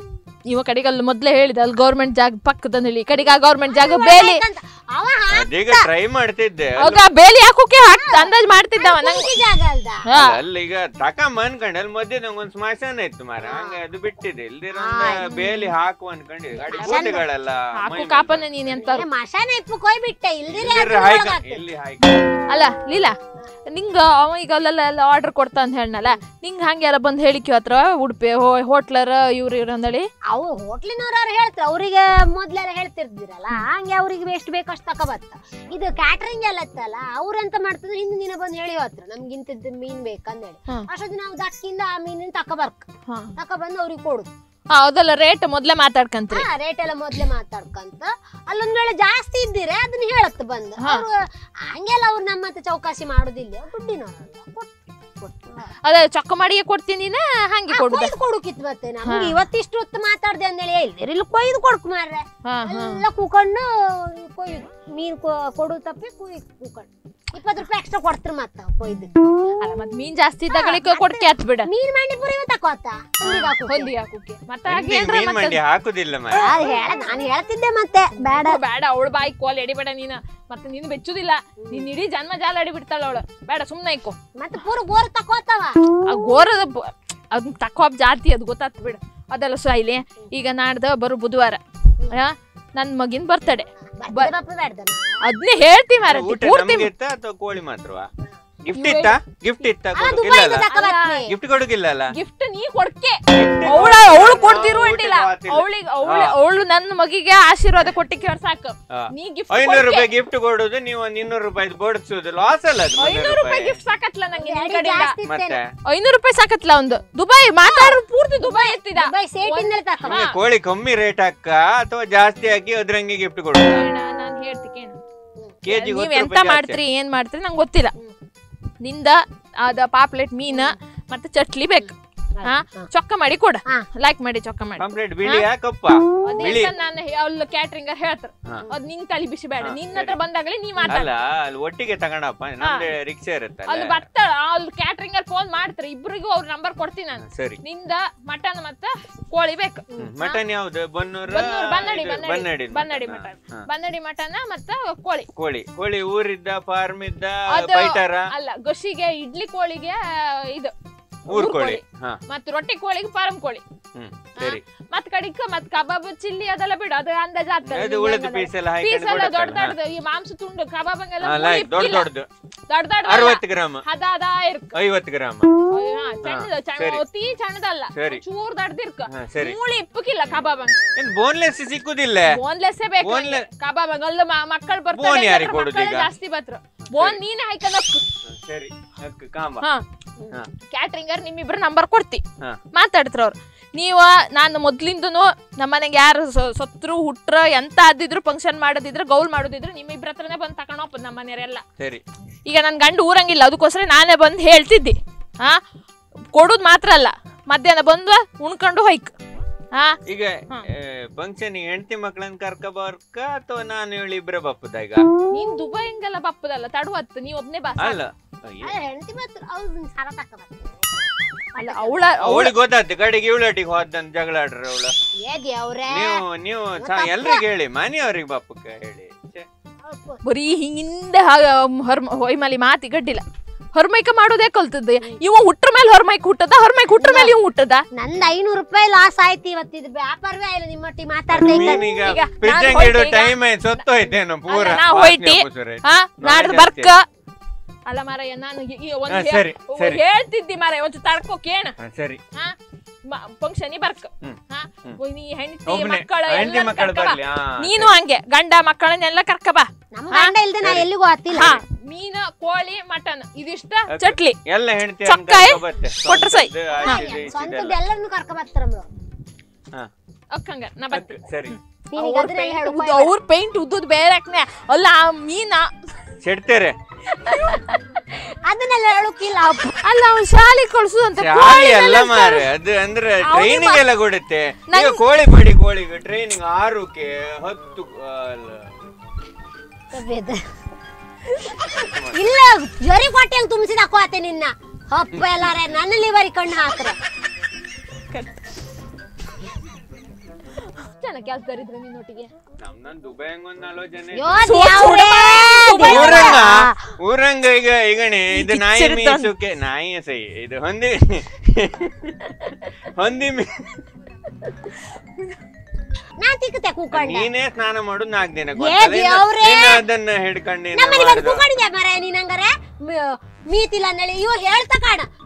ಇವ ಕಡೆಗೆ ಅಲ್ಲಿ ಮೊದ್ಲೇ ಹೇಳಿದ ಅಲ್ಲಿ ಗೌರ್ಮೆಂಟ್ ಜಾಗ ಪಕ್ಕದಲ್ಲಿ ಹೇಳಿ ಈ ಕಡೆಗೆ ಆ ಗೌರ್ಮೆಂಟ್ ಜಾಗ ಬೇಲಿ ಅವ ಅದೀಗ ಟ್ರೈ ಮಾಡ್ತಿದ್ದೆ ಅವಾಗ ಬೇಲಿ ಹಾಕೋಕೆ ಹಾಕ್ತ ಅಂದಾಜ್ ಮಾಡ್ತಿದ್ದವ ನಂಗೆ ಹಾಕಿ ಜಾಗ ಅಲ್ದ ಹಾ. ಅಲ್ಲಿ ಈಗ ತಕಂಬ ಅನ್ಕೊಂಡೆ ಅಲ್ಲಿ ಮಧ್ಯೆ ಒಂದ್ ಸ್ಮಶಾನ ಇತ್ತು ಮಾರ ಹಂಗ ಅದು ಬಿಟ್ಟಿದೆ ಇಲ್ದಿರ ಬೇಲಿ ಹಾಕು ಅನ್ಕೊಂಡಿ ಗಾಡಿ ಗೋಡೆಗಳೆಲ್ಲ ಹಾಕು ಕಾಪನೆ ನೀನ್ ಎಂತ ಏ, ಮಶಾನ ಇಪ್ಪು ಕೊಯ್ ಬಿಟ್ಟೆ ಇಲ್ದಿರ ಹಾಯ್ಕ ಇಲ್ಲಿ ಹಾಯ್ಕ ಅಲ್ಲ ಲೀಲಾ ನಿಂಗ ಅವ ಈಗ ಅಲ್ಲೆಲ್ಲ ಆರ್ಡರ್ ಕೊಡ್ತಾ ಅಂತ ಹೇಳನಲ್ಲ ನಿಂಗ್ ಹಂಗ್ಯಾರ ಬಂದ್ ಹೇಳಿಕೆ ಹತ್ರ ಉಡುಪಿ ಹೋಟ್ಲರ ಇವ್ರು ಇವ್ರು ಅಂದಳಿ ಅವು ಹೋಟ್ಲಿನವ್ರು ಹೇಳ್ತಾರೆ ಅವ್ರಿಗೆ ಮೊದ್ಲೆಲ್ಲ ಹೇಳ್ತಿರ್ದಿರಲ್ಲ ಹಂಗೆ ಅವ್ರಿಗೆ ಎಷ್ಟು ಬೇಕು ಅಷ್ಟು ತಕೊಬತ್ತ ಇದು ಕ್ಯಾಟ್ರಿಂಗ್ ಎಲ್ಲ ಇತ್ತಲ್ಲ ಅವ್ರು ಎಂತ ಮಾಡ್ತಿದ್ರು ಹಿಂದಿನ ದಿನ ಬಂದು ಹೇಳಿ ಹೋತ್ರ ನಮ್ಗೆ ಇಂಥದ್ದು ಮೀನ್ ಬೇಕಂದೇಳಿ ಹಾ. ಅಷ್ಟೊತ್ತಿಗೆ ನಾವು ದಕ್ಕಿಂದ ಆ ಮೀನಿನ ತಕೊಬರ್ಕ್ ಹಾ. ತಕೊಬಂದು ಅವ್ರಿಗೆ ಕೊಡುದು ಅದೆಲ್ಲ ರೇಟ್ ಮೊದ್ಲೇ ಮಾತಾಡ್ಕಂತ್ರಿ ಹಾ ರೇಟ್ ಎಲ್ಲ ಮೊದ್ಲೇ ಮಾತಾಡ್ಕಂತ ಅಲ್ಲೊಂದ್ ವೇಳೆ ಜಾಸ್ತಿ ಇದ್ದೀರೆ ಅದನ್ನ ಹೇಳತ್ ಬಂದು ಹಾ. ಅವ್ರು ಹಂಗೆಲ್ಲ ಅವ್ರು ನಮ್ಮ ಹತ್ರ ಚೌಕಾಸಿ ಮಾಡುದಿಲ್ಲ ದುಡ್ಡಿನವರಲ್ಲ ಕೊಟ್ಟು ಕೊಟ್ಟು ಅದ ಚೊಕ್ಕ ಮಾಡಿಗೆ ಕೊಡ್ತೀನಿ ನೀನ ಹಂಗೆ ಕೊಡುದ ಕೊಯ್ದು ಕೊಡುಕಿತ್ತು ಮತ್ತೆ ನಮ್ಗೆ ಹಾ. ಇವತ್ತಿಷ್ಟು ಹೊತ್ತು ಮಾತಾಡ್ದೆ ಅಂದೇಳಿ ಇಲ್ದಿರ ಇಲ್ಲಿ ಕೊಯ್ದು ಕೊಡ್ಕು ಮಾರ್ರೆ ಹಾ ಹಾ ಎಲ್ಲ ಕೂಕೊಂಡು ಕೊಯ್ದು ಮೀನ್ ಕೊ- ಕೊಡು ತಪ್ಪಿ ಕುಯ್ ಕೂಕೊಂಡು ಇಪ್ಪತ್ತು ರೂಪಾಯಿ ಎಕ್ಸ್ಟ್ರಾ ಕೊಡ್ತಾರೆ ಮತ್ತ ಕೊಯ್ದು ಅಲ್ಲ ಮತ್ ಮೀನ್ ಜಾಸ್ತಿ ಇದ್ದಾಗಳಿಗೆ ಕೊಡ್ಕೆ ಆತ್ ಬಿಡ ಮೀನ್ ಮಂಡಿ ಪುರಿ ತಕೋತ ಹೊಂದಿ ಹಾಕುಕ್ಕೆ ಮತ್ತೆ ಮಂದಿಗೆ ಹಾಗೇನ್ರ ಮೀನ್ ಮಂಡಿ ಹಾಕುದಿಲ್ಲ ಮಾರ ಅದು ಹೇಳ ನಾನು ಹೇಳ್ತಿದ್ದೆ ಮತ್ತೆ ಬೇಡ ಬೇಡ ಅವಳ ಬಾಯಿ ಕೋಲ್ ಎಡಿಬೇಡ ನೀನ ಮತ್ತೆ ನೀನು ಬೆಚ್ಚುದಿಲ್ಲ ನೀನ್ ಇಡೀ ಜನ್ಮ ಜಾಲ ಅಡಿ ಬಿಡ್ತಾಳ ಅವಳು ಬೇಡ ಸುಮ್ನೆ ಇಕ್ಕೋ ಮತ್ತೆ ಪೂರ ಗೋರ್ ತಕೋತಾವ ಆ ಗೋರದ ಬ- ಅದ್ನ ತಕೋಬ್ ಜಾತಿ ಅದು ಗೊತ್ತಾತ್ ಬಿಡು ಅದೆಲ್ಲ ಸಾಯ್ಲಿ ಈಗ ನಾಡ್ದ ಬರೋ ಬುಧವಾರ ಆ, ನನ್ ಮಗಿನ್ ಬರ್ತಡೆ ಬರ್ತದೆ ಬಾಪ ಬೇಡ್ದ ಅದ್ನೇ ಹೇಳ್ತಿ ಮಾರತಿ ಊಟ ಪೂರ್ತಿ ನಮ್ಗೆ ಇತ್ತ ಅಥವಾ ಕೋಳಿ ಮಾತ್ರವಾ ಗಿಫ್ಟ್ ಇವೆ- ಇತ್ತ ಗಿಫ್ಟ್ ಇತ್ತ ಅಲ್ಲ ಕೊಡುಗಿಲ್ಲ ದುಬೈದ ತಕೊಬತ್ನಿ ಗಿಫ್ಟ್ ಕೊಡುಗಿಲ್ಲ ಅಲ್ಲ ಗಿಫ್ಟ್ ನೀ ಕೊಡ್ಕೆ ಅವಳ ಅವಳು ಕೊಡ್ತಿರು ಅಂಟಿಲ್ಲ ಊಟಕ್ಕೆ ಅವಳಿಗೆ ಅವಳು ಅವಳು ನನ್ನ ಮಗಿಗೆ ಆಶೀರ್ವಾದ ಕೊಟ್ಟಿಕ್ಕೆ ಅವ್ರ್ ಸಾಕು ಹಾ. ನೀ ಗಿಫ್ಟ್ ಐನೂರು ರೂಪಾಯಿ ಗಿಫ್ಟ್ ಕೊಡುದು ನೀವು ಒಂದ್ ಇನ್ನೂರು ರೂಪಾಯಿ ಬೋಡಿಸುದು ಲಾಸ್ ಅಲ್ಲ ಅದು ಮುನ್ನೂರು ಐನೂರು ರೂಪಾಯಿ ರೂಪಾಯಿ ಗಿಫ್ಟ್ ಸಾಕತ್ಲ ನಂಗೆ ನಿನ್ ಗಾಡಿ ಕಡೆಯಿಂದ ಜಾಸ್ತಿ ಮತ್ತೆ ಇತ್ತೇನೆ. ಐನೂರು ರೂಪಾಯಿ ಸಾಕತ್ಲ ಒಂದು ದುಬೈ ಮಾತಾಡ್ರು ಪೂರ್ತಿ ದುಬೈ ಎತ್ತಿದ ದುಬೈ ಸೇಟಿಂದ ತಕೋ ನಮ್ಗೆ ಕೋಳಿ ಕಮ್ಮಿ ರೇಟ್ ಹಾಕ ಅಥವಾ ಜಾಸ್ತಿ ಹಾಕಿ ಅದ್ರಂಗೆ ಗಿಫ್ಟ್ ಕೊಡು ನಾನು ಹೇಳ್ತಿ ಕೇಳು ಕೆಜಿ ನೀವ್ ಎಂತ ಮಾಡ್ತೀರಿ ಏನ್ ಮಾಡ್ತೀರಿ ನಂಗೆ ಗೊತ್ತಿಲ್ಲ ನಿಂದ ಅದ ಪಾಪ್ಲೆಟ್ ಮೀನ ಮತ್ತೆ ಚಟ್ಲಿ ಬೇಕು ಹಾ ಚೊಕ್ಕ ಮಾಡಿ ಕೊಡ ಹಾ. ಲೈಕ್ ಮಾಡಿ ಚೊಕ್ಕ ಮಾಡಿ ಕಂಪ್ಲೀಟ್ ಬಿಳಿಯಾ ಕಪ್ಪ ಬಿಳಿ ಅದೇ ನಾನು ಅಲ್ಲಿ ಕ್ಯಾಟ್ರಿಂಗರ್ ಹೇಳ್ತಾರ ಹಾ. ಅದ್ ನಿನ್ ತಳಿ ಬಿಸಿ ಬೇಡ ಹಾ, ನಿನ್ನ ಸರಿ. ಹತ್ರ ಬಂದಾಗಲೇ ನೀ ಮಾತಾಡ ಅಲ್ಲ ಅಲ್ಲಿ ಒಟ್ಟಿಗೆ ತಗೊಂಡಪ್ಪ ನಮ್ದು ರಿಕ್ಷಾ ಅಲ್ಲಿ ಇರುತ್ತಲ್ಲ ಬರ್ತಾಳ ಅಲ್ಲಿ ಕ್ಯಾಟ್ರಿಂಗರ್ ಫೋನ್ ಮಾಡ್ತಾರೆ ಇಬ್ರಿಗೂ ಅವ್ರ ನಂಬರ್ ಕೊಡ್ತೀನಿ ನಾನು ಸರಿ ನಿಂದ ಮಟನ್ ಮತ್ತೆ ಕೋಳಿ ಬೇಕು ಮಟನ್ ಯಾವ್ದು ಬನ್ನೂರ ಬನ್ನೂರು ಬನ್ನಡಿ ಇದು ಬನ್ನಡಿ ಬನ್ನಡಿ ಬನ್ನಡಿ ಮಟನ್ ಬನ್ನಡಿ ಮಟನ್ ಮತ್ತೆ ಕೋಳಿ ಕೋಳಿ ಕೋಳಿ ಊರಿದ್ದ ಫಾರ್ಮ್ ಇದ್ದ ಅದು ಪೈಟಾರ ಅಲ್ಲ ಗಸಿಗೆ ಇಡ್ಲಿ ಕೋಳಿಗೆ ಇದು ಊರ್ ಕೋಳಿ ಹಾ ಮತ್ ರೊಟ್ಟಿ ಕೋಳಿಗೆ ಫಾರಂ ಕೋಳಿ ಹ್ಮ್ ಸರಿ ಮತ್ ಕಡಿಕ ಮತ್ ಕಬಾಬ್ ಚಿಲ್ಲಿ ಅದೆಲ್ಲ ಬಿಡು ಅದು ಅಂದಾಜ್ ಅದು ಉಳಿದ ಪೀಸ್ ಎಲ್ಲ ಪೀಸ್ ಹಾಕೊಂಡು ಎಲ್ಲ ದೊಡ್ಡ ಕೊಡತ್ತಲ್ಲ ದೊಡ್ಡದು ಈ ಮಾಂಸ ತುಂಡು ಕಬಾಬಂಗೆಲ್ಲ ಹಾ, ಲೈಕ್ ದೊಡ್ಡ ದೊಡ್ಡದು ದೊಡ್ಡ ದೊಡ್ಡ ಅರವತ್ತು ಗ್ರಾಮ್ ಹದ ಹದ ಇರ್ಕ ಐವತ್ತು ಗ್ರಾಮ್ ಸಣ್ಣದು ಸರಿ. ಅತಿ ಸಣ್ಣದಲ್ಲ ಸರಿ. ಚೂರ್ ದೊಡ್ಡದಿರ್ಕ ಹಾ ಸರಿ ಮೂಳಿ ಇಪ್ಪಕ್ಕಿಲ್ಲ ಕಬಾಬಂಗ್ ಏನ್ ಬೋನ್ಲೆಸ್ ಸಿಕ್ಕುದಿಲ್ಲ ಬೋನ್ಲೆಸ್ಸೇ ಬೇಕು Boneless- ಕಬಾಬಂಗ್ ಅಲ್ಲ ಮಕ್ಕಳು Bone ಬರ್ತಾರೆ ಯಾರಿಗ್ ಕೊಡುದು ಈಗ? ಜಾಸ್ತಿ ಬತ್ರು ಬೋನ್ ನೀನೇ ಹಾಕೊಂಡ್ ಹೋಗ್ತು ಹಾ, ಸರಿ ಅಕ್ಕ ಕಾಂಬ ಹಾ ಹಾ ಕ್ಯಾಟ್ರಿಂಗರ್ ನಿಮ್ಮಿಬ್ರು ನಂಬರ್ ಕೊಡ್ತಿ ಹಾ ಮಾತಾಡ್ತಾರ ಅವ್ರು ನೀವು ನಾನು ಮೊದ್ಲಿಂದನು ನಮ್ಮನೆಗೆ ಯಾರು ಸ- ಸತ್ರು ಹುಟ್ರ ಎಂತ ಅದಿದ್ರು ಫಂಕ್ಷನ್ ಮಾಡೋದಿದ್ರೆ ಗೌಲ್ ಮಾಡೋದಿದ್ರೆ ನಿಮ್ಮ ಇಬ್ಬರ ಹತ್ರನೇ ಬಂದು ತಗೊಂಡೋಗ್ಬೋದು ನಮ್ಮ ಮನೆಯವರೆಲ್ಲ ಸರಿ ಈಗ ನನ್ನ ಗಂಡು ಊರಂಗಿಲ್ಲ ಅದಕ್ಕೋಸ್ಕರ ನಾನೇ ಬಂದು ಹೇಳ್ತಿದ್ದೆ ಹಾ ಕೊಡೋದು ಮಾತ್ರ ಅಲ್ಲ ಮಧ್ಯಾಹ್ನ ಬಂದು ಉಣ್ಕೊಂಡು ಹೊಯ್ಕ್ ಹಾ ಈಗ ಫಂಕ್ಷನ್ ಹೆಂಡತಿ ಮಕ್ಳನ್ನ ಕರ್ಕ ಬರ್ಕ ಅಥವಾ ನಾನು ಇವಳು ಇಬ್ರೆ ಬಪ್ಪದ ಈಗ ನೀನ್ ದುಬೈ ಹಿಂಗೆಲ್ಲ ಬಪ್ಪದಲ್ಲ ತಡುವತ್ತು ನೀ ಒಬ್ನೇ ಬಾ ಅಲ್ಲ ಹೆಂಡತಿ ಮಾತ್ರ ಅವ್ರು ಸಾಲ ತಕ್ಕ ಅಲ್ಲ ಅವಳ ಅವಳಿಗೆ ಗೊತ್ತಾಯ್ತು ಕಡೆಗೆ ಇವಳೊಟ್ಟಿಗೆ ಹೋದಂತ ಜಗಳ ಆಡ್ರಿ ಅವಳು ಏ ದೇವ್ರೇ ನೀವು ನೀವು ಸ- ಎಲ್ರಿಗ್ ಹೇಳಿ ಮನೆಯವ್ರಿಗೆ ಬಪ್ಪಕ್ಕೆ ಹೇಳಿ ಛೆ. ಬರೀ ಹಿಂದೆ ಹೊರ ಹೊಯ್ಮಲಿ ಮಾತಿ ಗಡ್ಡಿಲ್ಲ ಹೊರಮೈಕ ಮಾಡೋದೇ ಕಲ್ತದ್ದು ಇವ ಹುಟ್ರ ಮೇಲೆ ಹೊರಮೈಕ್ ಹುಟ್ಟದ ಹೊರಮೈಕ್ ಹುಟ್ರ ಮೇಲೆ ಇವ್ ಹುಟ್ಟದ ನಂದ್ ಐನೂರು ರೂಪಾಯಿ ಲಾಸ್ ಆಯ್ತು ಇವತ್ತು ಇದು ವ್ಯಾಪಾರವೇ ಇಲ್ಲ ನಿಮ್ಮೊಟ್ಟಿಗೆ ಮಾತಾಡ್ತಾ ಇದ್ದ ನೀನೀಗ ಈಗ ಫ್ರಿಜ್ ನಾನ್ ಇಡೋ ಹೋಯ್ತೆ ಈಗ. ಟೈಮ್ ಸೊತ್ತೋಯ್ತೇನೋ ಪೂರ ಅಲ್ಲ, ನಾ ವಾಸ್ನೆ ಹೋಯ್ತಿ. ಅಪ್ಪುಸುರೆ. ಹಾ ನಾಡ್ದು ನಾಳೆ ಬರ್ಕ ಅಲ್ಲ ಮಾರಯ್ಯ ನಾನು ಈ- ಈ ಒಂದ್ ಹಾ, ಹೇ- ಸರಿ, ಸರಿ. ಹೇಳ್ತಿದ್ದಿ ಮಾರಯ್ಯ ಒಂಚೂರು ತಡ್ಕೋ ಕೇಣ ಹಾ, ಸರಿ ಹಾ ಫಂಕ್ಷನಿ ಬರ್ಕ ಹ್ಮ್, ಹಾ ಹ್ಮ್. ನೀ ಹೆಂಡತಿ ಒಬ್ನೇ ಮಕ್ಕಳು ಹೆಂಡತಿ ಎಲ್ಲ ಮಕ್ಕಳು ಕರ್ಕ ಬಾ. ಬರ್ಲಿ ಹಾ, ನೀನು ಹಂಗೆ ಗಂಡ ಮಕ್ಕಳನ್ನೆಲ್ಲ ಕರ್ಕ ಬಾ ನಮ್ಮ ಗಂಡ ಇಲ್ದೆ ನಾ ಎಲ್ಲಿಗೂ ಹೋಗ್ತಿಲ್ಲ ಹಾ ಮೀನು ಕೋಳಿ ಮಟನ್ ಇದಿಷ್ಟ ಚಟ್ಲಿ ಎಲ್ಲ ಹೆಂಡತಿ ಚೊಕ್ಕಾಯಿ, ಕೊಟ್ರ ಸೈ. ಹಾ. ಸ್ವಂತದ ಎಲ್ಲರನ್ನು ಕರ್ಕ ಬರ್ತಾರ ಅಕ್ಕಂಗ ನಾ ಬರ್ತೀನಿ ಸರಿ ನೀನೀಗ ಅದನ್ನೆಲ್ಲ ಹೇಳು ಅವ್ರ ಪೇಂಟ್ ಉದ್ದುದ್ ಬೇರೆಕ್ನೆ ಅಲ್ಲ ಆ ಮೀನ ಸಿಡ್ತೇರೆ ಅದನ್ನೆಲ್ಲ ಹೇಳಕ್ಕಿಲ್ಲ ಅಪ್ಪ ಅಲ್ಲ ಅವ್ನು ಶಾಲೆ ಕಳ್ಸುದಂತೆ ಶಾಲೆ ಅಲ್ಲ ಮಾರೆ ಅದು ಅಂದ್ರೆ ಟ್ರೈನಿಂಗ್ ಎಲ್ಲ ಕೊಡುತ್ತೆ ಈಗ ಕೋಳಿ ಮಾಡಿ ಕೋಳಿಗೆ ಟ್ರೈನಿಂಗ್ ಆರುಕ್ಕೆ ಹತ್ತು ಅಲ್ಲ. ಬೇದ. ಇಲ್ಲ ಜರಿ ಹೊಟ್ಟೆಲ್ ತುಂಬಿಸಿದ ಹಾಕೋತೆ ನಿನ್ನ ಹಪ್ಪ ಎಲ್ಲಾರೆ ನನ್ನ ಲಿವರಿ ಕಣ್ಣು ಹಾಕ್ರ ಜನ ಕೆಲ್ಸದರಿದ್ರೆ ನಿನ್ನೊಟ್ಟಿಗೆ ನಮ್ದೊಂದ್ ದುಬೈ ಒಂದ್ ಆಲೋಚನೆ ಯೋ ದೇವ್ರೇ, ಊರಂಗ ದೇವ್ರೇ. ಊರಂಗ ಈಗ ಈಗಣಿ ಇದು ನಾಯಿ ಕಿಚ್ಚಿಡ್ತಾನೆ. ಮೀಸುಕೆ ನಾಯಿ ಸೈ ಇದು ಹೊಂದಿ ಹೊಂದಿ ಮೀ ನಾ ತಿಕ್ಕತೆ ಕೂಕೊಂಡೆ ನೀನೇ ಸ್ನಾನ ಮಾಡುದು ನಾಲ್ಕು ದಿನ ಏ ದೇವ್ರೇ. ಅದನ್ನ ಹಿಡ್ಕೊಂಡು ನಮ್ಮನೆ ಬಂದು ಕೂಕೊಂಡಿದ್ದೆ ಮರ ನೀನಂಗಾರೆ ಮ- ಮೀತಿಲ್ಲ ಅಂದೇಳಿ ಇವ ಹೇಳ್ತಾ ಕಾಣ